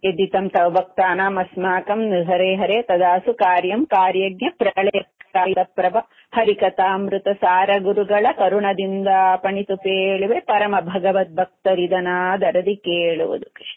यदितं तव भक्तानामस्माकं हरे हरे तदासु कार्यं कार्यज्ञ ಪ್ರಭ ಹರಿಕಥಾಮೃತ ಸಾರ ಗುರುಗಳ ಕರುಣದಿಂದ ಪಣಿತು ಪೇಳುವೆ ಪರಮ ಭಗವದ್ಭಕ್ತರಿದನಾದರದಿ ಕೇಳುವುದು ಕೃಷ್ಣ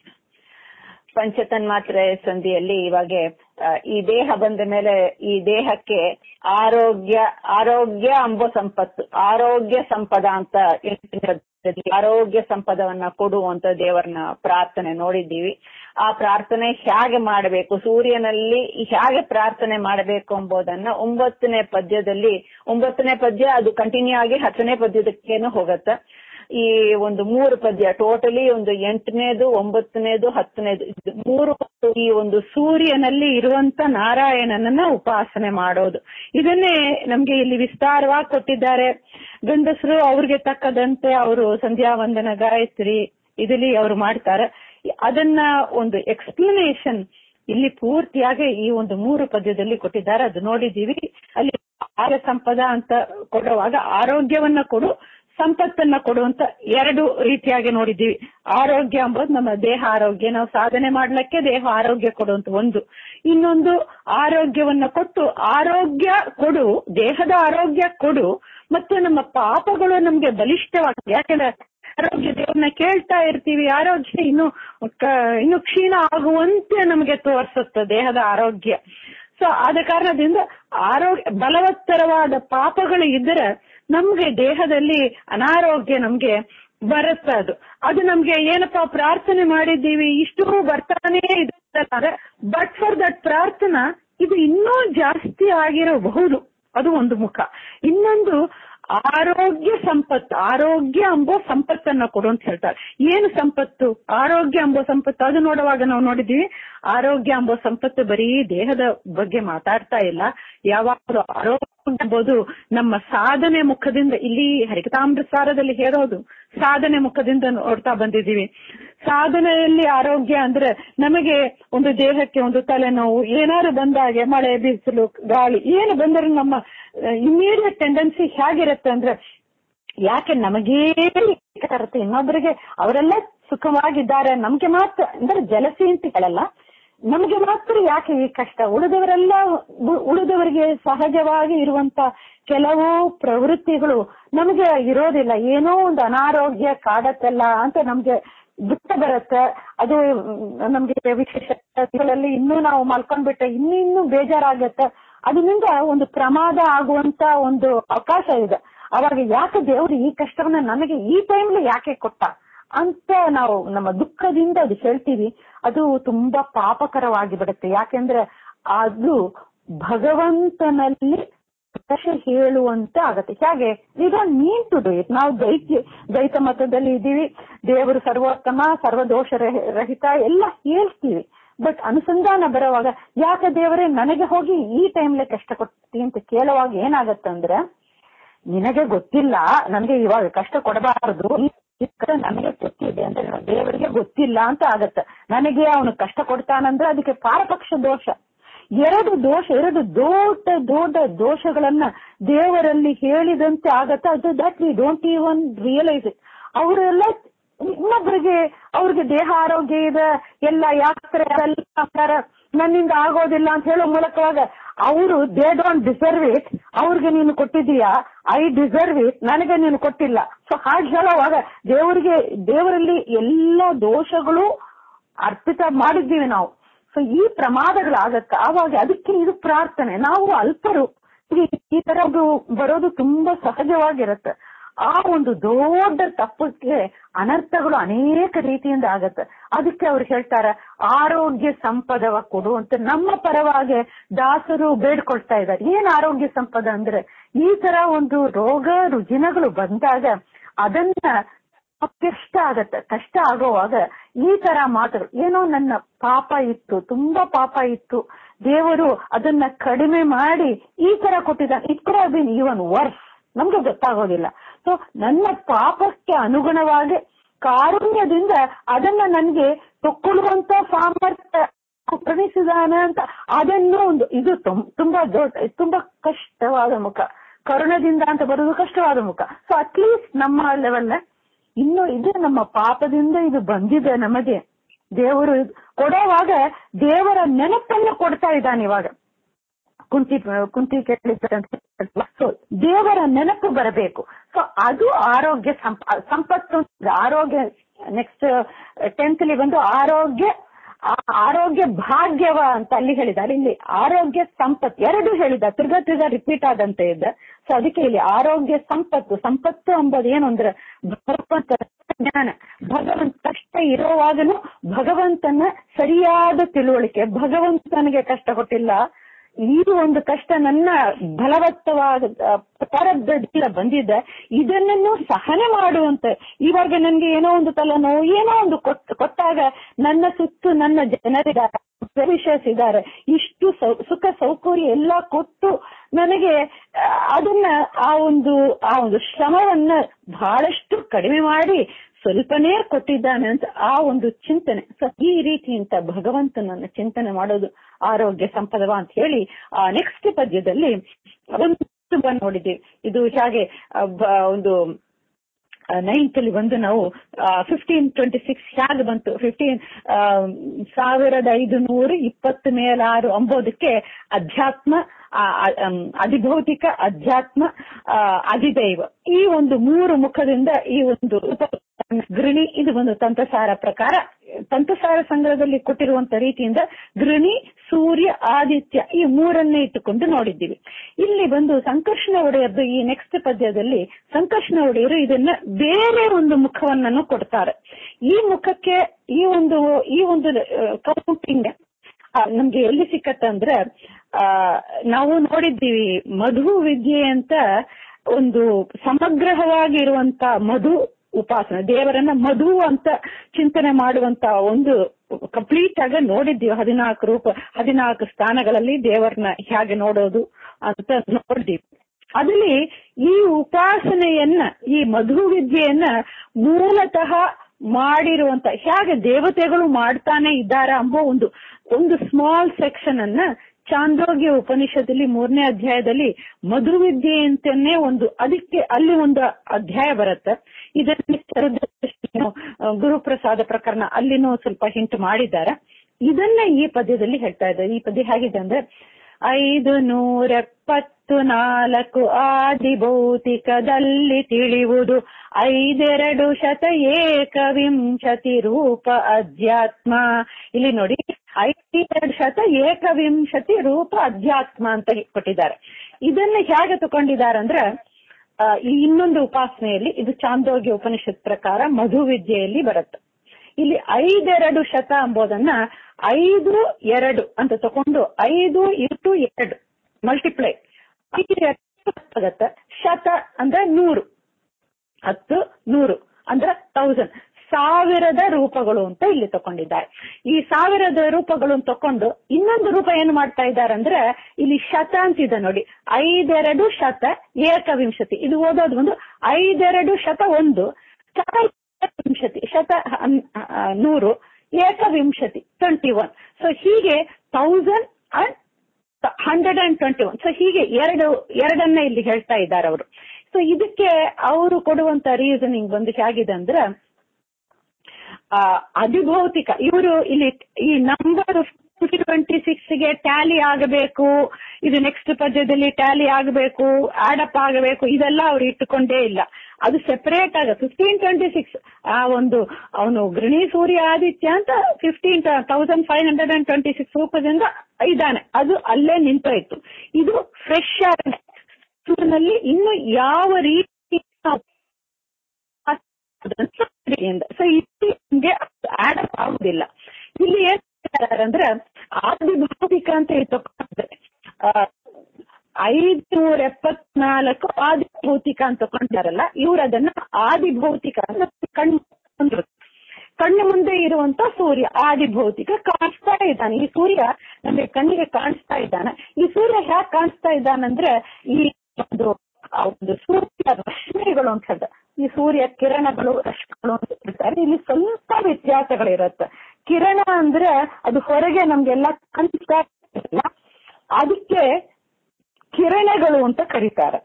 ಪಂಚತನ್ಮಾತ್ರ ಸಂಧಿಯಲ್ಲಿ ಇವಾಗ ಆ, ಈ ದೇಹ ಬಂದ ಮೇಲೆ ಈ ದೇಹಕ್ಕೆ ಆರೋಗ್ಯ ಆರೋಗ್ಯ ಅಂಬೋ ಸಂಪತ್ತು ಆರೋಗ್ಯ ಸಂಪದ ಅಂತ ಎಂಟನೇ ಪದ್ಯದಲ್ಲಿ ಆರೋಗ್ಯ ಸಂಪದವನ್ನ ಕೊಡು ಅಂತ ದೇವರನ್ನ ಪ್ರಾರ್ಥನೆ ನೋಡಿದ್ದೀವಿ ಆ ಪ್ರಾರ್ಥನೆ ಹೇಗೆ ಮಾಡಬೇಕು ಸೂರ್ಯನಲ್ಲಿ ಹೇಗೆ ಪ್ರಾರ್ಥನೆ ಮಾಡಬೇಕು ಎಂಬುದನ್ನ ಒಂಬತ್ತನೇ ಪದ್ಯದಲ್ಲಿ ಒಂಬತ್ತನೇ ಪದ್ಯ ಅದು ಕಂಟಿನ್ಯೂ ಆಗಿ ಹತ್ತನೇ ಪದ್ಯದಕ್ಕೇನು ಹೋಗತ್ತೆ ಈ ಒಂದು ಮೂರು ಪದ್ಯ ಟೋಟಲಿ ಒಂದು ಎಂಟನೇದು ಒಂಬತ್ತನೇದು ಹತ್ತನೇದು ಇದು ಮೂರು ಈ ಒಂದು ಸೂರ್ಯನಲ್ಲಿ ಇರುವಂತ ನಾರಾಯಣನನ್ನ ಉಪಾಸನೆ ಮಾಡೋದು ಇದನ್ನೇ ನಮ್ಗೆ ಇಲ್ಲಿ ವಿಸ್ತಾರವಾಗಿ ಕೊಟ್ಟಿದ್ದಾರೆ ಗಂಡಸರು ಅವ್ರಿಗೆ ತಕ್ಕದಂತೆ ಅವರು ಸಂಧ್ಯಾ ವಂದನ ಗಾಯತ್ರಿ ಇದರಲ್ಲಿ ಅವರು ಮಾಡ್ತಾರೆ ಅದನ್ನ ಒಂದು ಎಕ್ಸ್ಪ್ಲನೇಷನ್ ಇಲ್ಲಿ ಪೂರ್ತಿಯಾಗಿ ಈ ಒಂದು ಮೂರು ಪದ್ಯದಲ್ಲಿ ಕೊಟ್ಟಿದ್ದಾರೆ ಅದು ನೋಡಿದೀವಿ ಅಲ್ಲಿ ಆರೋಗ್ಯ ಸಂಪದ ಅಂತ ಕೊಡುವಾಗ ಆರೋಗ್ಯವನ್ನ ಕೊಡು ಸಂಪತ್ತನ್ನ ಕೊಡುವಂತ ಎರಡು ರೀತಿಯಾಗಿ ನೋಡಿದ್ದೀವಿ ಆರೋಗ್ಯ ಎಂಬುದು ನಮ್ಮ ದೇಹ ಆರೋಗ್ಯ ನಾವು ಸಾಧನೆ ಮಾಡ್ಲಿಕ್ಕೆ ದೇಹ ಆರೋಗ್ಯ ಕೊಡುವಂತ ಒಂದು ಇನ್ನೊಂದು ಆರೋಗ್ಯವನ್ನ ಕೊಟ್ಟು ಆರೋಗ್ಯ ಕೊಡು ದೇಹದ ಆರೋಗ್ಯ ಕೊಡು ಮತ್ತು ನಮ್ಮ ಪಾಪಗಳು ನಮ್ಗೆ ಬಲಿಷ್ಠವಾಗ್ತದೆ ಯಾಕಂದ್ರೆ ಆರೋಗ್ಯ ದೇವ್ರನ್ನ ಕೇಳ್ತಾ ಇರ್ತೀವಿ ಆರೋಗ್ಯ ಇನ್ನು ಕ- ಇನ್ನು ಕ್ಷೀಣ ಆಗುವಂತೆ ನಮಗೆ ತೋರಿಸುತ್ತೆ ದೇಹದ ಆರೋಗ್ಯ ಸೊ ಆದ ಕಾರಣದಿಂದ ಆರೋಗ್ಯ ಬಲವತ್ತರವಾದ ಪಾಪಗಳು ಇದ್ದರೆ ನಮ್ಗೆ ದೇಹದಲ್ಲಿ ಅನಾರೋಗ್ಯ ನಮ್ಗೆ ಬರುತ್ತೆ ಅದು ಅದು ನಮ್ಗೆ ಏನಪ್ಪಾ ಪ್ರಾರ್ಥನೆ ಮಾಡಿದ್ದೀವಿ ಇಷ್ಟು ಬರ್ತಾನೆ ಇದೆ ಬಟ್ ಫಾರ್ ದಟ್ ಪ್ರಾರ್ಥನಾ ಇದು ಇನ್ನೂ ಜಾಸ್ತಿ ಆಗಿರಬಹುದು ಅದು ಒಂದು ಮುಖ ಇನ್ನೊಂದು ಆರೋಗ್ಯ ಸಂಪತ್ತು ಆರೋಗ್ಯ ಎಂಬೋ ಸಂಪತ್ತನ್ನ ಕೊಡು ಅಂತ ಹೇಳ್ತಾರೆ ಏನು ಸಂಪತ್ತು ಆರೋಗ್ಯ ಎಂಬೋ ಸಂಪತ್ತು ಅದು ನೋಡುವಾಗ ನಾವು ನೋಡಿದೀವಿ ಆರೋಗ್ಯ ಎಂಬೋ ಸಂಪತ್ತು ಬರೀ ದೇಹದ ಬಗ್ಗೆ ಮಾತಾಡ್ತಾ ಇಲ್ಲ ಯಾವಾಗಲೂ ಆರೋಗ್ಯ ಎಂಬುದು ನಮ್ಮ ಸಾಧನೆ ಮುಖದಿಂದ ಇಲ್ಲಿ ಹರಿಕತಾಮೃತಸಾರದಲ್ಲಿ ಹೇಳೋದು ಸಾಧನೆ ಮುಖದಿಂದ ನೋಡ್ತಾ ಬಂದಿದ್ದೀವಿ ಸಾಧನೆಯಲ್ಲಿ ಆರೋಗ್ಯ ಅಂದ್ರೆ ನಮಗೆ ಒಂದು ದೇಹಕ್ಕೆ ಒಂದು ತಲೆನೋವು ಏನಾದ್ರು ಬಂದಾಗೆ ಮಳೆ ಬಿಸಿಲು ಗಾಳಿ ಏನು ಬಂದರೂ ನಮ್ಮ ಇಮಿಡಿಯೇಟ್ ಟೆಂಡೆನ್ಸಿ ಹೇಗಿರುತ್ತೆ ಅಂದ್ರೆ ಯಾಕೆ ನಮಗೇ ಇರುತ್ತೆ ಇನ್ನೊಬ್ಬರಿಗೆ ಅವರೆಲ್ಲ ಸುಖವಾಗಿದ್ದಾರೆ ನಮ್ಗೆ ಮಾತ್ರ ಅಂದ್ರೆ ಜಲಸಿ ಅಂತ ಹೇಳಲ್ಲ ನಮಗೆ ಮಾತ್ರ ಯಾಕೆ ಈ ಕಷ್ಟ ಉಳಿದವರೆಲ್ಲ ಉ- ಉಳಿದವರಿಗೆ ಸಹಜವಾಗಿ ಇರುವಂತ ಕೆಲವು ಪ್ರವೃತ್ತಿಗಳು ನಮಗೆ ಇರೋದಿಲ್ಲ ಏನೋ ಒಂದು ಅನಾರೋಗ್ಯ ಕಾಡತ್ತಲ್ಲ ಅಂತ ನಮ್ಗೆ ದುಃಖ ಬರುತ್ತೆ ಅದು ಮ್, ನಮ್ಗೆ ವಿಶೇಷಗಳಲ್ಲಿ ಇನ್ನೂ ನಾವು ಮಲ್ಕೊಂಡ್ಬಿಟ್ರೆ ಇನ್ನೂ ಇನ್ನೂ ಬೇಜಾರಾಗತ್ತೆ ಅದರಿಂದ ಒಂದು ಪ್ರಮಾದ ಆಗುವಂತ ಒಂದು ಅವಕಾಶ ಇದೆ ಅವಾಗ ಯಾಕೆ ದೇವರು ಈ ಕಷ್ಟವನ್ನ ನನಗೆ ಈ ಟೈಮ್ಲಿ ಯಾಕೆ ಕೊಟ್ಟ ಅಂತ ನಾವು ನಮ್ಮ ದುಃಖದಿಂದ ಅದು ಹೇಳ್ತೀವಿ ಅದು ತುಂಬಾ ಪಾಪಕರವಾಗಿ ಬಿಡುತ್ತೆ ಯಾಕೆಂದ್ರೆ ಅದು ಭಗವಂತನಲ್ಲಿ ದೋಷ ಹೇಳುವಂತ ಆಗತ್ತೆ ಹೇಗೆ we don't mean to do it ನಾವು ದೈತ್ಯ ದ್ವೈತ ಮತದಲ್ಲಿ ಇದ್ದೀವಿ ದೇವರು ಸರ್ವೋತ್ತಮ ಸರ್ವದೋಷ ರಹ- ರಹಿತ ಎಲ್ಲ ಹೇಳ್ತೀವಿ ಬಟ್ ಅನುಸಂಧಾನ ಬರುವಾಗ ಯಾಕೆ ದೇವರೇ ನನಗೆ ಹೋಗಿ ಈ ಟೈಮ್ಲೆ ಕಷ್ಟ ಕೊಡ್ತಿ ಅಂತ ಕೇಳುವಾಗ ಏನಾಗತ್ತಂದ್ರೆ ನಿನಗೆ ಗೊತ್ತಿಲ್ಲ ನನಗೆ ಇವಾಗ ಕಷ್ಟ ಕೊಡಬಾರದು ಈ ಕಷ್ಟ ನನಗೆ ಗೊತ್ತಿದೆ ಅಂದ್ರೆ ದೇವರಿಗೆ ಗೊತ್ತಿಲ್ಲ ಅಂತ ಆಗತ್ತೆ ನನಗೆ ಅವನು ಕಷ್ಟ ಕೊಡ್ತಾನಂದ್ರೆ ಅದಕ್ಕೆ ಪಾರಪಕ್ಷ ದೋಷ ಎರಡು ದೋಷ ಎರಡು ದೊಡ್ಡ ದೊಡ್ಡ ದೋಷಗಳನ್ನ ದೇವರಲ್ಲಿ ಹೇಳಿದಂತೆ ಆಗತ್ತೆ ಅದು that we don't even realise it ಅವರೆಲ್ಲ ಇನ್ನೊಬ್ಬರಿಗೆ ಅವ್ರಿಗೆ ದೇಹ ಆರೋಗ್ಯ ಇದೆ ಎಲ್ಲ ಯಾತ್ರೆ ಎಲ್ಲ ಮಾಡ್ತಾರೆ, ನನ್ನಿಂದ ಆಗೋದಿಲ್ಲ ಅಂತ ಹೇಳೋ ಮೂಲಕವಾಗ ಅವರು ದೇ ಡೋಂಟ್ ಡಿಸರ್ವ್ ಇಟ್ ಅವ್ರಿಗೆ ನೀನು ಕೊಟ್ಟಿದೀಯಾ ಐ ಡಿಸರ್ವ್ ಇಟ್ ನನಗೆ ನೀನು ಕೊಟ್ಟಿಲ್ಲ ಸೊ ಹಾಗೆ ಹೇಳೋವಾಗ ದೇವರಿಗೆ ದೇವರಲ್ಲಿ ಎಲ್ಲ ದೋಷಗಳು ಅರ್ಪಿತ ಮಾಡಿದ್ದೀವಿ ನಾವು ಸೊ ಈ ಪ್ರಮಾದಗಳಾಗತ್ತೆ ಆವಾಗ ಅದಕ್ಕೆ ಇದು ಪ್ರಾರ್ಥನೆ ನಾವು ಅಲ್ಪರು ಈ- ಈ ತರ ಒಂದು ಬರೋದು ತುಂಬಾ ಸಹಜವಾಗಿರುತ್ತೆ ಆ ಒಂದು ದೊಡ್ಡ ತಪ್ಪಕ್ಕೆ ಅನರ್ಥಗಳು ಅನೇಕ ರೀತಿಯಿಂದ ಆಗತ್ತೆ ಅದಕ್ಕೆ ಅವ್ರು ಹೇಳ್ತಾರೆ ಆರೋಗ್ಯ ಸಂಪದವ ಕೊಡು ಅಂತ ನಮ್ಮ ಪರವಾಗಿ ದಾಸರು ಬೇಡ್ಕೊಳ್ತಾ ಇದ್ದಾರೆ ಏನ್ ಆರೋಗ್ಯ ಸಂಪದ ಅಂದ್ರೆ ಈ ತರ ಒಂದು ರೋಗ ರುಜಿನಗಳು ಬಂದಾಗ ಅದನ್ನ ಕಷ್ಟ ಆಗತ್ತೆ ಕಷ್ಟ ಆಗೋವಾಗ ಈ ತರ ಮಾತುಗಳು ಏನೋ ನನ್ನ ಪಾಪ ಇತ್ತು ತುಂಬಾ ಪಾಪ ಇತ್ತು ದೇವರು ಅದನ್ನ ಕಡಿಮೆ ಮಾಡಿ ಈ ತರ ಕೊಟ್ಟಿದ್ದಾನೆ it could be even worse ನಮ್ಗೆ ಗೊತ್ತಾಗೋದಿಲ್ಲ ಸೊ ನನ್ನ ಪಾಪಕ್ಕೆ ಅನುಗುಣವಾಗಿ ಕಾರುಣ್ಯದಿಂದ ಅದನ್ನ ನನ್ಗೆ ತಕ್ಕೊಳ್ಳುವಂತ ಸಾಮರ್ಥ್ಯ ಕರುಣಿಸಿದಾನೆ ಅಂತ ಅದನ್ನು ಒಂದು ಇದು ತುಂ- ತುಂಬಾ ದೊಡ್ಡ ತುಂಬಾ ಕಷ್ಟವಾದ ಮುಖ ಕರುಣದಿಂದ ಅಂತ ಬರೋದು ಕಷ್ಟವಾದ ಮುಖ ಸೊ ಅಟ್ಲೀಸ್ಟ್ ನಮ್ಮ ಲೆವೆಲ್ ಇನ್ನು ಇದು ನಮ್ಮ ಪಾಪದಿಂದ ಇದು ಬಂದಿದೆ ನಮಗೆ ದೇವರು ಕೊಡುವಾಗ ದೇವರ ನೆನಪನ್ನು ಕೊಡ್ತಾ ಇದ್ದಾನೆ ಇವಾಗ ಕುಂತಿ ಕುಂತಿ ಕೇಳಿದ್ದಂತೆ ಸೊ ದೇವರ ನೆನಪು ಬರಬೇಕು ಸೊ ಅದು ಆರೋಗ್ಯ ಸಂಪ ಸಂಪತ್ತು ಆರೋಗ್ಯ ನೆಕ್ಸ್ಟ್ ಟೆಂತ್ ಅಲ್ಲಿ ಬಂದು ಆರೋಗ್ಯ ಆ- ಆರೋಗ್ಯ ಭಾಗ್ಯವ ಅಂತ ಅಲ್ಲಿ ಹೇಳಿದ್ದಾರೆ ಇಲ್ಲಿ ಆರೋಗ್ಯ ಸಂಪತ್ತು ಎರಡು ಹೇಳಿದ ತಿರ್ಗಾ ತಿರ್ಗಾ ರಿಪೀಟ್ ಆದಂತೆ ಇದೆ ಸೊ ಅದಕ್ಕೆ ಇಲ್ಲಿ ಆರೋಗ್ಯ ಸಂಪತ್ತು ಸಂಪತ್ತು ಅಂಬೋದು ಏನು ಅಂದ್ರೆ ಭಗವಂತ ಜ್ಞಾನ ಭಗವಂತ ಕಷ್ಟ ಇರೋವಾಗನು ಭಗವಂತನ ಸರಿಯಾದ ತಿಳುವಳಿಕೆ ಭಗವಂತನಿಗೆ ಕಷ್ಟ ಕೊಟ್ಟಿಲ್ಲ ಈ ಒಂದು ಕಷ್ಟ ನನ್ನ ಬಲವತ್ತವಾದ ಪ್ರಾರಬ್ಧದಿಂದ ಬಂದಿದೆ ಇದನ್ನನ್ನು ಸಹನೆ ಮಾಡುವಂತೆ ಇವಾಗ ನನ್ಗೆ ಏನೋ ಒಂದು ತಲೆನೋವು ಏನೋ ಒಂದು ಕೊಟ್- ಕೊಟ್ಟಾಗ ನನ್ನ ಸುತ್ತು ನನ್ನ ಜನರಿದ್ದಾರೆ ವಿಶೇಷ ಇದ್ದಾರೆ ಇಷ್ಟು ಸೌ- ಸುಖ ಸೌಕರ್ಯ ಎಲ್ಲ ಕೊಟ್ಟು ನನಗೆ ಆ, ಅದನ್ನ ಆ ಒಂದು ಆ ಒಂದು ಶ್ರಮವನ್ನ ಬಹಳಷ್ಟು ಕಡಿಮೆ ಮಾಡಿ ಸ್ವಲ್ಪನೇ ಕೊಟ್ಟಿದ್ದಾನೆ ಅಂತ ಆ ಒಂದು ಚಿಂತನೆ ಸೊ ಈ ರೀತಿ ಅಂತ ಭಗವಂತನನ್ನ ಚಿಂತನೆ ಮಾಡೋದು ಆರೋಗ್ಯ ಸಂಪದವ ಅಂತ ಹೇಳಿ ಆ ನೆಕ್ಸ್ಟ್ ಪದ್ಯದಲ್ಲಿ ಒಂದು ಬಂದ್ ನೋಡಿದ್ದೀವಿ ಇದು ಹೇಗೆ ಆ, ಬ- ಒಂದು ನೈನ್ತ್ ಅಲ್ಲಿ ಬಂದು ನಾವು ಫಿಫ್ಟೀನ್ ಟ್ವೆಂಟಿ ಸಿಕ್ಸ್ ಹೇಗೆ ಬಂತು ಫಿಫ್ಟೀನ್ ಸಾವಿರದ ಐದು ನೂರು ಇಪ್ಪತ್ತು ಮೇಲಾರು ಅಂಬೋದಕ್ಕೆ ಅಧ್ಯಾತ್ಮ ಆ, ಆ, ಅಮ್, ಅಧಿಭೌತಿಕ ಅಧ್ಯಾತ್ಮ ಆ, ಅಧಿದೈವ ಈ ಒಂದು ಮೂರು ಮುಖದಿಂದ ಈ ಒಂದು ಗೃಣಿ ಇದು ಒಂದು ತಂತ್ರಸಾರ ಪ್ರಕಾರ ತಂತ್ರಸಾರ ಸಂಗ್ರಹದಲ್ಲಿ ಕೊಟ್ಟಿರುವಂತ ರೀತಿಯಿಂದ ಗೃಣಿ ಸೂರ್ಯ ಆದಿತ್ಯ ಈ ಮೂರನ್ನೇ ಇಟ್ಟುಕೊಂಡು ನೋಡಿದ್ದೀವಿ ಇಲ್ಲಿ ಬಂದು ಸಂಕರ್ಷಣ ಒಡೆಯರ್ದು ಈ ನೆಕ್ಸ್ಟ್ ಪದ್ಯದಲ್ಲಿ ಸಂಕರ್ಷಣ ಒಡೆಯರು ಇದನ್ನ ಬೇರೆ ಒಂದು ಮುಖವನ್ನನ್ನು ಕೊಡ್ತಾರೆ ಈ ಮುಖಕ್ಕೆ ಈ ಒಂದು ಈ ಒಂದು ಕೌಂಟಿಂಗ್ ನಮ್ಗೆ ಎಲ್ಲಿ ಸಿಕ್ಕತ್ತಂದ್ರೆ ಆ ನಾವು ನೋಡಿದ್ದೀವಿ ಮಧು ವಿದ್ಯೆ ಅಂತ ಒಂದು ಸಮಗ್ರವಾಗಿ ಇರುವಂತ ಮಧು ಉಪಾಸನೆ ದೇವರನ್ನ ಮಧು ಅಂತ ಚಿಂತನೆ ಮಾಡುವಂತ ಒಂದು ಕಂಪ್ಲೀಟ್ ಆಗಿ ನೋಡಿದ್ದೀವಿ ಹದಿನಾಲ್ಕು ರೂಪ ಹದಿನಾಲ್ಕು ಸ್ಥಾನಗಳಲ್ಲಿ ದೇವರನ್ನ ಹೇಗೆ ನೋಡೋದು ಅಂತ ನೋಡಿದ್ದೀವಿ ಅದಲ್ಲಿ ಈ ಉಪಾಸನೆಯನ್ನ ಈ ಮಧು ವಿದ್ಯೆಯನ್ನ ಮೂಲತಃ ಮಾಡಿರುವಂತ ಹೇಗೆ ದೇವತೆಗಳು ಮಾಡ್ತಾನೆ ಇದ್ದಾರ ಎಂಬ ಒಂದು ಒಂದು ಸ್ಮಾಲ್ ಸೆಕ್ಷನ್ ಅನ್ನ ಚಾಂದೋಗ್ಯ ಉಪನಿಷತ್ತಲ್ಲಿ ಮೂರನೇ ಅಧ್ಯಾಯದಲ್ಲಿ ಮಧು ವಿದ್ಯೆ ಅಂತಾನೆ ಒಂದು ಅದಕ್ಕೆ ಅಲ್ಲಿ ಒಂದು ಅಧ್ಯಾಯ ಬರುತ್ತೆ ಇದನ್ನ ಶರದೃಷ್ಟಿನು, ಆ, ಗುರುಪ್ರಸಾದ ಪ್ರಕರಣ ಅಲ್ಲಿನೂ ಸ್ವಲ್ಪ ಹಿಂಟ್ ಮಾಡಿದ್ದಾರೆ ಇದನ್ನ ಈ ಪದ್ಯದಲ್ಲಿ ಹೇಳ್ತಾ ಇದ್ದಾರೆ ಈ ಪದ್ಯ ಹೇಗಿದೆ ಅಂದ್ರೆ ಐದು ನೂರೆಪ್ಪತ್ತು ನಾಲ್ಕು ಆದಿ ಭೌತಿಕದಲ್ಲಿ ತಿಳಿಯುವುದು ಐದೆರಡು ಶತ ಏಕವಿಂಶತಿ ರೂಪ ಅಧ್ಯಾತ್ಮ ಇಲ್ಲಿ ನೋಡಿ ಐದೆರಡು ಶತ ಏಕವಿಂಶತಿ ರೂಪ ಅಧ್ಯಾತ್ಮ ಅಂತ ಕೊಟ್ಟಿದ್ದಾರೆ ಇದನ್ನ ಹೇಗೆ ತಗೊಂಡಿದ್ದಾರೆ ಅಂದ್ರೆ ಆ, ಈ ಇನ್ನೊಂದು ಉಪಾಸನೆಯಲ್ಲಿ ಇದು ಚಾಂದೋಗ್ಯ ಉಪನಿಷತ್ ಪ್ರಕಾರ ಮಧು ವಿದ್ಯೆಯಲ್ಲಿ ಬರುತ್ತೆ ಇಲ್ಲಿ ಐದೆರಡು ಶತ ಎಂಬುದನ್ನ ಐದು ಎರಡು ಅಂತ ತಕೊಂಡು ಐದು ಇಂಟು ಎರಡು ಮಲ್ಟಿಪ್ಲೈ ಐದು ಎರಡು ಆಗತ್ತೆ ಶತ ಅಂದ್ರೆ ನೂರು ಹತ್ತು ನೂರು ಅಂದ್ರೆ ತೌಸಂಡ್ ಸಾವಿರದ ರೂಪಗಳು ಅಂತ ಇಲ್ಲಿ ತಕೊಂಡಿದ್ದಾರೆ ಈ ಸಾವಿರದ ರೂಪಗಳು ತಕೊಂಡು ಇನ್ನೊಂದು ರೂಪ ಏನು ಮಾಡ್ತಾ ಇದ್ದಾರೆ ಅಂದ್ರೆ ಇಲ್ಲಿ ಶತ ಅಂತಿದೆ ನೋಡಿ ಐದೆರಡು ಶತ ಏಕವಿಂಶತಿ ಇದು ಓದೋದು ಒಂದು ಐದೆರಡು ಶತ ಒಂದು ಶತ ಏಕವಿಂಶತಿ ಶತ ಹನ್- ಆ, ನೂರು ಏಕವಿಂಶತಿ ಟ್ವೆಂಟಿ ಒನ್ ಸೊ ಹೀಗೆ thousand and hundred and twenty one so ಹೀಗೆ ಎರಡು ಎರಡನ್ನ ಇಲ್ಲಿ ಹೇಳ್ತಾ ಇದ್ದಾರೆ ಅವರು ಸೊ ಇದಕ್ಕೆ ಅವರು ಕೊಡುವಂತ ರೀಸನಿಂಗ್ ಬಂದು ಹೇಗಿದೆ ಅಂದ್ರೆ ಆ, ಅಧಿಭೌತಿಕ ಇವರು ಇಲ್ಲಿ ಈ ನಂಬರ್ ಟ್ವೆಂಟಿ ಸಿಕ್ಸ್ ಗೆ ಟ್ಯಾಲಿ ಆಗಬೇಕು ಇದು ನೆಕ್ಸ್ಟ್ ಪದ್ಯದಲ್ಲಿ ಟ್ಯಾಲಿ ಆಗಬೇಕು ಆಡಪ್ ಆಗಬೇಕು ಇದೆಲ್ಲ ಅವ್ರು ಇಟ್ಟುಕೊಂಡೇ ಇಲ್ಲ ಅದು ಸೆಪರೇಟ್ ಆಗ ಫಿಫ್ಟೀನ್ ಟ್ವೆಂಟಿ ಸಿಕ್ಸ್ ಆ ಒಂದು ಅವನು ಗೃಣಿ ಸೂರ್ಯ ಆದಿತ್ಯ ಅಂತ fifteen thousand five hundred and twenty six ರೂಪದಿಂದ ಇದ್ದಾನೆ ಅದು ಅಲ್ಲೇ ನಿಂತೋಯ್ತು ಇದು ಫ್ರೆಶ್ ನಲ್ಲಿ ಇನ್ನು ಯಾವ ರೀತಿ ನಾವು ಸೊ ಇಲ್ಲಿ ನಿಮ್ಗೆ ಆಡ್ ಆಗುದಿಲ್ಲ ಇಲ್ಲಿ ಏನ್ ಹೇಳ್ತಾರೆ ಅಂದ್ರೆ ಆದಿಭೌತಿಕ ಅಂತ ಹೇಳಿ ತಗೊಂಡ್ರೆ ಐದುನೂರ ಎಪ್ಪತ್ನಾಲ್ಕು ಆದಿಭೌತಿಕ ಅಂತ ತಗೊಂಡಿದಾರಲ್ಲ ಇವ್ರು ಅದನ್ನ ಆದಿಭೌತಿಕ ಅಂತ ಕಣ್ಣು ಮುಂದೆ ಕಣ್ಣು ಮುಂದೆ ಇರುವಂತ ಸೂರ್ಯ ಆದಿಭೌತಿಕ ಕಾಣಿಸ್ತಾ ಇದ್ದಾನೆ ಈ ಸೂರ್ಯ ನಮಗೆ ಕಣ್ಣಿಗೆ ಕಾಣಿಸ್ತಾ ಇದ್ದಾನೆ ಈ ಸೂರ್ಯ ಹ್ಯಾಕ್ ಕಾಣಿಸ್ತಾ ಇದ್ದಾನಂದ್ರೆ ಈ ಒಂದು ಆ ಒಂದು ಸೂರ್ಯ ರಶ್ಮಿಗಳು ಅಂತ ಹೇಳ್ತಾರೆ ಈ ಸೂರ್ಯ ಕಿರಣಗಳು ರಶ್ಮಿಗಳು ಅಂತ ಹೇಳ್ತಾರೆ ಇಲ್ಲಿ ಸ್ವಲ್ಪ ವ್ಯತ್ಯಾಸಗಳಿರುತ್ತೆ ಕಿರಣ ಅಂದ್ರೆ ಅದು ಹೊರಗೆ ನಮ್ಗೆಲ್ಲ ಕಾಣಿಸ್ತಾ ಇಲ್ಲ ಅದಕ್ಕೆ ಕಿರಣಗಳು ಅಂತ ಕರೀತಾರೆ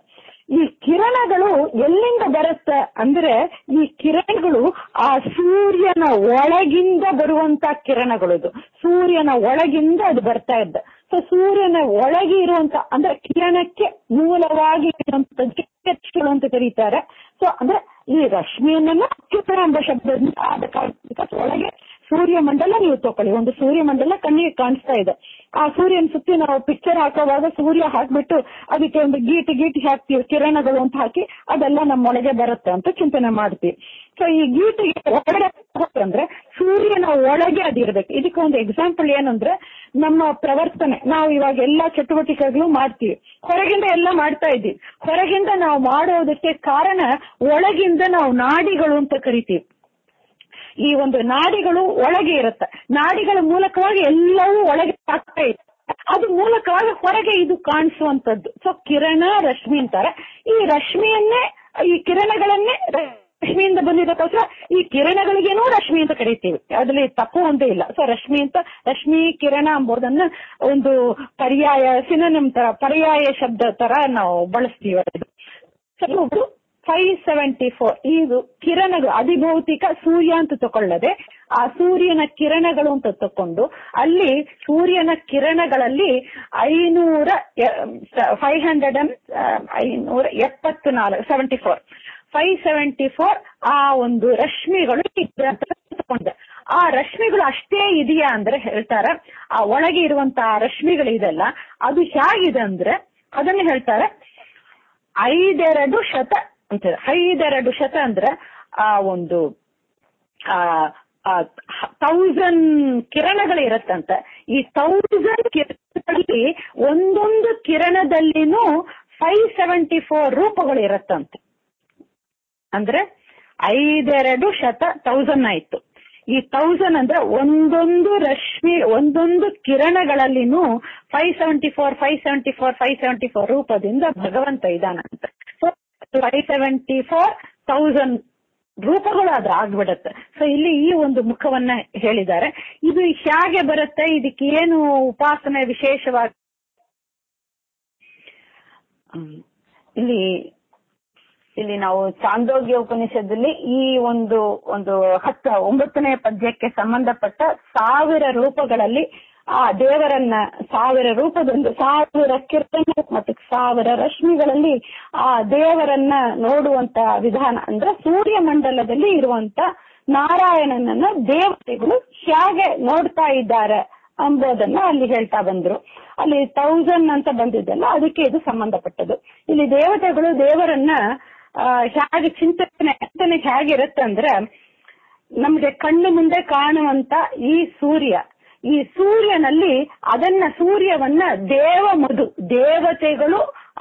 ಈ ಕಿರಣಗಳು ಎಲ್ಲಿಂದ ಬರುತ್ತೆ ಅಂದ್ರೆ ಈ ಕಿರಣಗಳು ಆ ಸೂರ್ಯನ ಒಳಗಿಂದ ಬರುವಂತ ಕಿರಣಗಳು ಇದು ಸೂರ್ಯನ ಒಳಗಿಂದ ಅದು ಬರ್ತಾ ಇದ್ದ ಸೊ ಸೂರ್ಯನ ಒಳಗೆ ಇರುವಂತ ಅಂದ್ರೆ ಕಿರಣಕ್ಕೆ ಮೂಲವಾಗಿ ಇರುವಂತದ್ದು ಅಂತ ಕರೀತಾರೆ ಸೊ ಅಂದ್ರೆ ಈ ರಶ್ಮಿಯನ್ನ ಕಿರಣ ಎಂಬ ಶಬ್ದದಿಂದ ಆದ ಕಾರಣ ಒಳಗೆ ಸೂರ್ಯ ಮಂಡಲ ನೀವು ತಗೊಳ್ಳಿ ಒಂದು ಸೂರ್ಯ ಮಂಡಲ ಕಣ್ಣಿಗೆ ಕಾಣಿಸ್ತಾ ಇದೆ ಆ ಸೂರ್ಯನ ಸುತ್ತಿ ನಾವು ಪಿಕ್ಚರ್ ಹಾಕೋವಾಗ ಸೂರ್ಯ ಹಾಕ್ಬಿಟ್ಟು ಅದಕ್ಕೆ ಒಂದು ಗೀಟ್ ಗೀಟ್ ಹಾಕ್ತೀವಿ ಕಿರಣಗಳು ಅಂತ ಹಾಕಿ ಅದೆಲ್ಲ ನಮ್ಮೊಳಗೆ ಬರುತ್ತೆ ಅಂತ ಚಿಂತನೆ ಮಾಡ್ತೀವಿ ಸೊ ಈ ಗೀಟಿಗೆ ಒಳಗಡೆ ಅಂದ್ರೆ ಸೂರ್ಯನ ಒಳಗೆ ಅದಿರ್ಬೇಕು ಇದಕ್ಕೆ ಒಂದು ಎಕ್ಸಾಂಪಲ್ ಏನಂದ್ರೆ ನಮ್ಮ ಪ್ರವರ್ತನೆ ನಾವು ಇವಾಗ ಎಲ್ಲಾ ಚಟುವಟಿಕೆಗಳು ಮಾಡ್ತೀವಿ ಹೊರಗಿಂದ ಎಲ್ಲ ಮಾಡ್ತಾ ಇದ್ದೀವಿ ಹೊರಗಿಂದ ನಾವು ಮಾಡೋದಕ್ಕೆ ಕಾರಣ ಒಳಗಿಂದ ನಾವು ನಾಡಿಗಳು ಅಂತ ಕರಿತೀವಿ ಈ ಒಂದು ನಾಡಿಗಳು ಒಳಗೆ ಇರುತ್ತೆ ನಾಡಿಗಳ ಮೂಲಕವಾಗಿ ಎಲ್ಲವೂ ಒಳಗೆ ಆಗ್ತಾ ಇದೆ ಅದು ಮೂಲಕವಾಗಿ ಹೊರಗೆ ಇದು ಕಾಣಿಸುವಂತದ್ದು ಸೊ ಕಿರಣ ರಶ್ಮಿ ಅಂತಾರೆ ಈ ರಶ್ಮಿಯನ್ನೇ ಈ ಕಿರಣಗಳನ್ನೇ ರಶ್ಮಿಯಿಂದ ಬಂದಿದ್ದಕ್ಕೋಸ್ಕರ ಈ ಕಿರಣಗಳಿಗೇನೂ ರಶ್ಮಿ ಅಂತ ಕರಿತೀವಿ ಅದ್ರಲ್ಲಿ ತಪ್ಪು ಒಂದೇ ಇಲ್ಲ ಸೊ ರಶ್ಮಿ ಅಂತ ರಶ್ಮಿ ಕಿರಣ ಎಂಬುದನ್ನ ಒಂದು ಪರ್ಯಾಯ ಸಿನನಿಮ್ ತರ ಪರ್ಯಾಯ ಶಬ್ದ ತರ ನಾವು ಬಳಸ್ತೀವಿ ಅದು ಫೈವ್ ಸೆವೆಂಟಿ ಫೋರ್ ಇದು ಕಿರಣಗಳು ಅಧಿಭೌತಿಕ ಸೂರ್ಯ ಅಂತ ತಕೊಳ್ಳದೆ ಆ ಸೂರ್ಯನ ಕಿರಣಗಳು ಅಂತ ತಕೊಂಡು ಅಲ್ಲಿ ಸೂರ್ಯನ ಕಿರಣಗಳಲ್ಲಿ ಐನೂರ ಫೈವ್ ಹಂಡ್ರೆಡ್ ಅಂಡ್ ಐನೂರ ಎಪ್ಪತ್ತು ನಾಲ್ಕು seventy four five seventy four ಆ ಒಂದು ರಶ್ಮಿಗಳು ತಗೊಂಡೆ ಆ ರಶ್ಮಿಗಳು ಅಷ್ಟೇ ಇದೆಯಾ ಅಂದ್ರೆ ಹೇಳ್ತಾರ ಆ ಒಳಗೆ ಇರುವಂತಹ ರಶ್ಮಿಗಳಿದೆಲ್ಲ ಅದು ಹೇಗಿದೆ ಅಂದ್ರೆ ಅದನ್ನ ಹೇಳ್ತಾರೆ ಐದೆರಡು ಶತ ಅಂತ ಐದೆರಡು ಶತ ಅಂದ್ರೆ ಆ ಒಂದು ತೌಸಂಡ್ ಕಿರಣಗಳು ಇರತ್ತಂತೆ ಈ ತೌಸಂಡ್ ಕಿರಣಗಳಲ್ಲಿ ಒಂದೊಂದು ಕಿರಣದಲ್ಲಿನೂ ಫೈವ್ ಸೆವೆಂಟಿ ಫೋರ್ ರೂಪಗಳು ಇರತ್ತಂತೆ ಅಂದ್ರೆ ಐದೆರಡು ಶತ ತೌಸಂಡ್ ಆಯ್ತು ಈ ತೌಸಂಡ್ ಅಂದ್ರೆ ಒಂದೊಂದು ರಶ್ಮಿ ಒಂದೊಂದು ಕಿರಣಗಳಲ್ಲಿನೂ five seventy four five seventy four five seventy four ರೂಪದಿಂದ ಭಗವಂತ ಇದಾನಂತೆ ಫೈವ್ ಸೆವೆಂಟಿ ಫೋರ್ ತೌಸಂಡ್ ರೂಪಗಳು ಅದು ಆಗ್ಬಿಡತ್ತೆ ಸೊ ಇಲ್ಲಿ ಈ ಒಂದು ಮುಖವನ್ನ ಹೇಳಿದ್ದಾರೆ ಇದು ಹೇಗೆ ಬರುತ್ತೆ ಇದಕ್ಕೆ ಏನು ಉಪಾಸನೆ ವಿಶೇಷವಾಗಿ ಇಲ್ಲಿ ಇಲ್ಲಿ ನಾವು ಚಾಂದೋಗ್ಯ ಉಪನಿಷದಲ್ಲಿ ಈ ಒಂದು ಒಂದು ಹತ್ತ ಒಂಬತ್ತನೇ ಪದ್ಯಕ್ಕೆ ಸಂಬಂಧಪಟ್ಟ ಸಾವಿರ ರೂಪಗಳಲ್ಲಿ ಆ ದೇವರನ್ನ ಸಾವಿರ ರೂಪದೊಂದು ಸಾವಿರ ಕಿರಣ ಮತ್ತು ಸಾವಿರ ರಶ್ಮಿಗಳಲ್ಲಿ ಆ ದೇವರನ್ನ ನೋಡುವಂತ ವಿಧಾನ ಅಂದ್ರೆ ಸೂರ್ಯ ಮಂಡಲದಲ್ಲಿ ಇರುವಂತ ನಾರಾಯಣನನ್ನ ದೇವತೆಗಳು ಹೇಗೆ ನೋಡ್ತಾ ಇದ್ದಾರೆ ಅಂಬೋದನ್ನ ಅಲ್ಲಿ ಹೇಳ್ತಾ ಬಂದ್ರು ಅಲ್ಲಿ ತೌಸಂಡ್ ಅಂತ ಬಂದಿದ್ದಲ್ಲ ಅದಕ್ಕೆ ಇದು ಸಂಬಂಧಪಟ್ಟದ್ದು ಇಲ್ಲಿ ದೇವತೆಗಳು ದೇವರನ್ನ ಹೇಗೆ ಚಿಂತನೆ ಚಿಂತನೆ ಹೇಗಿರುತ್ತೆ ಅಂದ್ರೆ ನಮ್ಗೆ ಕಣ್ಣು ಮುಂದೆ ಕಾಣುವಂತ ಈ ಸೂರ್ಯ ಈ ಸೂರ್ಯನಲ್ಲಿ ಅದನ್ನ ಸೂರ್ಯವನ್ನ ದೇವ ಮಧು ದೇವತೆಗಳು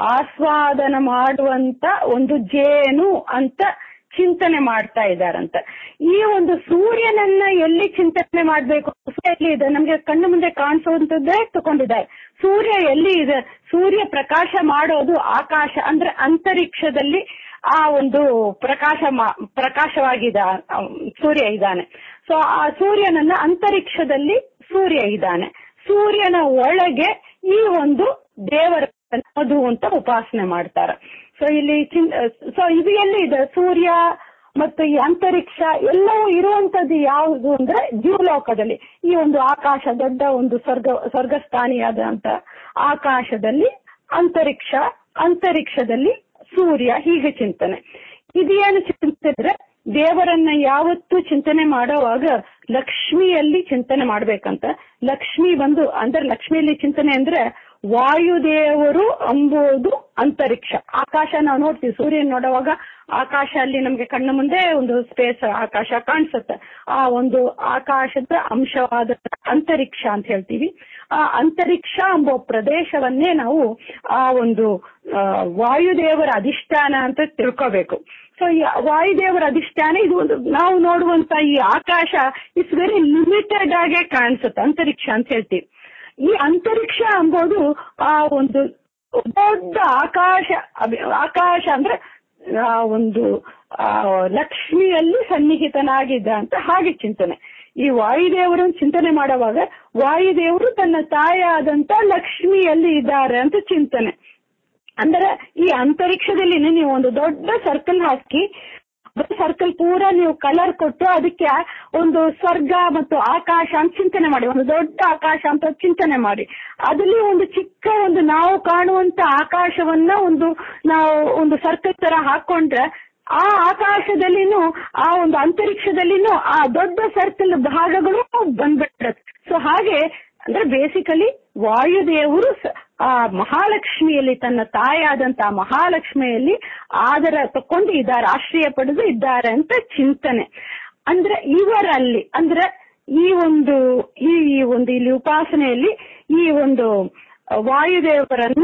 ಆಸ್ವಾದನ ಮಾಡುವಂತ ಒಂದು ಜೇನು ಅಂತ ಚಿಂತನೆ ಮಾಡ್ತಾ ಇದ್ದಾರಂತ ಈ ಒಂದು ಸೂರ್ಯನನ್ನ ಎಲ್ಲಿ ಚಿಂತನೆ ಮಾಡ್ಬೇಕು ಎಲ್ಲಿ ಇದೆ ನಮ್ಗೆ ಕಣ್ಣು ಮುಂದೆ ಕಾಣಿಸುವಂತದ್ದೇ ತಗೊಂಡಿದ್ದಾರೆ ಸೂರ್ಯ ಎಲ್ಲಿ ಇದೆ ಸೂರ್ಯ ಪ್ರಕಾಶ ಮಾಡೋದು ಆಕಾಶ ಅಂದ್ರೆ ಅಂತರಿಕ್ಷದಲ್ಲಿ ಆ ಒಂದು ಪ್ರಕಾಶ ಪ್ರಕಾಶವಾಗಿದ ಸೂರ್ಯ ಇದ್ದಾನೆ ಸೊ ಆ ಸೂರ್ಯನನ್ನ ಅಂತರಿಕ್ಷದಲ್ಲಿ ಸೂರ್ಯ ಇದ್ದಾನೆ ಸೂರ್ಯನ ಒಳಗೆ ಈ ಒಂದು ದೇವರ ಮಧು ಅಂತ ಉಪಾಸನೆ ಮಾಡ್ತಾರೆ ಸೊ ಇಲ್ಲಿ ಸೊ ಇದು ಎಲ್ಲಿ ಇದೆ ಸೂರ್ಯ ಮತ್ತು ಈ ಅಂತರಿಕ್ಷ ಎಲ್ಲವೂ ಇರುವಂತದ್ದು ಯಾವುದು ಅಂದ್ರೆ ಜೀವಲೋಕದಲ್ಲಿ ಈ ಒಂದು ಆಕಾಶ ದೊಡ್ಡ ಒಂದು ಸ್ವರ್ಗ ಸ್ವರ್ಗಸ್ಥಾನಿಯಾದಂತ ಆಕಾಶದಲ್ಲಿ ಅಂತರಿಕ್ಷ ಅಂತರಿಕ್ಷದಲ್ಲಿ ಸೂರ್ಯ ಹೀಗೆ ಚಿಂತನೆ ಇದೇನು ಚಿಂತಿದ್ರೆ ದೇವರನ್ನ ಯಾವತ್ತು ಚಿಂತನೆ ಮಾಡೋವಾಗ ಲಕ್ಷ್ಮಿಯಲ್ಲಿ ಚಿಂತನೆ ಮಾಡ್ಬೇಕಂತ ಲಕ್ಷ್ಮಿ ಬಂದು ಅಂದ್ರೆ ಲಕ್ಷ್ಮಿಯಲ್ಲಿ ಚಿಂತನೆ ಅಂದ್ರೆ ವಾಯುದೇವರು ಅಂಬುದು ಅಂತರಿಕ್ಷ ಆಕಾಶ ನಾವು ನೋಡ್ತೀವಿ ಸೂರ್ಯನ ನೋಡುವಾಗ ಆಕಾಶ ಅಲ್ಲಿ ನಮ್ಗೆ ಕಣ್ಣ ಮುಂದೆ ಒಂದು ಸ್ಪೇಸ್ ಆಕಾಶ ಕಾಣಿಸುತ್ತೆ ಆ ಒಂದು ಆಕಾಶದ ಅಂಶವಾದ ಅಂತರಿಕ್ಷ ಅಂತ ಹೇಳ್ತೀವಿ ಆ ಅಂತರಿಕ್ಷ ಎಂಬ ಪ್ರದೇಶವನ್ನೇ ನಾವು ಆ ಒಂದು ವಾಯುದೇವರ ಅಧಿಷ್ಠಾನ ಅಂತ ತಿಳ್ಕೋಬೇಕು ಸೊ ಈ ವಾಯುದೇವರ ಅಧಿಷ್ಠಾನ ಇದು ಒಂದು ನಾವು ನೋಡುವಂತ ಈ ಆಕಾಶ ಇಟ್ಸ್ ವೆರಿ ಲಿಮಿಟೆಡ್ ಆಗೇ ಕಾಣಿಸುತ್ತೆ ಅಂತರಿಕ್ಷ ಅಂತ ಹೇಳ್ತೀವಿ ಈ ಅಂತರಿಕ್ಷ ಎಂಬುದು ಆ ಒಂದು ದೊಡ್ಡ ಆಕಾಶ ಆಕಾಶ ಅಂದ್ರೆ ಆ ಒಂದು ಲಕ್ಷ್ಮಿಯಲ್ಲಿ ಸನ್ನಿಹಿತನಾಗಿದ್ದ ಅಂತ ಹಾಗೆ ಚಿಂತನೆ ಈ ವಾಯುದೇವರನ್ನು ಚಿಂತನೆ ಮಾಡುವಾಗ ವಾಯುದೇವರು ತನ್ನ ತಾಯಾದಂತ ಲಕ್ಷ್ಮಿಯಲ್ಲಿ ಇದ್ದಾರೆ ಅಂತ ಚಿಂತನೆ ಅಂದ್ರೆ ಈ ಅಂತರಿಕ್ಷದಲ್ಲಿ ನೀವು ಒಂದು ದೊಡ್ಡ ಸರ್ಕಲ್ ಹಾಕಿ ಸರ್ಕಲ್ ಪೂರ ನೀವು ಕಲರ್ ಕೊಟ್ಟು ಅದಕ್ಕೆ ಒಂದು ಸ್ವರ್ಗ ಮತ್ತು ಆಕಾಶ ಅಂತ ಚಿಂತನೆ ಮಾಡಿ ಒಂದು ದೊಡ್ಡ ಆಕಾಶ ಅಂತ ಚಿಂತನೆ ಮಾಡಿ ಅದಲ್ಲಿ ಒಂದು ಚಿಕ್ಕ ಒಂದು ನಾವು ಕಾಣುವಂತ ಆಕಾಶವನ್ನ ಒಂದು ನಾವು ಒಂದು ಸರ್ಕಲ್ ತರ ಹಾಕೊಂಡ್ರೆ ಆ ಆಕಾಶದಲ್ಲಿನೂ ಆ ಒಂದು ಅಂತರಿಕ್ಷದಲ್ಲಿನೂ ಆ ದೊಡ್ಡ ಸರ್ಕಲ್ ಭಾಗಗಳು ಬಂದ್ಬಿಟ್ಟಿರುತ್ತೆ ಸೊ ಹಾಗೆ ಅಂದ್ರೆ ಬೇಸಿಕಲಿ ವಾಯುದೇವರು ಸ- ಆ ಮಹಾಲಕ್ಷ್ಮಿಯಲ್ಲಿ ತನ್ನ ತಾಯಾದಂತ ಮಹಾಲಕ್ಷ್ಮಿಯಲ್ಲಿ ಆದರ ತಕೊಂಡು ಇದ್ದಾರೆ ಆಶ್ರಯ ಪಡೆದು ಇದ್ದಾರೆ ಅಂತ ಚಿಂತನೆ ಅಂದ್ರೆ ಇವರಲ್ಲಿ ಅಂದ್ರೆ ಈ ಒಂದು ಈ ಈ ಒಂದು ಇಲ್ಲಿ ಉಪಾಸನೆಯಲ್ಲಿ ಈ ಒಂದು ವಾಯುದೇವರನ್ನ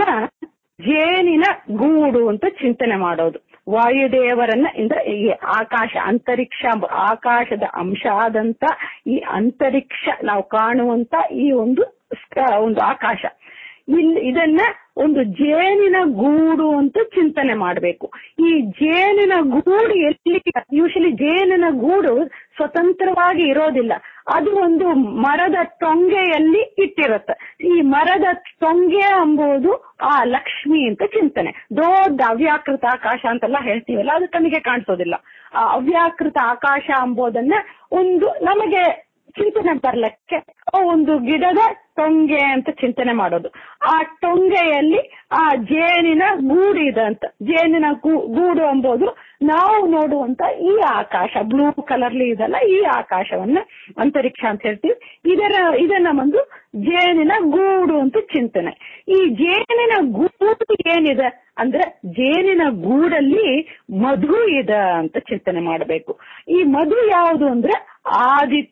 ಜೇನಿನ ಗೂಡು ಅಂತ ಚಿಂತನೆ ಮಾಡೋದು ವಾಯುದೇವರನ್ನ ಅಂದ್ರೆ ಈ ಆಕಾಶ ಅಂತರಿಕ್ಷ ಆಕಾಶದ ಅಂಶ ಆದಂತ ಈ ಅಂತರಿಕ್ಷ ನಾವು ಕಾಣುವಂತ ಈ ಒಂದು ಸ್ಕ- ಒಂದು ಆಕಾಶ ಇಲ್ಲಿ ಇದನ್ನ ಒಂದು ಜೇನಿನ ಗೂಡು ಅಂತ ಚಿಂತನೆ ಮಾಡಬೇಕು ಈ ಜೇನಿನ ಗೂಡು ಎಲ್ಲಿ ಯೂಶಲಿ ಜೇನಿನ ಗೂಡು ಸ್ವತಂತ್ರವಾಗಿ ಇರೋದಿಲ್ಲ ಅದು ಒಂದು ಮರದ ಟೊಂಗೆಯಲ್ಲಿ ಇಟ್ಟಿರುತ್ತೆ ಈ ಮರದ ಟೊಂಗೆ ಎಂಬುದು ಆ ಲಕ್ಷ್ಮಿ ಅಂತ ಚಿಂತನೆ ದೊಡ್ಡ ಅವ್ಯಾಕೃತ ಆಕಾಶ ಅಂತೆಲ್ಲ ಹೇಳ್ತೀವಲ್ಲ ಅದು ಕಣ್ಣಿಗೆ ಕಾಣಿಸೋದಿಲ್ಲ ಆ ಅವ್ಯಾಕೃತ ಆಕಾಶ ಎಂಬುದನ್ನ ಒಂದು ನಮಗೆ ಚಿಂತನೆ ಬರ್ಲಿಕ್ಕೆ ಒಂದು ಗಿಡದ ಟೊಂಗೆ ಅಂತ ಚಿಂತನೆ ಮಾಡೋದು ಆ ಟೊಂಗೆಯಲ್ಲಿ ಆ ಜೇನಿನ ಗೂಡು ಇದೆ ಅಂತ ಜೇನಿನ ಗೂ- ಗೂಡು ಎಂಬುದು ನಾವು ನೋಡುವಂತ ಈ ಆಕಾಶ ಬ್ಲೂ ಕಲರ್ಲಿ ಇದಲ್ಲ ಈ ಆಕಾಶವನ್ನ ಅಂತರಿಕ್ಷ ಅಂತ ಹೇಳ್ತೀವಿ ಇದರ ಇದನ್ನ ಒಂದು ಜೇನಿನ ಗೂಡು ಅಂತ ಚಿಂತನೆ ಈ ಜೇನಿನ ಗೂಡು ಏನಿದೆ ಅಂದ್ರೆ ಜೇನಿನ ಗೂಡಲ್ಲಿ ಮಧು ಇದೆ ಅಂತ ಚಿಂತನೆ ಮಾಡಬೇಕು ಈ ಮಧು ಯಾವುದು ಅಂದ್ರೆ ಆದಿತ್ಯ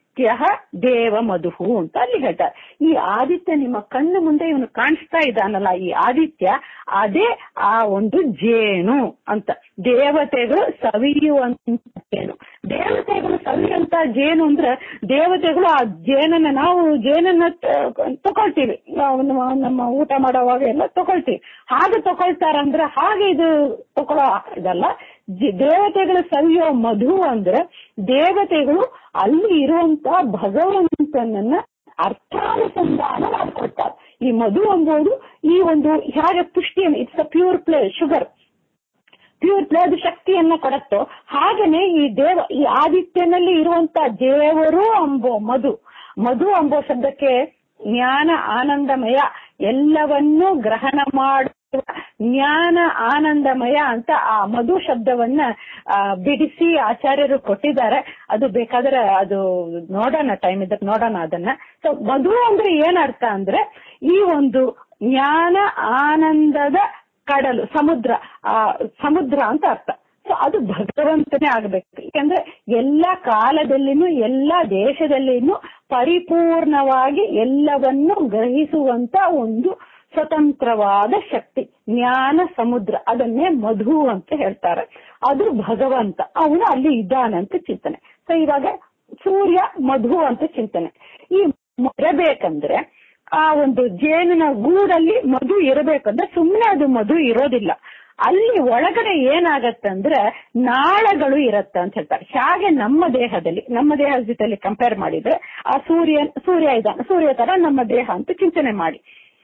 ದೇವ ಮಧು ಅಂತ ಅಲ್ಲಿ ಹೇಳ್ತಾರೆ ಈ ಆದಿತ್ಯ ನಿಮ್ಮ ಕಣ್ಣು ಮುಂದೆ ಇವನು ಕಾಣಿಸ್ತಾ ಇದ್ದಾನಲ್ಲ ಈ ಆದಿತ್ಯ ಅದೇ ಆ ಒಂದು ಜೇನು ಅಂತ ದೇವತೆಗಳು ಸವಿಯುವಂತ ಜೇನು ದೇವತೆಗಳು ಸವಿಯುವಂತ ಜೇನು ಅಂದ್ರೆ ದೇವತೆಗಳು ಆ ಜೇನನ್ನ ನಾವು ಜೇನನ್ನ ತ- ತಗೊಳ್ತೀವಿ ನಾವು ನಮ್ಮ ನಮ್ಮ ಊಟ ಮಾಡೋವಾಗ ಎಲ್ಲ ತಗೊಳ್ತೀವಿ ಹಾಗೆ ತಗೊಳ್ತಾರ ಅಂದ್ರೆ ಹಾಗೆ ಇದು ತಗೊಳ್ಳೋ ಇದಲ್ಲ ಜಿ- ದೇವತೆಗಳು ಸವಿಯೋ ಮಧು ಅಂದ್ರೆ ದೇವತೆಗಳು ಅಲ್ಲಿ ಇರುವಂತ ಭಗವಂತನನ್ನ ಅರ್ಥಾನುಸಂಧಾನ ಮಾಡ್ಕೊಳ್ತಾರೆ ಈ ಮಧು ಎಂಬುದು ಈ ಒಂದು ಹೇಗೆ ಪುಷ್ಟಿಯನ್ನು it's a pure play sugar pure play ಅದು ಶಕ್ತಿಯನ್ನ ಕೊಡುತ್ತೋ ಹಾಗೇನೆ ಈ ದೇವ ಈ ಆದಿತ್ಯನಲ್ಲಿ ಇರುವಂತ ದೇವರು ಅಂಬೋ ಮಧು ಮಧು ಅಂಬೋ ಶಬ್ದಕ್ಕೆ ಜ್ಞಾನ ಆನಂದಮಯ ಎಲ್ಲವನ್ನೂ ಗ್ರಹಣ ಮಾಡುವ ಜ್ಞಾನ ಆನಂದಮಯ ಅಂತ ಆ ಮಧು ಶಬ್ದವನ್ನ ಆ, ಬಿಡಿಸಿ ಆಚಾರ್ಯರು ಕೊಟ್ಟಿದ್ದಾರೆ ಅದು ಬೇಕಾದ್ರೆ ಅದು ನೋಡೋಣ ಟೈಮ್ ಇದ್ದಕ್ಕೆ ನೋಡೋಣ ಅದನ್ನ ಸೊ ಮಧು ಅಂದ್ರೆ ಏನರ್ಥ ಅಂದ್ರೆ ಈ ಒಂದು ಜ್ಞಾನ ಆನಂದದ ಕಡಲು ಸಮುದ್ರ ಆ ಸಮುದ್ರ ಅಂತ ಅರ್ಥ ಸೊ ಅದು ಭಗವಂತನೇ ಆಗ್ಬೇಕು ಯಾಕಂದ್ರೆ ಎಲ್ಲ ಕಾಲದಲ್ಲಿನೂ ಎಲ್ಲ ದೇಶದಲ್ಲಿನೂ ಪರಿಪೂರ್ಣವಾಗಿ ಎಲ್ಲವನ್ನೂ ಗ್ರಹಿಸುವಂತ ಒಂದು ಸ್ವತಂತ್ರವಾದ ಶಕ್ತಿ ಜ್ಞಾನ ಸಮುದ್ರ ಅದನ್ನೇ ಮಧು ಅಂತ ಹೇಳ್ತಾರೆ ಅದು ಭಗವಂತ ಅವನು ಅಲ್ಲಿ ಇದ್ದಾನಂತ ಚಿಂತನೆ ಸೊ ಇವಾಗ ಸೂರ್ಯ ಮಧು ಅಂತ ಚಿಂತನೆ ಈ ಇರಬೇಕಂದ್ರೆ ಆ ಒಂದು ಜೇನಿನ ಗೂಡಲ್ಲಿ ಮಧು ಇರಬೇಕಂದ್ರೆ ಸುಮ್ಮನೆ ಅದು ಮಧು ಇರೋದಿಲ್ಲ ಅಲ್ಲಿ ಒಳಗಡೆ ಏನಾಗತ್ತಂದ್ರೆ ನಾಳಗಳು ಇರತ್ತೆ ಅಂತ ಹೇಳ್ತಾರೆ ಹಾಗೆ ನಮ್ಮ ದೇಹದಲ್ಲಿ ನಮ್ಮ ದೇಹದ ಜೊತೆಲಿ ಕಂಪೇರ್ ಮಾಡಿದ್ರೆ ಆ ಸೂರ್ಯ ಸೂರ್ಯ ಇದ್ದಾನೆ ಸೂರ್ಯ ತರ ನಮ್ಮ ದೇಹ ಅಂತ ಚಿಂತನೆ ಮಾಡಿ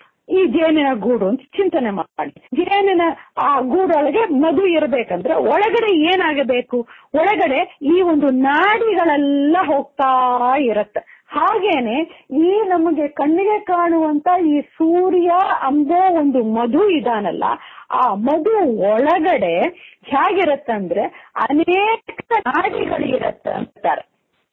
ಈ ಜೇನಿನ ಗೂಡು ಅಂತ ಚಿಂತನೆ ಮಾಡಿ ಜೇನಿನ ಆ ಗೂಡೊಳಗೆ ಮಧು ಇರಬೇಕಂದ್ರೆ ಒಳಗಡೆ ಏನಾಗಬೇಕು ಒಳಗಡೆ ಈ ಒಂದು ನಾಡಿಗಳೆಲ್ಲ ಹೋಗ್ತಾ ಇರತ್ತೆ ಹಾಗೇನೆ ಈ ನಮಗೆ ಕಣ್ಣಿಗೆ ಕಾಣುವಂತ ಈ ಸೂರ್ಯ ಅಂಬೋ ಒಂದು ಮಧು ಇದಾನಲ್ಲ ಆ ಮಧು ಒಳಗಡೆ ಹೇಗಿರತ್ತಂದ್ರೆ ಅನೇಕ ನಾಡಿಗಳು ಇರತ್ತೆ ಅಂತಾರೆ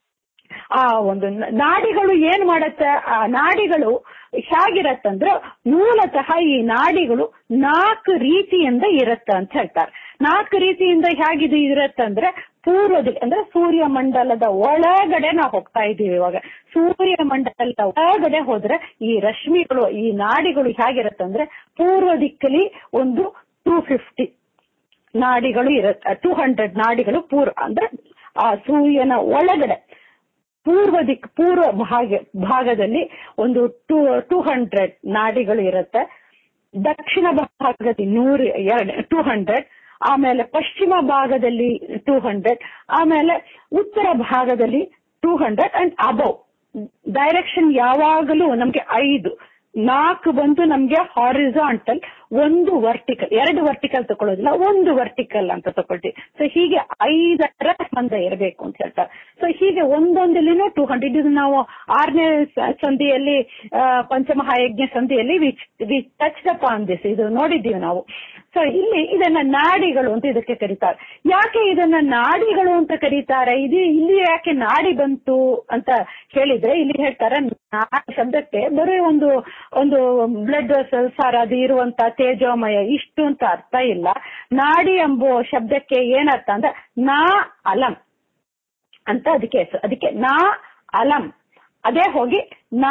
ಆ ಒಂದು ನ- ನಾಡಿಗಳು ಏನ್ ಮಾಡತ್ತೆ ಆ ನಾಡಿಗಳು ಹೇಗಿರತ್ತಂದ್ರೆ ಮೂಲತಃ ಈ ನಾಡಿಗಳು ನಾಲ್ಕು ರೀತಿಯಿಂದ ಇರತ್ತ ಅಂತ ಹೇಳ್ತಾರೆ ನಾಲ್ಕು ರೀತಿಯಿಂದ ಹೇಗಿದೆ ಇರತ್ತಂದ್ರೆ ಪೂರ್ವದಲ್ಲಿ ಅಂದ್ರೆ ಸೂರ್ಯ ಮಂಡಲದ ಒಳಗಡೆ ನಾವು ಹೋಗ್ತಾ ಇದೀವಿ ಇವಾಗ ಸೂರ್ಯ ಮಂಡಲದ ಒಳಗಡೆ ಹೋದ್ರೆ ಈ ರಶ್ಮಿಗಳು ಈ ನಾಡಿಗಳು ಹೇಗಿರತ್ತಂದ್ರೆ ಪೂರ್ವ ದಿಕ್ಕಲ್ಲಿ ಒಂದು ಟೂ ಫಿಫ್ಟಿ ನಾಡಿಗಳು ಇರತ್ತೆ ಟೂ ಹಂಡ್ರೆಡ್ ನಾಡಿಗಳು ಪೂರ್ವ ಅಂದ್ರೆ ಆ ಸೂರ್ಯನ ಒಳಗಡೆ ಪೂರ್ವ ದಿಕ್ ಪೂರ್ವ ಭಾಗ ಭಾಗದಲ್ಲಿ ಒಂದು ಟೂ ಟೂ ಹಂಡ್ರೆಡ್ ನಾಡಿಗಳು ಇರುತ್ತೆ ದಕ್ಷಿಣ ಭಾಗದಲ್ಲಿ ನೂರು ಎರಡು ಟೂ ಹಂಡ್ರೆಡ್ ಆಮೇಲೆ ಪಶ್ಚಿಮ ಭಾಗದಲ್ಲಿ ಟೂ ಹಂಡ್ರೆಡ್ ಆಮೇಲೆ ಉತ್ತರ ಭಾಗದಲ್ಲಿ two hundred and above direction ಯಾವಾಗಲೂ ನಮ್ಗೆ ಐದು ನಾಲ್ಕು ಬಂದು ನಮ್ಗೆ ಹಾರಿಸಾಂಟಲ್ ಒಂದು ವರ್ಟಿಕಲ್ ಎರಡು ವರ್ಟಿಕಲ್ ತಗೊಳ್ಳೋದಿಲ್ಲ ಒಂದು ವರ್ಟಿಕಲ್ ಅಂತ ತಗೊಳ್ತೀವಿ ಸೊ ಹೀಗೆ ಐದರ ಸ್ಪಂದ ಇರಬೇಕು ಅಂತ ಹೇಳ್ತಾರೆ ಸೊ ಹೀಗೆ ಒಂದೊಂದಲ್ಲಿನೂ ಟೂ ಹಂಡ್ರೆಡ್ ಇದು ನಾವು ಆರನೇ ಸ- ಸಂಧಿಯಲ್ಲಿ ಆ, ಪಂಚಮಹಾಯಜ್ಞ ಸಂಧಿಯಲ್ಲಿ we touch upon this ಇದು ನೋಡಿದ್ದೀವಿ ನಾವು ಸೊ ಇಲ್ಲಿ ಇದನ್ನ ನಾಡಿಗಳು ಅಂತ ಇದಕ್ಕೆ ಕರೀತಾರೆ ಯಾಕೆ ಇದನ್ನ ನಾಡಿಗಳು ಅಂತ ಕರೀತಾರೆ ಇದು ಇಲ್ಲಿ ಯಾಕೆ ನಾಡಿ ಬಂತು ಅಂತ ಹೇಳಿದ್ರೆ ಇಲ್ಲಿ ಹೇಳ್ತಾರೆ ನಾಡಿ ಶಬ್ದಕ್ಕೆ ಬರೀ ಒಂದು ಒಂದು ಬ್ಲಡ್ ಸಲ್ಸಾರ ಅದು ಇರುವಂತ ತೇಜೋಮಯ ಇಷ್ಟು ಅಂತ ಅರ್ಥ ಇಲ್ಲ ನಾಡಿ ಎಂಬುವ ಶಬ್ದಕ್ಕೆ ಏನರ್ಥ ಅಂದ್ರೆ ನಾ ಅಲಂ ಅಂತ ಅದಕ್ಕೆ ಹೆಸರು ಅದಕ್ಕೆ ನಾ ಅಲಂ ಅದೇ ಹೋಗಿ ನಾ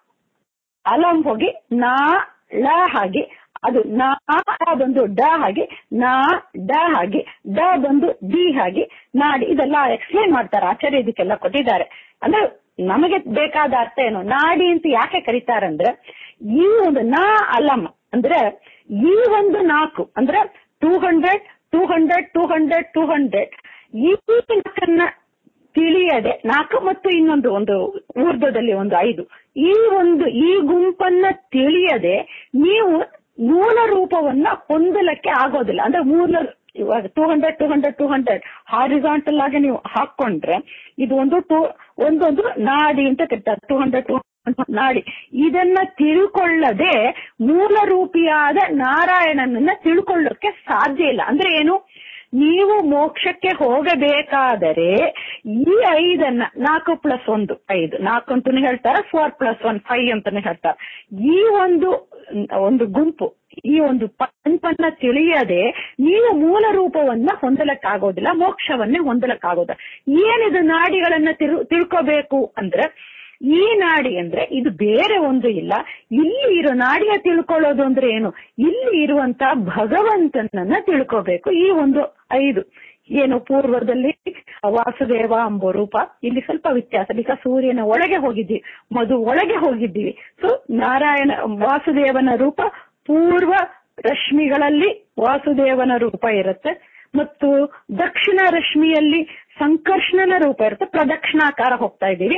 ಅಲಂ ಹೋಗಿ ನಾ ಳ ಹಾಗೆ ಅದು ನಾ ಬಂದು ಡ ಹಾಗೆ ನಾ ಡ ಹಾಗೆ ಡ ಬಂದು ಡಿ ಹಾಗೆ ನಾಡಿ ಇದೆಲ್ಲ ಎಕ್ಸ್ಪ್ಲೈನ್ ಮಾಡ್ತಾರೆ ಆಚಾರ್ಯ ಇದಕ್ಕೆಲ್ಲ ಕೊಟ್ಟಿದ್ದಾರೆ ಅಂದ್ರೆ ನಮಗೆ ಬೇಕಾದ ಅರ್ಥ ಏನು ನಾಡಿ ಅಂತ ಯಾಕೆ ಕರೀತಾರಂದ್ರೆ ಈ ಒಂದು ನಾ ಅಲಂ ಅಂದ್ರೆ ಈ ಒಂದು ನಾಲ್ಕು ಅಂದ್ರೆ two hundred two hundred two hundred two hundred ಈ ನಾಲ್ಕನ್ನ ತಿಳಿಯದೆ ನಾಲ್ಕು ಮತ್ತು ಇನ್ನೊಂದು ಒಂದು ಊರ್ಧ್ವದಲ್ಲಿ ಒಂದು ಐದು ಈ ಒಂದು ಈ ಗುಂಪನ್ನ ತಿಳಿಯದೆ ನೀವು ಮೂಲ ರೂಪವನ್ನ ಹೊಂದಲಕ್ಕೆ ಆಗೋದಿಲ್ಲ ಅಂದ್ರೆ ಮೂಲ ಇವಾಗ two hundred two hundred two hundred horizontal ಆಗಿ ನೀವು ಹಾಕೊಂಡ್ರೆ ಇದು ಒಂದು ಟೂ ಒಂದೊಂದು ನಾಡಿ ಅಂತ ಕರೀತಾರೆ ಟೂ ಹಂಡ್ರೆಡ್ ಟೂ ನಾಡಿ ಇದನ್ನ ತಿಳ್ಕೊಳ್ಳದೆ ಮೂಲ ರೂಪಿಯಾದ ನಾರಾಯಣನನ್ನ ತಿಳ್ಕೊಳ್ಳೋಕೆ ಸಾಧ್ಯ ಇಲ್ಲ ಅಂದ್ರೆ ಏನು ನೀವು ಮೋಕ್ಷಕ್ಕೆ ಹೋಗಬೇಕಾದರೆ ಈ ಐದನ್ನ ನಾಲ್ಕು ಪ್ಲಸ್ ಒಂದು ಐದು ನಾಲ್ಕು ಅಂತಾನೆ ಹೇಳ್ತಾರೆ ಫೋರ್ ಪ್ಲಸ್ ಒನ್ ಫೈವ್ ಅಂತಾನೆ ಹೇಳ್ತಾರೆ ಈ ಒಂದು ಒಂದು ಗುಂಪು ಈ ಒಂದು ಪಂಪನ್ನ ತಿಳಿಯದೆ ನೀವು ಮೂಲ ರೂಪವನ್ನ ಹೊಂದಲಕ್ಕಾಗೋದಿಲ್ಲ ಮೋಕ್ಷವನ್ನೇ ಹೊಂದಲಕ್ಕಾಗೋದಿಲ್ಲ ಏನಿದು ನಾಡಿಗಳನ್ನ ತಿರು ತಿಳ್ಕೋಬೇಕು ಅಂದ್ರೆ ಈ ನಾಡಿ ಅಂದ್ರೆ ಇದು ಬೇರೆ ಒಂದು ಇಲ್ಲ ಇಲ್ಲಿ ಇರೋ ನಾಡಿಯ ತಿಳ್ಕೊಳ್ಳೋದು ಅಂದ್ರೆ ಏನು ಇಲ್ಲಿ ಇರುವಂತ ಭಗವಂತನನ್ನ ತಿಳ್ಕೋಬೇಕು ಈ ಒಂದು ಐದು ಏನು ಪೂರ್ವದಲ್ಲಿ ವಾಸುದೇವ ಎಂಬ ರೂಪ ಇಲ್ಲಿ ಸ್ವಲ್ಪ ವ್ಯತ್ಯಾಸ ಬಿಕಾಸ್ ಸೂರ್ಯನ ಒಳಗೆ ಹೋಗಿದ್ದೀವಿ ಮಧು ಒಳಗೆ ಹೋಗಿದ್ದೀವಿ ಸೊ ನಾರಾಯಣ ವಾಸುದೇವನ ರೂಪ ಪೂರ್ವ ರಶ್ಮಿಗಳಲ್ಲಿ ವಾಸುದೇವನ ರೂಪ ಇರುತ್ತೆ ಮತ್ತು ದಕ್ಷಿಣ ರಶ್ಮಿಯಲ್ಲಿ ಸಂಕರ್ಷಣನ ರೂಪ ಇರುತ್ತೆ ಪ್ರದಕ್ಷಿಣಾಕಾರ ಹೋಗ್ತಾ ಇದ್ದೀವಿ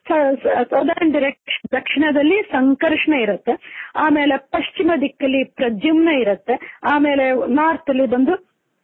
ಸೌದರ್ನ್ ಡೈರೆಕ್ಷನ್ ದಕ್ಷಿಣದಲ್ಲಿ ಸಂಕರ್ಷಣ ಇರುತ್ತೆ ಆಮೇಲೆ ಪಶ್ಚಿಮ ದಿಕ್ಕಲ್ಲಿ ಪ್ರದ್ಯುಮ್ನ ಇರುತ್ತೆ ಆಮೇಲೆ ನಾರ್ತ್ ಅಲ್ಲಿ ಬಂದು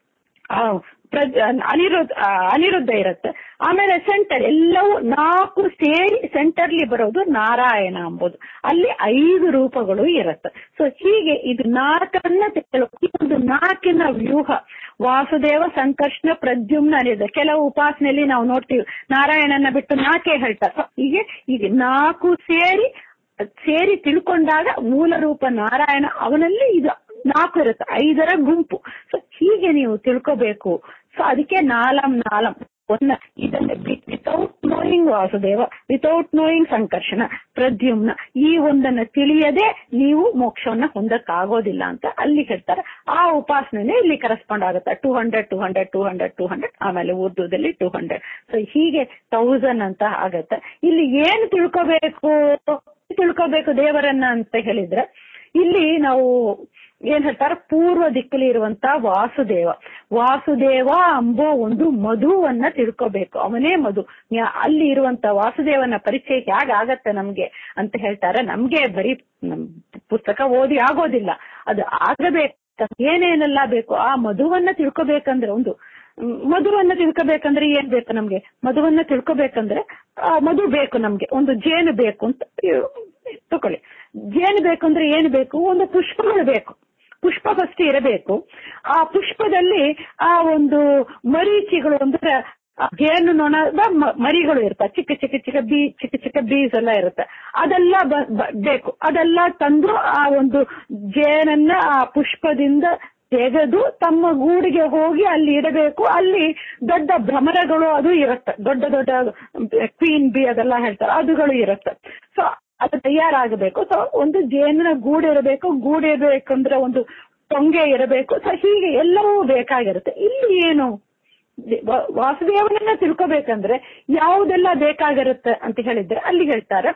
ಆ, ಪ್ರಜ್- ಅನಿರುದ್ಧ ಆ, ಅನಿರುದ್ಧ ಇರುತ್ತೆ ಆಮೇಲೆ ಸೆಂಟರ್ ಎಲ್ಲವೂ ನಾಲ್ಕು ಸೇರಿ ಸೆಂಟರ್ಲಿ ಬರೋದು ನಾರಾಯಣ ಎಂಬುದು ಅಲ್ಲಿ ಐದು ರೂಪಗಳು ಇರುತ್ತೆ ಸೊ ಹೀಗೆ ಇದು ನಾಲ್ಕನ್ನ ತಿಳ್ಕೊ- ಈ ಒಂದು ನಾಲ್ಕಿನ ವ್ಯೂಹ ವಾಸುದೇವ ಸಂಕರ್ಷಣ ಪ್ರದ್ಯುಮ್ನ ಅನಿರುದ್ಧ ಕೆಲವು ಉಪಾಸನೆಯಲ್ಲಿ ನಾವು ನೋಡ್ತೀವಿ ನಾರಾಯಣನ ಬಿಟ್ಟು ನಾಲ್ಕೇ ಹೇಳ್ತಾರೆ So ಹೀಗೆ ಈಗ ನಾಲ್ಕು ಸೇರಿ ಸೇರಿ ತಿಳ್ಕೊಂಡಾಗ ಮೂಲ ರೂಪ ನಾರಾಯಣ ಅವನಲ್ಲಿ ಇದು ನಾಲ್ಕು ಇರುತ್ತೆ ಐದರ ಗುಂಪು ಸೊ ಹೀಗೆ ನೀವು ತಿಳ್ಕೋಬೇಕು ಸೊ ಅದಕ್ಕೆ ನಾಲಂ ನಾಲಂ ಒಂದ ಇದನ್ನ without knowing Vasudeva without knowing Sankarshana Pradyumna ಈ ಒಂದನ್ನ ತಿಳಿಯದೆ ನೀವು ಮೋಕ್ಷವನ್ನ ಹೊಂದಕ್ಕಾಗೋದಿಲ್ಲ ಅಂತ ಅಲ್ಲಿ ಹೇಳ್ತಾರೆ ಆ ಉಪಾಸನೆ ಇಲ್ಲಿ ಕರೆಸ್ಪಾಂಡ್ ಆಗುತ್ತೆ two hundred two hundred two hundred two hundred ಆಮೇಲೆ ಉರ್ದುದಲ್ಲಿ ಟೂ ಹಂಡ್ರೆಡ್ ಸೊ ಹೀಗೆ ತೌಸಂಡ್ ಅಂತ ಆಗತ್ತೆ ಇಲ್ಲಿ ಏನು ತಿಳ್ಕೋಬೇಕು ತಿಳ್ಕೋಬೇಕು ದೇವರನ್ನ ಅಂತ ಹೇಳಿದ್ರೆ ಇಲ್ಲಿ ನಾವು ಏನ್ ಹೇಳ್ತಾರೆ ಪೂರ್ವ ದಿಕ್ಕಲ್ಲಿ ಇರುವಂತ ವಾಸುದೇವ ವಾಸುದೇವ ಎಂಬೋ ಒಂದು ಮಧುವನ್ನ ತಿಳ್ಕೋಬೇಕು ಅವನೇ ಮಧು ಯಾ- ಅಲ್ಲಿ ಇರುವಂತ ವಾಸುದೇವನ ಪರಿಚಯ ಹೇಗಾಗತ್ತೆ ನಮ್ಗೆ ಅಂತ ಹೇಳ್ತಾರೆ ನಮ್ಗೆ ಬರೀ ನಮ್ ಪುಸ್ತಕ ಓದಿ ಆಗೋದಿಲ್ಲ ಅದು ಆಗಬೇಕು ಏನೇನೆಲ್ಲ ಬೇಕು ಆ ಮಧುವನ್ನ ತಿಳ್ಕೋಬೇಕಂದ್ರೆ ಒಂದು ಮ್, ಮಧುವನ್ನ ತಿಳ್ಕೋಬೇಕಂದ್ರೆ ಏನ್ ಬೇಕು ನಮ್ಗೆ ಮಧುವನ್ನ ತಿಳ್ಕೋಬೇಕಂದ್ರೆ ಆ ಮಧು ಬೇಕು ನಮ್ಗೆ ಒಂದು ಜೇನು ಬೇಕು ಅಂತ ತಕೊಳ್ಳಿ ಜೇನು ಬೇಕಂದ್ರೆ ಏನು ಬೇಕು ಒಂದು ಪುಷ್ಪಗಳು ಬೇಕು ಪುಷ್ಪ ಫಸ್ಟ್ ಇರಬೇಕು ಆ ಪುಷ್ಪದಲ್ಲಿ ಆ ಒಂದು ಮರೀಚಿಗಳು ಅಂದ್ರೆ ಆ ಜೇನು ನೊಣದ ಮ- ಮರಿಗಳು ಇರ್ತವೆ ಚಿಕ್ಕ ಚಿಕ್ಕ ಚಿಕ್ಕ ಬೀ ಚಿಕ್ಕ ಚಿಕ್ಕ ಬೀಸ್ ಎಲ್ಲ ಇರುತ್ತೆ ಅದೆಲ್ಲ ಬ- ಬ- ಬೇಕು ಅದೆಲ್ಲ ತಂದು ಆ ಒಂದು ಜೇನನ್ನ ಆ ಪುಷ್ಪದಿಂದ ತೆಗೆದು ತಮ್ಮ ಗೂಡಿಗೆ ಹೋಗಿ ಅಲ್ಲಿ ಇಡಬೇಕು ಅಲ್ಲಿ ದೊಡ್ಡ ಭ್ರಮರಗಳು ಅದು ಇರುತ್ತೆ ದೊಡ್ಡ ದೊಡ್ಡ ಕ್ವೀನ್ ಬಿ ಅದೆಲ್ಲ ಹೇಳ್ತಾರೆ ಅದುಗಳು ಇರುತ್ತೆ ಸೊ ಅದು ತಯಾರಾಗಬೇಕು ಸೊ ಒಂದು ಜೇನಿನ ಗೂಡು ಇರಬೇಕು ಗೂಡು ಇರಬೇಕಂದ್ರೆ ಒಂದು ಟೊಂಗೆ ಇರಬೇಕು ಸೊ ಹೀಗೆ ಎಲ್ಲವೂ ಬೇಕಾಗಿರುತ್ತೆ ಇಲ್ಲಿ ಏನು ವ- ವಾಸುದೇವನನ್ನ ತಿಳ್ಕೊಬೇಕಂದ್ರೆ ಯಾವುದೆಲ್ಲ ಬೇಕಾಗಿರುತ್ತೆ ಅಂತ ಹೇಳಿದ್ರೆ ಅಲ್ಲಿ ಹೇಳ್ತಾರೆ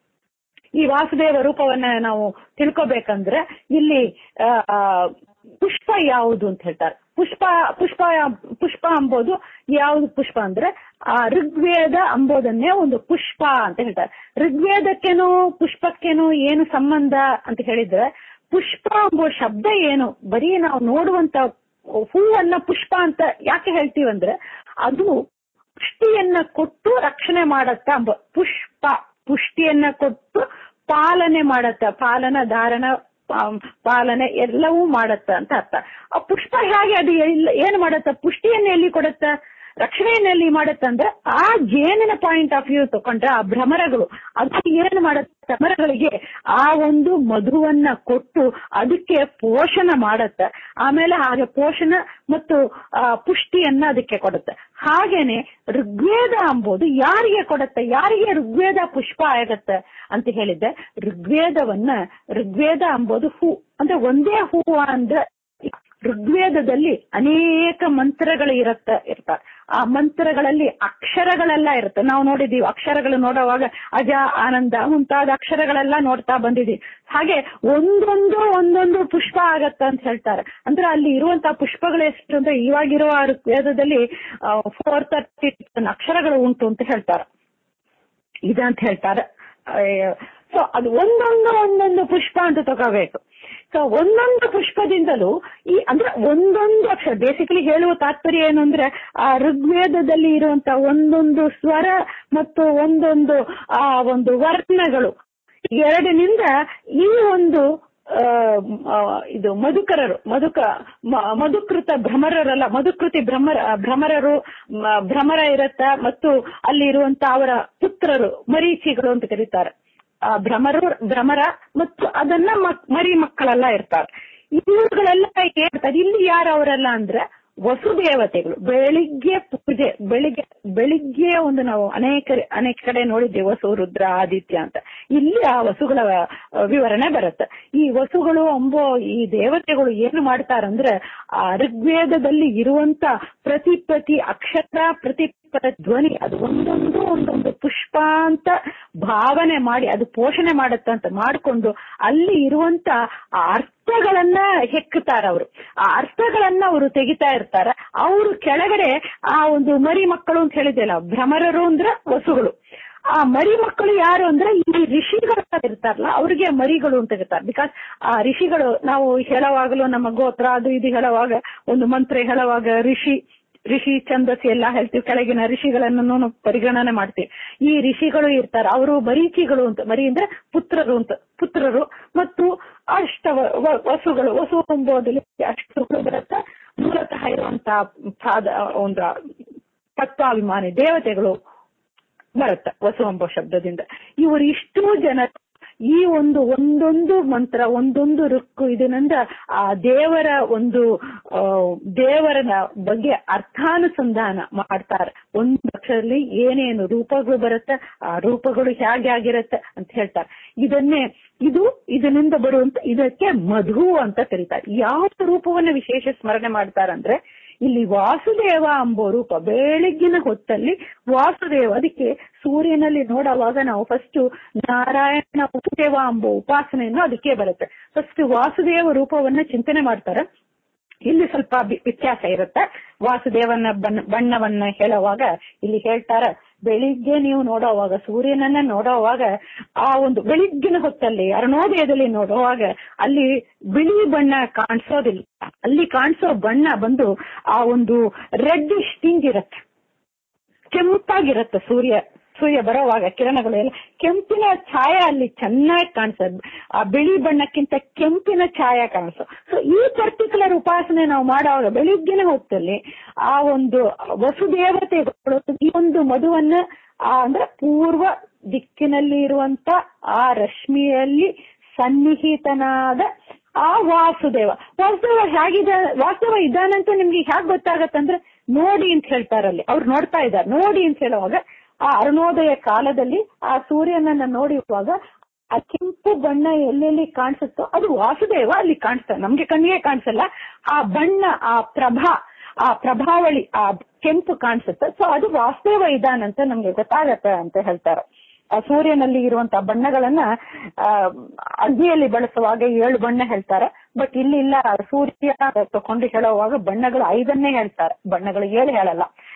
ಈ ವಾಸುದೇವ ರೂಪವನ್ನ ನಾವು ತಿಳ್ಕೊಬೇಕಂದ್ರೆ ಇಲ್ಲಿ ಆ, ಆ, ಪುಷ್ಪ ಯಾವುದು ಅಂತ ಹೇಳ್ತಾರೆ ಪುಷ್ಪ ಪುಷ್ಪ ಪುಷ್ಪ ಅಂಬೋದು ಯಾವ್ದು ಪುಷ್ಪ ಅಂದ್ರೆ ಆ ಋಗ್ವೇದ ಅಂಬೋದನ್ನೇ ಒಂದು ಪುಷ್ಪ ಅಂತ ಹೇಳ್ತಾರೆ ಋಗ್ವೇದಕ್ಕೇನು ಪುಷ್ಪಕ್ಕೇನು ಏನು ಸಂಬಂಧ ಅಂತ ಹೇಳಿದ್ರೆ ಪುಷ್ಪ ಎಂಬ ಶಬ್ದ ಏನು ಬರೀ ನಾವು ನೋಡುವಂತ ಹೂವನ್ನ ಪುಷ್ಪ ಅಂತ ಯಾಕೆ ಹೇಳ್ತೀವಂದ್ರೆ ಅದು ಪುಷ್ಟಿಯನ್ನ ಕೊಟ್ಟು ರಕ್ಷಣೆ ಮಾಡತ್ತ ಎಂಬ ಪುಷ್ಪ ಪುಷ್ಟಿಯನ್ನ ಕೊಟ್ಟು ಪಾಲನೆ ಮಾಡತ್ತ ಪಾಲನ ಧಾರಣ ಪಾ- ಪಾಲನೆ ಎಲ್ಲವೂ ಮಾಡತ್ತ ಅಂತ ಅರ್ಥ ಆ ಪುಷ್ಪ ಹೇಗೆ ಅದು ಎಲ್- ಏನ್ ಮಾಡತ್ತ ಪುಷ್ಟಿಯನ್ನ ಎಲ್ಲಿ ಕೊಡತ್ತ ರಕ್ಷಣೆಯನ್ನ ಎಲ್ಲಿ ಮಾಡತ್ತ ಅಂದ್ರೆ ಆ ಜೇನಿನ ಪಾಯಿಂಟ್ ಆಫ್ ವ್ಯೂ ತಕೊಂಡ್ರೆ ಆ ಭ್ರಮರಗಳು ಅದು ಏನ್ ಮಾಡತ್ತ ಭ್ರಮರಗಳಿಗೆ ಆ ಒಂದು ಮಧುವನ್ನ ಕೊಟ್ಟು ಅದಕ್ಕೆ ಪೋಷಣ ಮಾಡತ್ತ ಆಮೇಲೆ ಹಾಗೆ ಪೋಷಣ ಮತ್ತು ಆ ಪುಷ್ಟಿಯನ್ನ ಅದಕ್ಕೆ ಕೊಡುತ್ತೆ ಹಾಗೇನೆ ಋಗ್ವೇದ ಅಂಬೋದು ಯಾರಿಗೆ ಕೊಡುತ್ತೆ ಯಾರಿಗೆ ಋಗ್ವೇದ ಪುಷ್ಪ ಆಗತ್ತೆ ಅಂತ ಹೇಳಿದ್ದೆ ಋಗ್ವೇದವನ್ನ ಋಗ್ವೇದ ಅಂಬೋದು ಹೂ ಅಂದ್ರೆ ಒಂದೇ ಹೂವ ಅಂದ್ರೆ ಋಗ್ವೇದದಲ್ಲಿ ಅನೇಕ ಮಂತ್ರಗಳು ಇರತ್ತ ಇರ್ತಾರೆ ಆ ಮಂತ್ರಗಳಲ್ಲಿ ಅಕ್ಷರಗಳೆಲ್ಲ ಇರುತ್ತೆ ನಾವು ನೋಡಿದೀವಿ ಅಕ್ಷರಗಳು ನೋಡುವಾಗ ಅಜ ಆನಂದ ಮುಂತಾದ ಅಕ್ಷರಗಳೆಲ್ಲ ನೋಡ್ತಾ ಬಂದಿದೀವಿ ಹಾಗೆ ಒಂದೊಂದು ಒಂದೊಂದು ಪುಷ್ಪ ಆಗತ್ತ ಅಂತ ಹೇಳ್ತಾರೆ ಅಂದ್ರೆ ಅಲ್ಲಿ ಇರುವಂತಹ ಪುಷ್ಪಗಳು ಎಷ್ಟು ಅಂದ್ರೆ ಇವಾಗಿರುವ ಋಗ್ವೇದದಲ್ಲಿ ಫೋರ್ ತರ್ಟಿ ಅಕ್ಷರಗಳು ಉಂಟು ಅಂತ ಹೇಳ್ತಾರೆ ಇದಂತ ಹೇಳ್ತಾರೆ ಸೊ ಅದು ಒಂದೊಂದು ಒಂದೊಂದು ಪುಷ್ಪ ಅಂತ ತಗೋಬೇಕು ಸೊ ಒಂದೊಂದು ಪುಷ್ಪದಿಂದಲೂ ಈ ಅಂದ್ರೆ ಒಂದೊಂದು ಅಕ್ಷರ ಬೇಸಿಕಲಿ ಹೇಳುವ ತಾತ್ಪರ್ಯ ಏನು ಅಂದ್ರೆ ಆ ಋಗ್ವೇದದಲ್ಲಿ ಇರುವಂತ ಒಂದೊಂದು ಸ್ವರ ಮತ್ತು ಒಂದೊಂದು ಆ ಒಂದು ವರ್ಣಗಳು ಎರಡಿನಿಂದ ಈ ಒಂದು ಆ, ಆ, ಇದು ಮಧುಕರರು ಮಧುಕ ಮ- ಮಧುಕೃತ ಭ್ರಮರರಲ್ಲ ಮಧುಕೃತಿ ಭ್ರಮರ ಭ್ರಮರರು ಮ- ಭ್ರಮರ ಇರತ್ತ ಮತ್ತು ಅಲ್ಲಿ ಇರುವಂತ ಅವರ ಪುತ್ರರು ಮರೀಚಿಗಳು ಅಂತ ಕರೀತಾರೆ ಆ ಭ್ರಮರು ಭ್ರಮರ ಮತ್ತು ಅದನ್ನ ಮಕ್- ಮರಿ ಮಕ್ಕಳೆಲ್ಲ ಇರ್ತಾರೆ ಇವುಗಳೆಲ್ಲ ಹೇಳ್ತಾರೆ ಇಲ್ಲಿ ಯಾರು ಅವರೆಲ್ಲ ಅಂದ್ರೆ ವಸುದೇವತೆಗಳು ಬೆಳಿಗ್ಗೆ ಪೂಜೆ ಬೆಳಿಗ್ಗೆ ಬೆಳಿಗ್ಗೆ ಒಂದು ನಾವು ಅನೇಕ ಅನೇಕ ಕಡೆ ನೋಡಿದ್ದೇವೆ ವಸು ರುದ್ರ ಆದಿತ್ಯ ಅಂತ ಇಲ್ಲಿ ಆ ವಸುಗಳ ಆ, ವಿವರಣೆ ಬರುತ್ತೆ ಈ ವಸುಗಳು ಅಂಬೋ ಈ ದೇವತೆಗಳು ಏನು ಮಾಡ್ತಾರಂದ್ರೆ ಆ ಋಗ್ವೇದದಲ್ಲಿ ಇರುವಂತ ಪ್ರತಿ ಪ್ರತಿ ಅಕ್ಷರ ಪ್ರತಿ ಪ್ರತಿ ಧ್ವನಿ ಅದು ಒಂದೊಂದು ಒಂದೊಂದು ಪುಷ್ಪ ಅಂತ ಭಾವನೆ ಮಾಡಿ ಅದು ಪೋಷಣೆ ಮಾಡುತ್ತಂತ ಮಾಡಿಕೊಂಡು ಅಲ್ಲಿ ಇರುವಂತ ಆ ಅರ್ಥಗಳನ್ನ ಹೆಕ್ಕುತ್ತಾರ ಅವರು ಆ ಅರ್ಥಗಳನ್ನ ಅವರು ತೆಗಿತಾ ಇರ್ತಾರ ಅವರು ಕೆಳಗಡೆ ಆ ಒಂದು ಮರಿ ಮಕ್ಕಳು ಅಂತ ಹೇಳಿದೆಲ್ಲ ಭ್ರಮರರು ಅಂದ್ರೆ ವಸುಗಳು ಆ ಮರಿ ಮಕ್ಕಳು ಯಾರು ಅಂದ್ರೆ ಈ ಋಷಿಗಳು ಇರ್ತಾರಲ್ಲ ಅವ್ರಿಗೆ ಮರಿಗಳು ಅಂತ ಇರ್ತಾರೆ ಬಿಕಾಸ್ ಆ ಋಷಿಗಳು ನಾವು ಹೇಳುವಾಗಲೂ ನಮ್ಮ ಗೋತ್ರ ಅದು ಇದು ಹೇಳುವಾಗ ಒಂದು ಮಂತ್ರ ಹೇಳುವಾಗ ಋಷಿ ಋಷಿ ಛಂದಸ್ಸು ಎಲ್ಲ ಹೇಳ್ತೀವಿ ಕೆಳಗಿನ ಋಷಿಗಳನ್ನು ನಾವು ಪರಿಗಣನೆ ಮಾಡ್ತೀವಿ ಈ ಋಷಿಗಳು ಇರ್ತಾರೆ ಅವರು ಮರೀಚಿಗಳು ಅಂತ ಮರಿ ಅಂದ್ರೆ ಪುತ್ರರು ಅಂತ ಪುತ್ರರು ಮತ್ತು ಅಷ್ಟ ವ- ವ- ವಸುಗಳು ವಸು ಎಂಬುದರಲ್ಲಿ ಅಷ್ಟಗಳು ಬರುತ್ತೆ ಮೂಲತಃ ಇರುವಂತಹ ಪಾದ ಒಂದು ತತ್ವಾಭಿಮಾನಿ ದೇವತೆಗಳು ಬರುತ್ತೆ ವಸು ಎಂಬ ಶಬ್ದದಿಂದ ಇವರು ಇಷ್ಟೂ ಜನ ಈ ಒಂದು ಒಂದೊಂದು ಮಂತ್ರ ಒಂದೊಂದು ರುಕ್ಕು ಇದರಿಂದ ಆ ದೇವರ ಒಂದು ಆ, ದೇವರ ಬಗ್ಗೆ ಅರ್ಥಾನುಸಂಧಾನ ಮಾಡ್ತಾರೆ ಒಂದು ಅಕ್ಷರದಲ್ಲಿ ಏನೇನು ರೂಪಗಳು ಬರುತ್ತೆ ಆ ರೂಪಗಳು ಹೇಗೆ ಆಗಿರುತ್ತೆ ಅಂತ ಹೇಳ್ತಾರೆ ಇದನ್ನೇ ಇದು ಇದರಿಂದ ಬರುವಂತ ಇದಕ್ಕೆ ಮಧು ಅಂತ ಕರೀತಾರೆ ಯಾವ ರೂಪವನ್ನ ವಿಶೇಷ ಸ್ಮರಣೆ ಮಾಡ್ತಾರಂದ್ರೆ ಇಲ್ಲಿ ವಾಸುದೇವ ಎಂಬ ರೂಪ ಬೆಳಗ್ಗಿನ ಹೊತ್ತಲ್ಲಿ ವಾಸುದೇವ ಅದಕ್ಕೆ ಸೂರ್ಯನಲ್ಲಿ ನೋಡುವಾಗ ನಾವು ಫಸ್ಟ್ ನಾರಾಯಣ ವಾಸುದೇವ ಎಂಬ ಉಪಾಸನೆಯನ್ನು ಅದಕ್ಕೆ ಬರುತ್ತೆ ಫಸ್ಟ್ ವಾಸುದೇವ ರೂಪವನ್ನ ಚಿಂತನೆ ಮಾಡ್ತಾರೆ ಇಲ್ಲಿ ಸ್ವಲ್ಪ ಬಿ- ವ್ಯತ್ಯಾಸ ಇರುತ್ತೆ ವಾಸುದೇವನ ಬಣ್ಣ ಬಣ್ಣವನ್ನ ಹೇಳುವಾಗ ಇಲ್ಲಿ ಹೇಳ್ತಾರೆ ಬೆಳಿಗ್ಗೆ ನೀವು ನೋಡುವಾಗ ಸೂರ್ಯನನ್ನ ನೋಡುವಾಗ ಆ ಒಂದು ಬೆಳಿಗ್ಗಿನ ಹೊತ್ತಲ್ಲಿ ಅರುಣೋದಯದಲ್ಲಿ ನೋಡುವಾಗ ಅಲ್ಲಿ ಬಿಳಿ ಬಣ್ಣ ಕಾಣಿಸೋದಿಲ್ಲ ಅಲ್ಲಿ ಕಾಣಿಸೋ ಬಣ್ಣ ಬಂದು ಆ ಒಂದು ರೆಡ್ ಟಿಂಗ್ ಇರುತ್ತೆ ಕೆಂಪಾಗಿರುತ್ತೆ ಸೂರ್ಯ ಸೂರ್ಯ ಬರೋವಾಗ ಕಿರಣಗಳು ಎಲ್ಲ ಕೆಂಪಿನ ಛಾಯೆ ಅಲ್ಲಿ ಚೆನ್ನಾಗಿ ಕಾಣಿಸೋದು ಆ ಬಿಳಿ ಬಣ್ಣಕ್ಕಿಂತ ಕೆಂಪಿನ ಛಾಯೆ ಕಾಣಿಸೋ ಸೊ ಈ ಪರ್ಟಿಕ್ಯುಲರ್ ಉಪಾಸನೆ ನಾವು ಮಾಡುವಾಗ ಬೆಳಿಗ್ಗಿನ ಹೊತ್ತಲ್ಲಿ ಆ ಒಂದು ವಸುದೇವತೆಗಳು ಈ ಒಂದು ಮಧುವನ್ನ ಆ ಅಂದ್ರೆ ಪೂರ್ವ ದಿಕ್ಕಿನಲ್ಲಿ ಇರುವಂತ ಆ ರಶ್ಮಿಯಲ್ಲಿ ಸನ್ನಿಹಿತನಾದ ಆ ವಾಸುದೇವ ವಾಸುದೇವ ಹೇಗಿದ ವಾಸುದೇವ ಇದ್ದಾನಂತ ನಿಮ್ಗೆ ಹೇಗೆ ಗೊತ್ತಾಗತ್ತಂದ್ರೆ ನೋಡಿ ಅಂತ ಹೇಳ್ತಾರಲ್ಲಿ ಅವ್ರು ನೋಡ್ತಾ ಇದ್ದಾರೆ ನೋಡಿ ಅಂತ ಹೇಳುವಾಗ ಆ ಅರುಣೋದಯ ಕಾಲದಲ್ಲಿ ಆ ಸೂರ್ಯನನ್ನ ನೋಡಿರುವಾಗ ಆ ಕೆಂಪು ಬಣ್ಣ ಎಲ್ಲೆಲ್ಲಿ ಕಾಣಿಸುತ್ತೋ ಅದು ವಾಸುದೇವ ಅಲ್ಲಿ ಕಾಣಿಸ್ತಾರೆ ನಮ್ಗೆ ಕಣ್ಣಿಗೆ ಕಾಣಿಸಲ್ಲ ಆ ಬಣ್ಣ ಆ ಪ್ರಭಾ ಆ ಪ್ರಭಾವಳಿ ಆ ಕೆಂಪು ಕಾಣಿಸುತ್ತೆ ಸೊ ಅದು ವಾಸುದೇವ ಇದಾನಂತ ನಮ್ಗೆ ಗೊತ್ತಾಗತ್ತೆ ಅಂತ ಹೇಳ್ತಾರೆ ಆ ಸೂರ್ಯನಲ್ಲಿ ಇರುವಂತಹ ಬಣ್ಣಗಳನ್ನ ಆ ಅಗ್ನಿಯಲ್ಲಿ ಬಳಸುವಾಗ ಏಳು ಬಣ್ಣ ಹೇಳ್ತಾರೆ ಬಟ್ ಇಲ್ಲಿ ಇಲ್ಲ ಸೂರ್ಯ ತಕೊಂಡು ಹೇಳುವಾಗ ಬಣ್ಣಗಳು ಐದನ್ನೇ ಹೇಳ್ತಾರೆ ಬಣ್ಣಗಳು ಏಳು ಹೇಳಲ್ಲ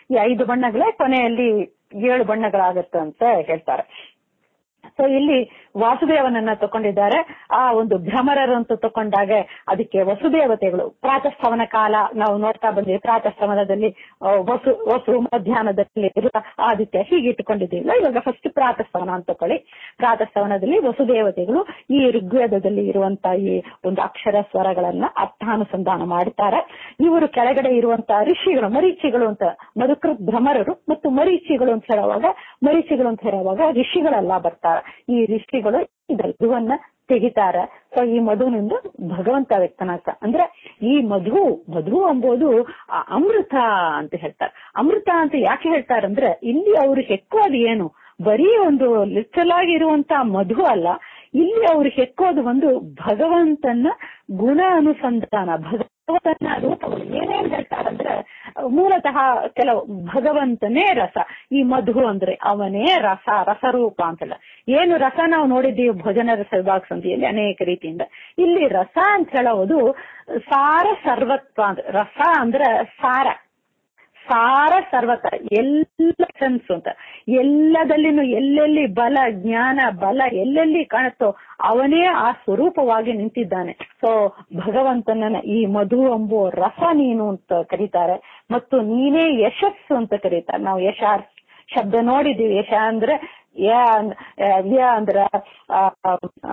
ಈ ಐದು ಬಣ್ಣಗಳೇ ಕೊನೆಯಲ್ಲಿ ಏಳು ಬಣ್ಣಗಳಾಗುತ್ತೆ ಅಂತ ಹೇಳ್ತಾರೆ ಸೊ ಇಲ್ಲಿ ವಾಸುದೇವನನ್ನ ತಕೊಂಡಿದ್ದಾರೆ ಆ ಒಂದು ಭ್ರಮರರು ಅಂತ ತಕೊಂಡಾಗ ಅದಕ್ಕೆ ವಸುದೇವತೆಗಳು ಪ್ರಾತಃಸ್ತವನ ಕಾಲ ನಾವು ನೋಡ್ತಾ ಬಂದಿವಿ ಪ್ರಾತಃಸ್ತವನದಲ್ಲಿ ಆ, ವಸು ವಸು ಮಧ್ಯಾಹ್ನದಲ್ಲಿ ಋತ, ಆದಿತ್ಯ ಹೀಗೆ ಇಟ್ಟುಕೊಂಡಿದ್ದೀವಿ ಇವಾಗ ಫಸ್ಟ್ ಪ್ರಾತಃಸ್ತವನ ಅಂತ ತಕೊಳ್ಳಿ ಪ್ರಾತಃಸ್ತವನದಲ್ಲಿ ವಸುದೇವತೆಗಳು ಈ ಋಗ್ವೇದದಲ್ಲಿ ಇರುವಂತ ಈ ಒಂದು ಅಕ್ಷರ ಸ್ವರಗಳನ್ನ ಅರ್ಥಾನುಸಂಧಾನ ಮಾಡ್ತಾರೆ ಇವರು ಕೆಳಗಡೆ ಇರುವಂತ ಋಷಿಗಳು ಮರೀಚಿಗಳು ಅಂತ ಮಧುಕೃತ್ ಭ್ರಮರರು ಮತ್ತು ಮರೀಚಿಗಳು ಅಂತ ಹೇಳುವಾಗ ಮರೀಚಿಗಳು ಅಂತ ಹೇಳುವಾಗ ಋಷಿಗಳೆಲ್ಲ ಬರ್ತಾರೆ ಈ ಋಷಿಗಳು ಇದರ ಮಧುವನ್ನ ತೆಗಿತಾರೆ ಸೊ ಈ ಮಧುವಿನಿಂದ ಭಗವಂತ ವ್ಯಕ್ತನಾಗ್ತ ಅಂದ್ರೆ ಈ ಮಧು ಮಧು ಎಂಬುದು ಆ ಅಮೃತ ಅಂತ ಹೇಳ್ತಾರೆ ಅಮೃತ ಅಂತ ಯಾಕೆ ಹೇಳ್ತಾರಂದ್ರೆ ಇಲ್ಲಿ ಅವರು ಹೆಕ್ಕೋದು ಏನು ಬರೀ ಒಂದು ಲಿಟಲ್ ಆಗಿರುವಂತ ಮಧು ಅಲ್ಲ ಇಲ್ಲಿ ಅವರು ಹೆಕ್ಕೋದು ಒಂದು ಭಗವಂತನ ಗುಣ ಅನುಸಂಧಾನ ಭಗವಂತನ ರೂಪಗಳು ಏನೇನ್ ಹೇಳ್ತಾರಂದ್ರೆ ಮೂಲತಃ ಕೆಲವು ಭಗವಂತನೇ ರಸ ಈ ಮಧು ಅಂದ್ರೆ ಅವನೇ ರಸ ರಸರೂಪ ಅಂತಲ್ಲ ಏನು ರಸ ನಾವು ನೋಡಿದ್ದೀವಿ ಭಜನ ರಸ ವಿಭಾಗ ಸಂಧಿಯಲ್ಲಿ ಅನೇಕ ರೀತಿಯಿಂದ ಇಲ್ಲಿ ರಸ ಅಂತ ಹೇಳೋದು ಸಾರ ಸರ್ವತ್ವ ಅಂತ ರಸ ಅಂದ್ರೆ ಸಾರ ಸಾರ ಸರ್ವತ ಎಲ್ಲ ಸೆನ್ಸ್ ಅಂತ ಎಲ್ಲದಲ್ಲಿನೂ ಎಲ್ಲೆಲ್ಲಿ ಬಲ ಜ್ಞಾನ ಬಲ ಎಲ್ಲೆಲ್ಲಿ ಕಾಣುತ್ತೋ ಅವನೇ ಆ ಸ್ವರೂಪವಾಗಿ ನಿಂತಿದ್ದಾನೆ ಸೊ ಭಗವಂತನನ್ನ ಈ ಮಧು ಎಂಬುವ ರಸ ನೀನು ಅಂತ ಕರೀತಾರೆ ಮತ್ತು ನೀನೇ ಯಶಸ್ಸು ಅಂತ ಕರೀತಾರೆ ನಾವು ಯಶ ಶಬ್ದ ನೋಡಿದೀವಿ ಯಶ ಅಂದ್ರೆ ಯ ಅಂದ್- ಯ ಅಂದ್ರ ಆ, ಆ,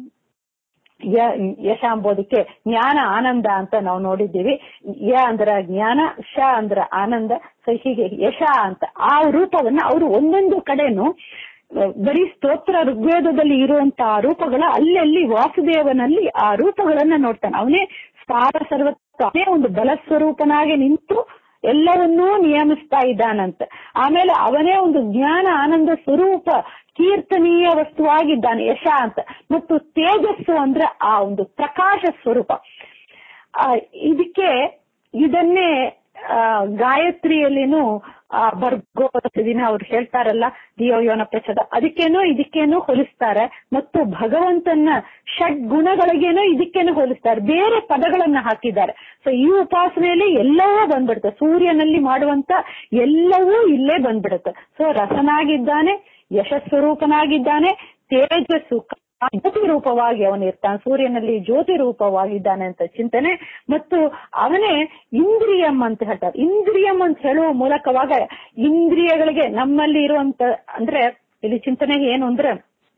ಯ- ಯಶ ಅಂಬೋದಕ್ಕೆ ಜ್ಞಾನ ಆನಂದ ಅಂತ ನಾವು ನೋಡಿದ್ದೀವಿ ಯ ಅಂದ್ರ ಜ್ಞಾನ ಶ ಅಂದ್ರ ಆನಂದ ಸೊ ಹೀಗೆ ಯಶ ಅಂತ ಆ ರೂಪವನ್ನ ಅವರು ಒಂದೊಂದು ಕಡೆನು ಅಹ್, ಬರೀ ಸ್ತೋತ್ರ ಋಗ್ವೇದದಲ್ಲಿ ಇರುವಂತ ಆ ರೂಪಗಳ ಅಲ್ಲಲ್ಲಿ ವಾಸುದೇವನಲ್ಲಿ ಆ ರೂಪಗಳನ್ನ ನೋಡ್ತಾನೆ ಅವನೇ ಸಾರ ಸರ್ವತ್ವ ಅವನೇ ಒಂದು ಬಲ ಸ್ವರೂಪನಾಗಿ ನಿಂತು ಎಲ್ಲವನ್ನೂ ನಿಯಮಿಸ್ತಾ ಇದ್ದಾನಂತ ಆಮೇಲೆ ಅವನೇ ಒಂದು ಜ್ಞಾನ ಆನಂದ ಸ್ವರೂಪ ಕೀರ್ತನೀಯ ವಸ್ತುವಾಗಿದ್ದಾನೆ ಯಶ ಅಂತ ಮತ್ತು ತೇಜಸ್ಸು ಅಂದ್ರೆ ಆ ಒಂದು ಪ್ರಕಾಶ ಸ್ವರೂಪ ಆ, ಇದಕ್ಕೆ ಇದನ್ನೇ ಆ, ಗಾಯತ್ರಿಯಲ್ಲಿನೂ ಆ, ಬರ್ಗೋ ದಿನ ಅವ್ರು ಹೇಳ್ತಾರಲ್ಲ ದಿಯೋಯೋನ ಪ್ರಚದ ಅದಕ್ಕೇನೋ ಇದಕ್ಕೇನೋ ಹೋಲಿಸ್ತಾರೆ ಮತ್ತು ಭಗವಂತನ ಷಡ್ ಗುಣಗಳಿಗೇನೋ ಇದಕ್ಕೇನೋ ಹೋಲಿಸ್ತಾರೆ ಬೇರೆ ಪದಗಳನ್ನ ಹಾಕಿದ್ದಾರೆ ಸೊ ಈ ಉಪಾಸನೆಯಲ್ಲಿ ಎಲ್ಲವೂ ಬಂದ್ಬಿಡುತ್ತೆ ಸೂರ್ಯನಲ್ಲಿ ಮಾಡುವಂತ ಎಲ್ಲವೂ ಇಲ್ಲೇ ಬಂದ್ಬಿಡುತ್ತೆ ಸೊ ರಸನಾಗಿದ್ದಾನೆ ಯಶಸ್ವರೂಪನಾಗಿದ್ದಾನೆ ತೇಜಸ್ಸು ಜ್ಯೋತಿ ರೂಪವಾಗಿ ಅವನು ಇರ್ತಾನೆ ಸೂರ್ಯನಲ್ಲಿ ಜ್ಯೋತಿ ರೂಪವಾಗಿದ್ದಾನೆ ಅಂತ ಚಿಂತನೆ ಮತ್ತು ಅವನೇ ಇಂದ್ರಿಯಂ ಅಂತ ಹೇಳ್ತಾರೆ ಇಂದ್ರಿಯಂ ಅಂತ ಹೇಳುವ ಮೂಲಕವಾಗ ಇಂದ್ರಿಯಗಳಿಗೆ ನಮ್ಮಲ್ಲಿ ಇರುವಂತ ಅಂದ್ರೆ ಇಲ್ಲಿ ಚಿಂತನೆ ಏನು ಅಂದ್ರೆ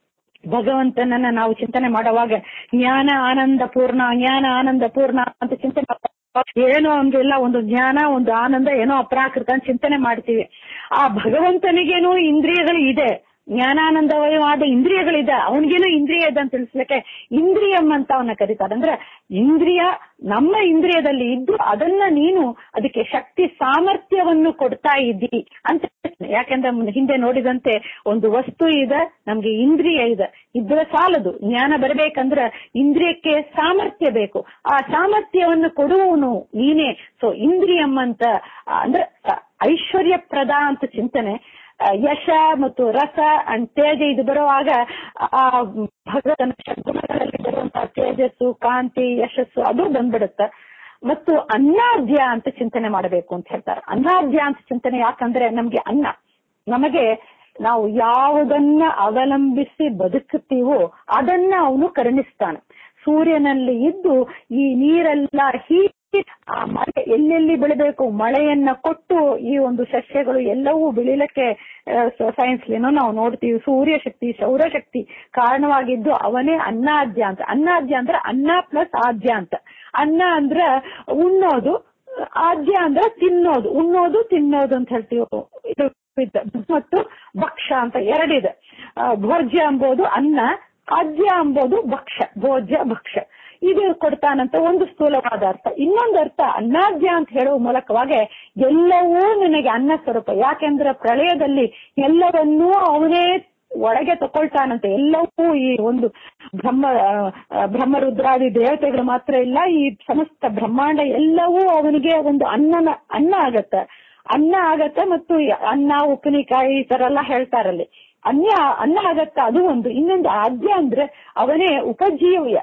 ಭಗವಂತನನ್ನ ನಾವು ಚಿಂತನೆ ಮಾಡುವಾಗ ಜ್ಞಾನ ಆನಂದ ಪೂರ್ಣ ಜ್ಞಾನ ಆನಂದ ಪೂರ್ಣ ಅಂತ ಚಿಂತನೆ ಮಾಡುವಾಗ ಏನೋ ಒಂದಿಲ್ಲ ಒಂದು ಜ್ಞಾನ ಒಂದು ಆನಂದ ಏನೋ ಅಪ್ರಾಕೃತ ಅಂತ ಚಿಂತನೆ ಮಾಡ್ತೀವಿ ಆ ಭಗವಂತನಿಗೇನೋ ಇಂದ್ರಿಯಗಳು ಇದೆ ಜ್ಞಾನಾನಂದಮಯವಾದ ಇಂದ್ರಿಯಗಳಿದೆ ಅವನಿಗೇನೋ ಇಂದ್ರಿಯ ಇದೆ ಅಂತ ತಿಳಿಸ್ಲಿಕ್ಕೆ ಇಂದ್ರಿಯಂ ಅಂತ ಅವನ್ನ ಕರೀತಾರೆ ಅಂದ್ರೆ ಇಂದ್ರಿಯ ನಮ್ಮ ಇಂದ್ರಿಯದಲ್ಲಿ ಇದ್ದು ಅದನ್ನ ನೀನು ಅದಕ್ಕೆ ಶಕ್ತಿ ಸಾಮರ್ಥ್ಯವನ್ನು ಕೊಡ್ತಾ ಇದ್ದಿ ಅಂತ ಹೇಳ್ತಾನೆ. ಯಾಕೆಂದ್ರೆ ಮುನ್ನ- ಹಿಂದೆ ನೋಡಿದಂತೆ ಒಂದು ವಸ್ತು ಇದೆ ನಮ್ಗೆ ಇಂದ್ರಿಯ ಇದೆ ಇದ್ರೆ ಸಾಲದು ಜ್ಞಾನ ಬರಬೇಕಂದ್ರೆ ಇಂದ್ರಿಯಕ್ಕೆ ಸಾಮರ್ಥ್ಯ ಬೇಕು ಆ ಸಾಮರ್ಥ್ಯವನ್ನು ಕೊಡುವವನು ನೀನೇ ಸೊ ಇಂದ್ರಿಯಂ ಅಂತ ಆ, ಅಂದ್ರೆ ಸ- ಐಶ್ವರ್ಯಪ್ರದ ಅಂತ ಚಿಂತನೆ ಆ, ಯಶ ಮತ್ತು ರಸ ಅಂಡ್ ತೇಜ ಇದು ಬರುವಾಗ ಆ ಭಗವಂತನ ಷಡ್ಗುಣಗಳಲ್ಲಿ ಬರುವಂತಹ ತೇಜಸ್ಸು ಕಾಂತಿ ಯಶಸ್ಸು ಅದು ಬಂದ್ಬಿಡುತ್ತೆ ಮತ್ತು ಅನ್ನಾದ್ಯ ಅಂತ ಚಿಂತನೆ ಮಾಡಬೇಕು ಅಂತ ಹೇಳ್ತಾರೆ ಅನ್ನಾದ್ಯ ಅಂತ ಚಿಂತನೆ ಯಾಕಂದ್ರೆ ನಮ್ಗೆ ಅನ್ನ ನಮಗೆ ನಾವು ಯಾವುದನ್ನ ಅವಲಂಬಿಸಿ ಬದುಕುತ್ತೀವೋ ಅದನ್ನ ಅವನು ಕರುಣಿಸ್ತಾನೆ ಸೂರ್ಯನಲ್ಲಿ ಇದ್ದು ಈ ನೀರೆಲ್ಲ ಹೀಗೆ ಆ ಮಳೆ ಎಲ್ಲೆಲ್ಲಿ ಬೆಳಿಬೇಕು ಮಳೆಯನ್ನ ಕೊಟ್ಟು ಈ ಒಂದು ಸಸ್ಯಗಳು ಎಲ್ಲವೂ ಬೆಳಿಲಿಕ್ಕೆ ಸೈನ್ಸ್ ಏನೋ ನಾವು ನೋಡ್ತೀವಿ ಸೂರ್ಯ ಶಕ್ತಿ ಸೌರಶಕ್ತಿ ಕಾರಣವಾಗಿದ್ದು ಅವನೇ ಅನ್ನಾದ್ಯ ಅಂತ ಅನ್ನಾದ್ಯ ಅಂದ್ರೆ ಅನ್ನ ಪ್ಲಸ್ ಆದ್ಯ ಅಂತ ಅನ್ನ ಅಂದ್ರೆ ಉಣ್ಣೋದು ಆದ್ಯ ಅಂದ್ರೆ ತಿನ್ನೋದು ಉಣ್ಣೋದು ತಿನ್ನೋದು ಅಂತ ಹೇಳ್ತೀವಿ ಇದು ಇದೆ. ಮತ್ತು ಭಕ್ಷ್ಯ ಅಂತ ಎರಡಿದೆ ಆ, ಭೋಜ್ಯ ಎಂಬುದು ಅನ್ನ ಆದ್ಯ ಎಂಬುದು ಭಕ್ಷ್ಯ ಭೋಜ್ಯ ಭಕ್ಷ್ಯ ಇದು ಕೊಡ್ತಾನಂತ ಒಂದು ಸ್ಥೂಲವಾದ ಅರ್ಥ ಇನ್ನೊಂದು ಅರ್ಥ ಅನ್ನಾದ್ಯ ಅಂತ ಹೇಳುವ ಮೂಲಕವಾಗಿ ಎಲ್ಲವೂ ನಿನಗೆ ಅನ್ನ ಸ್ವರೂಪ ಯಾಕೆಂದ್ರೆ ಪ್ರಳಯದಲ್ಲಿ ಎಲ್ಲವನ್ನೂ ಅವನೇ ಒಳಗೆ ತಕೊಳ್ತಾನಂತೆ ಎಲ್ಲವೂ ಈ ಒಂದು ಬ್ರಹ್ಮ ಆ, ಬ್ರಹ್ಮರುದ್ರಾದಿ ದೇವತೆಗಳು ಮಾತ್ರ ಇಲ್ಲ ಈ ಸಮಸ್ತ ಬ್ರಹ್ಮಾಂಡ ಎಲ್ಲವೂ ಅವನಿಗೆ ಒಂದು ಅನ್ನನ ಅನ್ನ ಆಗತ್ತೆ ಅನ್ನ ಆಗತ್ತೆ ಮತ್ತು ಈ ಅನ್ನ ಉಪ್ಪಿನಕಾಯಿ ಈ ತರ ಎಲ್ಲ ಹೇಳ್ತಾರಲ್ಲಿ ಅನ್ನ ಅನ್ನ ಆಗತ್ತ ಅದು ಒಂದು ಇನ್ನೊಂದು ಆದ್ಯ ಅಂದ್ರೆ ಅವನೇ ಉಪಜೀವ್ಯ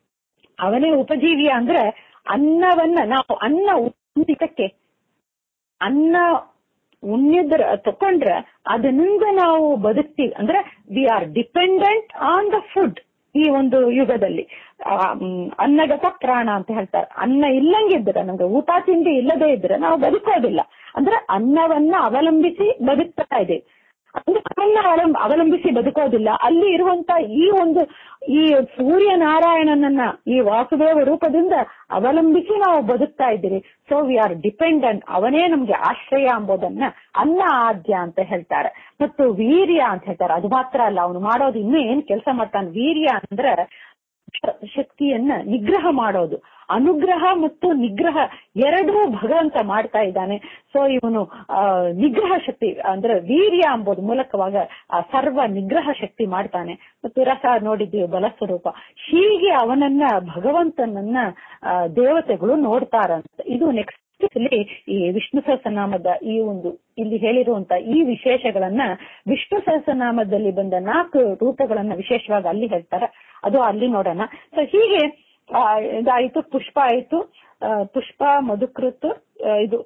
ಅವನೇ ಉಪಜೀವ್ಯ ಅಂದ್ರೆ ಅನ್ನವನ್ನ ನಾವು ಅನ್ನ ಉಂಡಿದ್ದಕ್ಕೆ ಅನ್ನ ಉಣ್ಣಿದ್ರ ತಕೊಂಡ್ರೆ ಅದರಿಂದ ನಾವು ಬದುಕ್ತೀವಿ ಅಂದ್ರೆ we are dependent on the food ಈ ಒಂದು ಯುಗದಲ್ಲಿ ಆ, ಮ್, ಅನ್ನಗತ ಪ್ರಾಣ ಅಂತ ಹೇಳ್ತಾರೆ ಅನ್ನ ಇಲ್ಲಂಗಿದ್ರೆ ನಮ್ಗೆ ಊಟ ತಿಂಡಿ ಇಲ್ಲದೆ ಇದ್ರೆ ನಾವು ಬದುಕೋದಿಲ್ಲ ಅಂದ್ರೆ ಅನ್ನವನ್ನ ಅವಲಂಬಿಸಿ ಬದುಕ್ತಾ ಇದ್ದೀವಿ ಅಂದ್ರೆ ಅವನ್ನ ಅವಲಂ- ಅವಲಂಬಿಸಿ ಬದುಕೋದಿಲ್ಲ ಅಲ್ಲಿ ಇರುವಂತ ಈ ಒಂದು ಈ ಸೂರ್ಯ ನಾರಾಯಣನನ್ನ ಈ ವಾಸುದೇವ ರೂಪದಿಂದ ಅವಲಂಬಿಸಿ ನಾವು ಬದುಕ್ತಾ ಇದ್ದೀರಿ ಸೊ ವಿ ಆರ್ ಡಿಪೆಂಡೆಂಟ್ ಅವನೇ ನಮ್ಗೆ ಆಶ್ರಯ ಎಂಬುದನ್ನ ಅನ್ನ ಆದ್ಯ ಅಂತ ಹೇಳ್ತಾರೆ ಮತ್ತು ವೀರ್ಯ ಅಂತ ಹೇಳ್ತಾರೆ ಅದು ಮಾತ್ರ ಅಲ್ಲ ಅವನು ಮಾಡೋದು ಇನ್ನೂ ಏನ್ ಕೆಲಸ ಮಾಡ್ತಾನೆ ವೀರ್ಯ ಅಂದ್ರೆ ಶ- ಶಕ್ತಿಯನ್ನ ನಿಗ್ರಹ ಮಾಡೋದು ಅನುಗ್ರಹ ಮತ್ತು ನಿಗ್ರಹ ಎರಡೂ ಭಗವಂತ ಮಾಡ್ತಾ ಇದ್ದಾನೆ ಸೊ ಇವನು ಆ, ನಿಗ್ರಹ ಶಕ್ತಿ ಅಂದ್ರೆ ವೀರ್ಯ ಎಂಬುದು ಮೂಲಕವಾಗ ಆ ಸರ್ವ ನಿಗ್ರಹ ಶಕ್ತಿ ಮಾಡ್ತಾನೆ ಮತ್ತು ರಸ ನೋಡಿದ್ದೀವಿ ಬಲಸ್ವರೂಪ ಹೀಗೆ ಅವನನ್ನ ಭಗವಂತನನ್ನ ಆ, ದೇವತೆಗಳು ನೋಡ್ತಾರಂತ ಇದು ನೆಕ್ಸ್ಟ್ ಇಲ್ಲಿ ಈ ವಿಷ್ಣು ಸಹಸ್ರನಾಮದ ಈ ಒಂದು ಇಲ್ಲಿ ಹೇಳಿರುವಂತ ಈ ವಿಶೇಷಗಳನ್ನ ವಿಷ್ಣು ಸಹಸ್ರನಾಮದಲ್ಲಿ ಬಂದ ನಾಲ್ಕು ರೂಪಗಳನ್ನ ವಿಶೇಷವಾಗಿ ಅಲ್ಲಿ ಹೇಳ್ತಾರೆ ಅದು ಅಲ್ಲಿ ನೋಡೋಣ ಸೊ ಹೀಗೆ ಆ, ಇದಾಯ್ತು ಪುಷ್ಪ ಆಯ್ತು ಆ, ಪುಷ್ಪ ಮಧುಕೃತ್ ಆ, ಇದು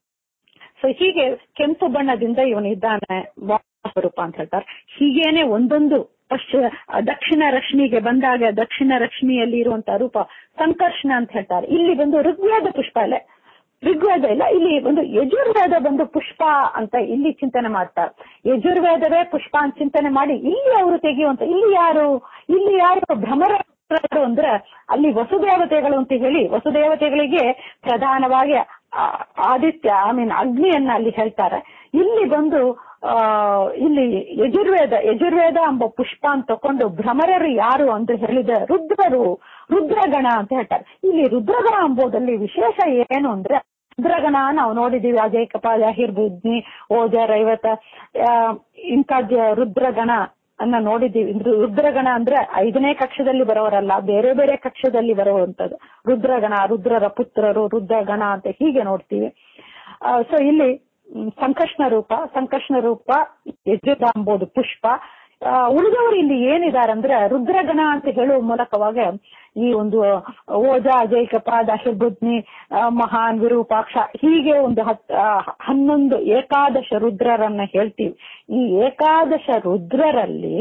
ಸೊ ಹೀಗೆ ಕೆಂಪು ಬಣ್ಣದಿಂದ ಇವನು ಇದ್ದಾನೆ ಸ್ವರೂಪ ಅಂತ ಹೇಳ್ತಾರೆ ಹೀಗೇನೆ ಒಂದೊಂದು ಪಶ್ಚ ದಕ್ಷಿಣ ರಶ್ಮಿಗೆ ಬಂದಾಗ ದಕ್ಷಿಣ ರಶ್ಮಿಯಲ್ಲಿ ಇರುವಂತಹ ರೂಪ ಸಂಕರ್ಷಣ ಅಂತ ಹೇಳ್ತಾರೆ ಇಲ್ಲಿ ಬಂದು ಋಗ್ವೇದ ಪುಷ್ಪ ಅಲ್ಲೇ ಋಗ್ವೇದ ಇಲ್ಲ ಇಲ್ಲಿ ಒಂದು ಯಜುರ್ವೇದ ಬಂದು ಪುಷ್ಪ ಅಂತ ಇಲ್ಲಿ ಚಿಂತನೆ ಮಾಡ್ತಾರೆ ಯಜುರ್ವೇದವೇ ಪುಷ್ಪ ಅಂತ ಚಿಂತನೆ ಮಾಡಿ ಇಲ್ಲಿ ಅವರು ತೆಗೆಯುವಂತ ಇಲ್ಲಿ ಯಾರು ಇಲ್ಲಿ ಯಾರು ಭ್ರಮರ ಅಂದ್ರೆ ಅಲ್ಲಿ ವಸುದೇವತೆಗಳು ಅಂತ ಹೇಳಿ ವಸುದೇವತೆಗಳಿಗೆ ಪ್ರಧಾನವಾಗಿ ಆ, ಆದಿತ್ಯ ಐ ಮೀನ್ ಅಗ್ನಿಯನ್ನ ಅಲ್ಲಿ ಹೇಳ್ತಾರೆ ಇಲ್ಲಿ ಬಂದು ಆ ಇಲ್ಲಿ ಯಜುರ್ವೇದ ಯಜುರ್ವೇದ ಎಂಬ ಪುಷ್ಪ ಅಂತ ತಕೊಂಡು ಭ್ರಮರರು ಯಾರು ಅಂತ ಹೇಳಿದ ರುದ್ರರು ರುದ್ರಗಣ ಅಂತ ಹೇಳ್ತಾರೆ ಇಲ್ಲಿ ರುದ್ರಗಣ ಎಂಬುದಲ್ಲಿ ವಿಶೇಷ ಏನು ಅಂದ್ರೆ ರುದ್ರಗಣ ನಾವು ನೋಡಿದೀವಿ ಅಜಯ್ ಕಪಾಲ ಹಿರ್ಬುದ್ನಿ ಓಜ ರೈವತ ಆ, ಇಂಥ ಜ- ರುದ್ರಗಣ ಅನ್ನ ನೋಡಿದ್ದೀವಿ ಇದು ರುದ್ರಗಣ ಅಂದ್ರೆ ಐದನೇ ಕಕ್ಷದಲ್ಲಿ ಬರೋರಲ್ಲ ಬೇರೆ ಬೇರೆ ಕಕ್ಷದಲ್ಲಿ ಬರುವಂತದ್ದು ರುದ್ರಗಣ ರುದ್ರರ ಪುತ್ರರು ರುದ್ರಗಣ ಅಂತ ಹೀಗೆ ನೋಡ್ತೀವಿ ಸೊ ಇಲ್ಲಿ ಮ್, ಸಂಕರ್ಷಣ ರೂಪ ಸಂಕರ್ಷಣ ರೂಪ ಯಜುದ ಎಂಬುದು ಪುಷ್ಪ ಆ, ಉಳಿದವರು ಇಲ್ಲಿ ಏನಿದ್ದಾರೆ ಅಂದ್ರೆ ರುದ್ರಗಣ ಅಂತ ಹೇಳುವ ಮೂಲಕವಾಗ ಈ ಒಂದು ಓಜ ಅಜಯ್ ಕಪಾದ ಹಿರ್ಬುದ್ನಿ ಆ, ಮಹಾನ್ ವಿರೂಪಾಕ್ಷ ಹೀಗೆ ಒಂದು ಹತ್ ಆ, ಹನ್ನೊಂದು ಏಕಾದಶ ರುದ್ರರನ್ನ ಹೇಳ್ತೀವಿ ಈ ಏಕಾದಶ ರುದ್ರರಲ್ಲಿ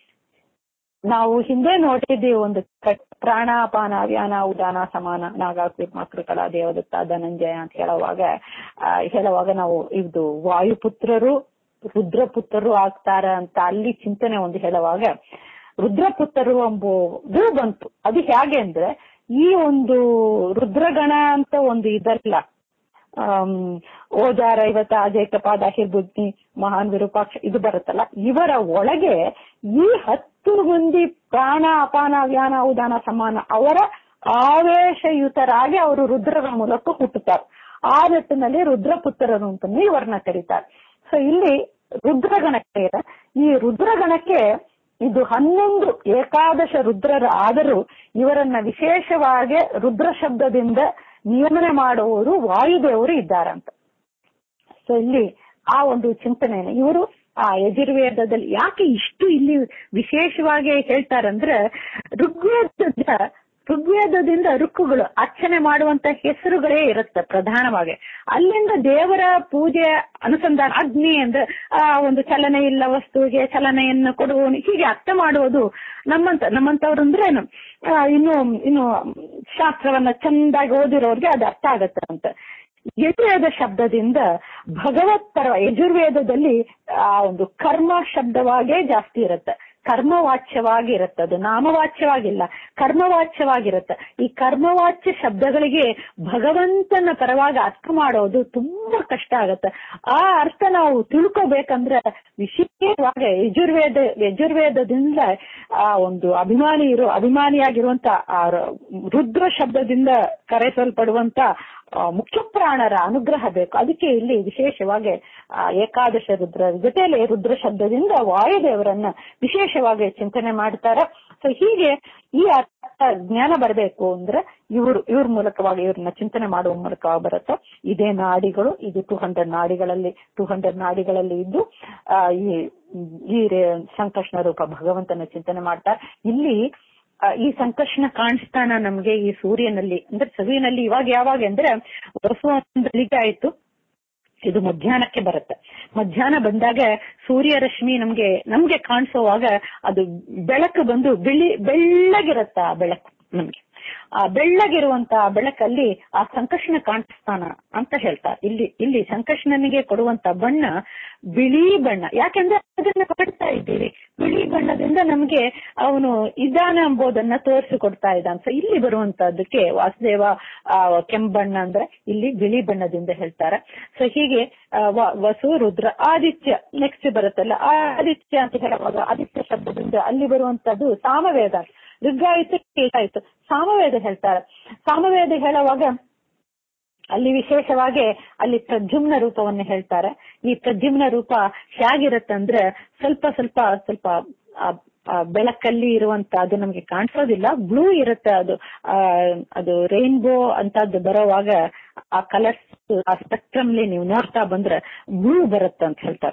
ನಾವು ಹಿಂದೆ ನೋಡಿದ್ದೀವಿ ಒಂದು ಕ- ಪ್ರಾಣಾಪಾನ ವ್ಯಾನ ಉದಾನ ಸಮಾನ ನಾಗ ಮಕ್ಕಳ ದೇವದತ್ತ ಧನಂಜಯ ಅಂತ ಹೇಳುವಾಗ ಆ, ಹೇಳುವಾಗ ನಾವು ಇದು ವಾಯುಪುತ್ರರು ರುದ್ರಪುತ್ರರು ಆಗ್ತಾರ ಅಂತ ಅಲ್ಲಿ ಚಿಂತನೆ ಒಂದು ಹೇಳುವಾಗ ರುದ್ರಪುತ್ರರು ಎಂಬುದು ಬಂತು ಅದು ಹೇಗೆ ಅಂದ್ರೆ ಈ ಒಂದು ರುದ್ರಗಣ ಅಂತ ಒಂದು ಇದಲ್ಲ ಆಮ್, ಓಜಾರ ಇವತ್ತ ಅಜಯ್ ಕಪಾದ ಹಿರ್ಬುದ್ನಿ ಮಹಾನ್ ವಿರೂಪಾಕ್ಷ ಇದು ಬರುತ್ತಲ್ಲ ಇವರ ಒಳಗೆ ಈ ಹತ್ತು ಮಂದಿ ಪ್ರಾಣ ಅಪಾನ ವ್ಯಾನ ಉದಾನ ಸಮಾನ ಅವರ ಆವೇಶಯುತರಾಗಿ ಅವರು ರುದ್ರರ ಮೂಲಕ ಹುಟ್ಟುತ್ತಾರೆ ಆ ನಿಟ್ಟಿನಲ್ಲಿ ರುದ್ರಪುತ್ರರು ಅಂತಾನೆ ಇವರನ್ನ ಕರೀತಾರೆ ಸೊ ಇಲ್ಲಿ ರುದ್ರಗಣಕ್ಕೆ ಈ ರುದ್ರಗಣಕ್ಕೆ ಇದು ಹನ್ನೊಂದು ಏಕಾದಶ ರುದ್ರರ ಆದರೂ ಇವರನ್ನ ವಿಶೇಷವಾಗಿ ರುದ್ರ ಶಬ್ದದಿಂದ ನಿಯಮನೆ ಮಾಡುವವರು ವಾಯುದೇವರು ಇದ್ದಾರಂತ ಸೊ ಇಲ್ಲಿ ಆ ಒಂದು ಚಿಂತನೆಯನ್ನು ಇವರು ಆ ಯಜುರ್ವೇದದಲ್ಲಿ ಯಾಕೆ ಇಷ್ಟು ಇಲ್ಲಿ ವಿಶೇಷವಾಗಿ ಹೇಳ್ತಾರಂದ್ರೆ ಋಗ್ವೇದದ ಋಗ್ವೇದದಿಂದ ಋಕ್ಕುಗಳು ಅರ್ಚನೆ ಮಾಡುವಂತ ಹೆಸರುಗಳೇ ಇರುತ್ತೆ ಪ್ರಧಾನವಾಗಿ ಅಲ್ಲಿಂದ ದೇವರ ಪೂಜೆ ಅನುಸಂಧಾನ ಅಗ್ನಿ ಅಂದ್ರೆ ಆ ಒಂದು ಚಲನೆ ಇಲ್ಲ ವಸ್ತುವಿಗೆ ಚಲನೆಯನ್ನು ಕೊಡುವವನು ಹೀಗೆ ಅರ್ಥ ಮಾಡುವುದು ನಮ್ಮಂತ ನಮ್ಮಂತವ್ರು ಅಂದ್ರೆ ಏನು ಆ, ಇನ್ನು ಇನ್ನು ಶಾಸ್ತ್ರವನ್ನ ಚಂದಾಗಿ ಓದಿರೋರ್ಗೆ ಅದು ಅರ್ಥ ಆಗತ್ತೆ ಅಂತ ಯಜುರ್ವೇದ ಶಬ್ದದಿಂದ ಭಗವತ್ತರ ಯಜುರ್ವೇದದಲ್ಲಿ ಆ ಒಂದು ಕರ್ಮ ಶಬ್ದವಾಗೇ ಜಾಸ್ತಿ ಇರುತ್ತೆ ಕರ್ಮವಾಚ್ಯವಾಗಿ ಇರುತ್ತೆ ಅದು ನಾಮವಾಚ್ಯವಾಗಿಲ್ಲ ಕರ್ಮವಾಚ್ಯವಾಗಿರುತ್ತೆ ಈ ಕರ್ಮವಾಚ್ಯ ಶಬ್ದಗಳಿಗೆ ಭಗವಂತನ ಪರವಾಗಿ ಅರ್ಥ ಮಾಡೋದು ತುಂಬಾ ಕಷ್ಟ ಆಗತ್ತೆ ಆ ಅರ್ಥ ನಾವು ತಿಳ್ಕೋಬೇಕಂದ್ರೆ ವಿಶೇಷವಾಗಿ ಯಜುರ್ವೇದ ಯಜುರ್ವೇದದಿಂದ ಆ ಒಂದು ಅಭಿಮಾನಿ ಇರೋ ಅಭಿಮಾನಿಯಾಗಿರುವಂತ ಆ ರ- ರುದ್ರ ಶಬ್ದದಿಂದ ಕರೆಸಲ್ಪಡುವಂತ ಆ, ಮುಖ್ಯ ಪ್ರಾಣರ ಅನುಗ್ರಹ ಬೇಕು ಅದಕ್ಕೆ ಇಲ್ಲಿ ವಿಶೇಷವಾಗಿ ಆ, ಏಕಾದಶ ರುದ್ರ ಜೊತೆಯಲ್ಲಿ ರುದ್ರ ಶಬ್ದದಿಂದ ವಾಯುದೇವರನ್ನ ವಿಶೇಷವಾಗಿ ಚಿಂತನೆ ಮಾಡ್ತಾರೆ ಸೊ ಹೀಗೆ ಈ ಅರ್ಥ ಜ್ಞಾನ ಬರಬೇಕು ಅಂದ್ರೆ ಇವರು ಇವ್ರ ಮೂಲಕವಾಗಿ ಇವ್ರನ್ನ ಚಿಂತನೆ ಮಾಡುವ ಮೂಲಕವಾಗಿ ಬರುತ್ತೆ ಇದೇ ನಾಡಿಗಳು ಇದು ಟೂ ಹಂಡ್ರೆಡ್ ನಾಡಿಗಳಲ್ಲಿ ಟೂ ಹಂಡ್ರೆಡ್ ನಾಡಿಗಳಲ್ಲಿ ಇದ್ದು ಆ, ಈ ಈ ರೇ- ಸಂಕರ್ಷಣ ರೂಪ ಭಗವಂತನ ಚಿಂತನೆ ಮಾಡ್ತಾರೆ ಇಲ್ಲಿ ಆ, ಈ ಸಂಕರ್ಷಣ ಕಾಣಿಸ್ತಾನ ನಮ್ಗೆ ಈ ಸೂರ್ಯನಲ್ಲಿ ಅಂದ್ರೆ ಸೂರ್ಯನಲ್ಲಿ ಇವಾಗ ಯಾವಾಗ ಅಂದ್ರೆ ವರ್ಷ ಆಯ್ತು ಇದು ಮಧ್ಯಾಹ್ನಕ್ಕೆ ಬರುತ್ತೆ ಮಧ್ಯಾಹ್ನ ಬಂದಾಗ ಸೂರ್ಯ ರಶ್ಮಿ ನಮ್ಗೆ ನಮ್ಗೆ ಕಾಣಿಸುವಾಗ ಅದು ಬೆಳಕು ಬಂದು ಬಿಳಿ ಬೆಳ್ಳಗಿರತ್ತ ಆ ಬೆಳಕು ನಮ್ಗೆ ಆ ಬೆಳ್ಳಗಿರುವಂತ ಬೆಳಕಲ್ಲಿ ಆ ಸಂಕರ್ಷಣ ಕಾಣಿಸ್ತಾನ ಅಂತ ಹೇಳ್ತಾರೆ ಇಲ್ಲಿ ಇಲ್ಲಿ ಸಂಕರ್ಷಣನಿಗೆ ಕೊಡುವಂತ ಬಣ್ಣ ಬಿಳಿ ಬಣ್ಣ ಯಾಕೆಂದ್ರೆ ಅದನ್ನ ಕೊಡ್ತಾ ಇದ್ದೀವಿ ಬಿಳಿ ಬಣ್ಣದಿಂದ ನಮ್ಗೆ ಅವನು ಇದಾನ ಎಂಬುದನ್ನ ತೋರಿಸಿಕೊಡ್ತಾ ಇದ್ದಾನೆ ಸೊ ಇಲ್ಲಿ ಬರುವಂತದ್ದಕ್ಕೆ ವಾಸುದೇವ ಆ ಕೆಂಬಣ್ಣ ಅಂದ್ರೆ ಇಲ್ಲಿ ಬಿಳಿ ಬಣ್ಣದಿಂದ ಹೇಳ್ತಾರೆ ಸೊ ಹೀಗೆ ಆ, ವ- ವಸು ರುದ್ರ ಆದಿತ್ಯ ನೆಕ್ಸ್ಟ್ ಬರುತ್ತಲ್ಲ ಆ ಆದಿತ್ಯ ಅಂತ ಹೇಳುವಾಗ ಆದಿತ್ಯ ಶಬ್ದದಿಂದ ಅಲ್ಲಿ ಬರುವಂತದ್ದು ಸಾಮವೇದ ಋಗ್ ಆಯ್ತು ಕೇಟ ಆಯ್ತು ಸಾಮವೇದ ಹೇಳ್ತಾರೆ ಸಾಮವೇದ ಹೇಳುವಾಗ ಅಲ್ಲಿ ವಿಶೇಷವಾಗಿ ಅಲ್ಲಿ ಪ್ರದ್ಯುಮ್ನ ರೂಪವನ್ನು ಹೇಳ್ತಾರೆ ಈ ಪ್ರದ್ಯುಮ್ನ ರೂಪ ಹೇಗಿರತ್ತಂದ್ರೆ ಸ್ವಲ್ಪ ಸ್ವಲ್ಪ ಸ್ವಲ್ಪ ಆ- ಆ ಬೆಳಕಲ್ಲಿ ಇರುವಂತ ಅದು ನಮ್ಗೆ ಕಾಣಿಸೋದಿಲ್ಲ ಬ್ಲೂ ಇರುತ್ತೆ ಅದು ಆ, ಅದು ರೈನ್ಬೋ ಅಂತದ್ದು ಬರೋವಾಗ ಆ ಕಲರ್ಸ್ ಆ ಸ್ಪೆಕ್ಟ್ರಮ್ಲಿ ನೀವು ನೋಡ್ತಾ ಬಂದ್ರೆ ಬ್ಲೂ ಬರುತ್ತೆ ಅಂತ ಹೇಳ್ತಾರೆ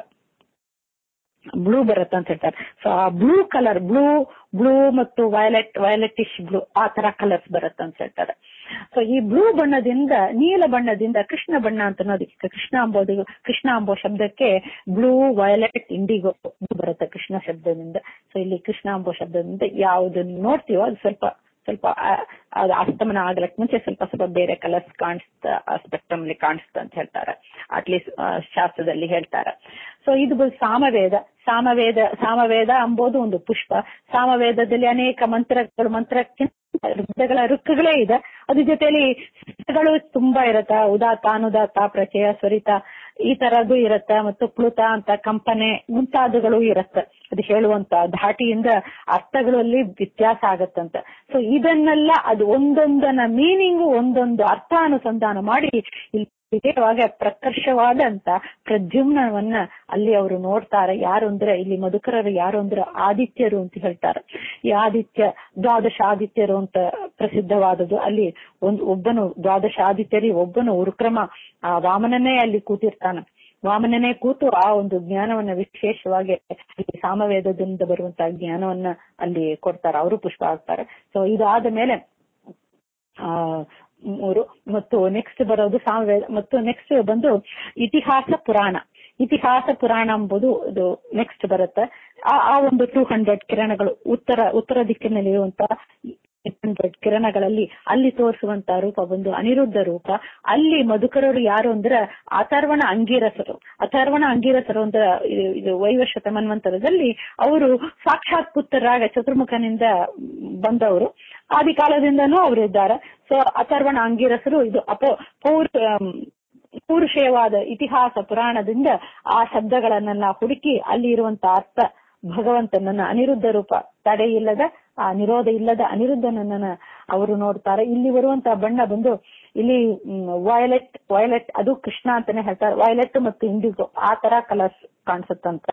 ಬ್ಲೂ ಬರುತ್ತೆ ಅಂತ ಹೇಳ್ತಾರೆ ಸೊ ಆ ಬ್ಲೂ ಕಲರ್ ಬ್ಲೂ ಬ್ಲೂ ಮತ್ತು ವಯಲೆಟ್ ವಯಲೆಟಿಶ್ ಬ್ಲೂ ಆ ತರ ಕಲರ್ಸ್ ಬರುತ್ತೆ ಅಂತ ಹೇಳ್ತಾರೆ ಸೊ ಈ ಬ್ಲೂ ಬಣ್ಣದಿಂದ ನೀಲ ಬಣ್ಣದಿಂದ ಕೃಷ್ಣ ಬಣ್ಣ ಅಂತ ಅನ್ನೋದಕ್ಕೆ ಕೃಷ್ಣ ಅಂಬೋದು ಕೃಷ್ಣ ಅಂಬೋ ಶಬ್ದಕ್ಕೆ ಬ್ಲೂ ವಯಲೆಟ್ ಇಂಡಿಗೋ ಬರುತ್ತೆ ಕೃಷ್ಣ ಶಬ್ದದಿಂದ ಸೊ ಇಲ್ಲಿ ಕೃಷ್ಣ ಅಂಬೋ ಶಬ್ದದಿಂದ ಯಾವ್ದನ್ನ ನೋಡ್ತೀವೋ ಅದು ಸ್ವಲ್ಪ ಸ್ವಲ್ಪ ಆ- ಅದು ಅಸ್ತಮನ ಆಗ್ಲಕ್ ಮುಂಚೆ ಸ್ವಲ್ಪ ಸ್ವಲ್ಪ ಬೇರೆ ಕಲರ್ಸ್ ಕಾಣಿಸ್ತಾ ಸ್ಪೆಕ್ಟ್ರಮ್ ಅಲ್ಲಿ ಕಾಣಿಸ್ತಾ ಅಂತ ಹೇಳ್ತಾರೆ ಅಟ್ಲೀಸ್ಟ್ ಶಾಸ್ತ್ರದಲ್ಲಿ ಹೇಳ್ತಾರೆ ಸೊ ಇದು ಬಂದು ಸಾಮವೇದ ಸಾಮವೇದ ಸಾಮವೇದ ಅಂಬೋದು ಒಂದು ಪುಷ್ಪ ಸಾಮವೇದದಲ್ಲಿ ಅನೇಕ ಮಂತ್ರಗಳು ಮಂತ್ರಕ್ಕಿಂತ ಋತುಗಳ ಋಕ್ಕುಗಳೇ ಇದೆ ಅದ್ರ ಜೊತೆಲಿ ಗಳು ತುಂಬಾ ಇರತ್ತ ಉದಾತ ಅನುದಾತ ಪ್ರಚಯ ಸ್ವರಿತ ಈ ತರದ್ದು ಇರತ್ತೆ ಮತ್ತು ಪ್ಲುತ ಅಂತ ಕಂಪನೆ ಮುಂತಾದಗಳು ಇರತ್ತೆ ಅದು ಹೇಳುವಂತ ಧಾಟಿಯಿಂದ ಅರ್ಥಗಳಲ್ಲಿ ವ್ಯತ್ಯಾಸ ಆಗತ್ತಂತ ಸೊ ಇದನ್ನೆಲ್ಲ ಅದು ಒಂದೊಂದನ ಮೀನಿಂಗ್ ಒಂದೊಂದು ಅರ್ಥ ಅನುಸಂಧಾನ ಮಾಡಿ ಇಲ್ಲಿ ವಿಧೇಯವಾಗಿ ಪ್ರಕರ್ಷವಾದಂತ ಪ್ರದ್ಯುಮ್ನವನ್ನ ಅಲ್ಲಿ ಅವರು ನೋಡ್ತಾರೆ ಯಾರು ಅಂದ್ರೆ ಇಲ್ಲಿ ಮಧುಕರರು ಯಾರು ಅಂದ್ರೆ ಆದಿತ್ಯರು ಅಂತ ಹೇಳ್ತಾರೆ ಈ ಆದಿತ್ಯ ದ್ವಾದಶ ಆದಿತ್ಯರು ಅಂತ ಪ್ರಸಿದ್ಧವಾದದ್ದು ಅಲ್ಲಿ ಒಂದು ಒಬ್ಬನು ದ್ವಾದಶ ಆದಿತ್ಯರಿ ಒಬ್ಬನು ಉರುಕ್ರಮ ಆ ವಾಮನನೇ ಅಲ್ಲಿ ಕೂತಿರ್ತಾನೆ ವಾಮನನೇ ಕೂತು ಆ ಒಂದು ಜ್ಞಾನವನ್ನ ವಿಶೇಷವಾಗಿ ಅಲ್ಲಿ ಸಾಮವೇದದಿಂದ ಬರುವಂತಹ ಜ್ಞಾನವನ್ನ ಅಲ್ಲಿ ಕೊಡ್ತಾರೆ ಅವರು ಪುಷ್ಪ ಆಗ್ತಾರೆ ಸೊ ಇದಾದ ಮೇಲೆ ಆ ಮೂರು ಮತ್ತು ನೆಕ್ಸ್ಟ್ ಬರೋದು ಸಾಮವೇದ ಮತ್ತು ನೆಕ್ಸ್ಟ್ ಬಂದು ಇತಿಹಾಸ ಪುರಾಣ ಇತಿಹಾಸ ಪುರಾಣ ಎಂಬುದು ಇದು ನೆಕ್ಸ್ಟ್ ಬರುತ್ತೆ ಆ ಆ ಒಂದು ಟೂ ಹಂಡ್ರೆಡ್ ಕಿರಣಗಳು ಉತ್ತರ ಉತ್ತರ ದಿಕ್ಕಿನಲ್ಲಿರುವಂತ ಹಂಡ್ರೆಡ್ ಕಿರಣಗಳಲ್ಲಿ ಅಲ್ಲಿ ತೋರಿಸುವಂತ ರೂಪ ಬಂದು ಅನಿರುದ್ಧ ರೂಪ ಅಲ್ಲಿ ಮಧುಕರರು ಯಾರು ಅಂದ್ರೆ ಅಥರ್ವಣ ಅಂಗೀರಸರು ಅಥರ್ವಣ ಅಂಗೀರಸರು ಅಂತ ಇದು- ಇದು ವೈವಶ್ವತ ಮನ್ವಂತರದಲ್ಲಿ ಅವರು ಸಾಕ್ಷಾತ್ ಪುತ್ರರಾಗ ಚತುರ್ಮುಖನಿಂದ ಬಂದವರು ಆದಿ ಕಾಲದಿಂದನೂ ಅವರು ಇದ್ದಾರೆ ಸೊ ಅಥರ್ವಣ ಅಂಗೀರಸರು ಇದು ಅಪೋ ಪೌರ್ ಆಮ್, ಪೌರುಷೇಯವಾದ ಇತಿಹಾಸ ಪುರಾಣದಿಂದ ಆ ಶಬ್ದಗಳನ್ನೆಲ್ಲ ಹುಡುಕಿ ಅಲ್ಲಿ ಇರುವಂತ ಅರ್ಥ ಭಗವಂತನನ್ನ ಅನಿರುದ್ಧ ರೂಪ ತಡೆ ಇಲ್ಲದ ಆ ನಿರೋಧ ಇಲ್ಲದ ಅನಿರುದ್ಧನನ್ನ ಅವರು ನೋಡ್ತಾರೆ ಇಲ್ಲಿ ಬರುವಂತ ಬಣ್ಣ ಬಂದು ಇಲ್ಲಿ ವಯಲೆಟ್ ವಯಲೆಟ್ ಅದು ಕೃಷ್ಣ ಅಂತಾನೆ ಹೇಳ್ತಾರೆ ವಯಲೆಟ್ ಮತ್ತು ಇಂಡಿಗೋ ಆ ತರ ಕಲರ್ಸ್ ಕಾಣಿಸುತ್ತಂತ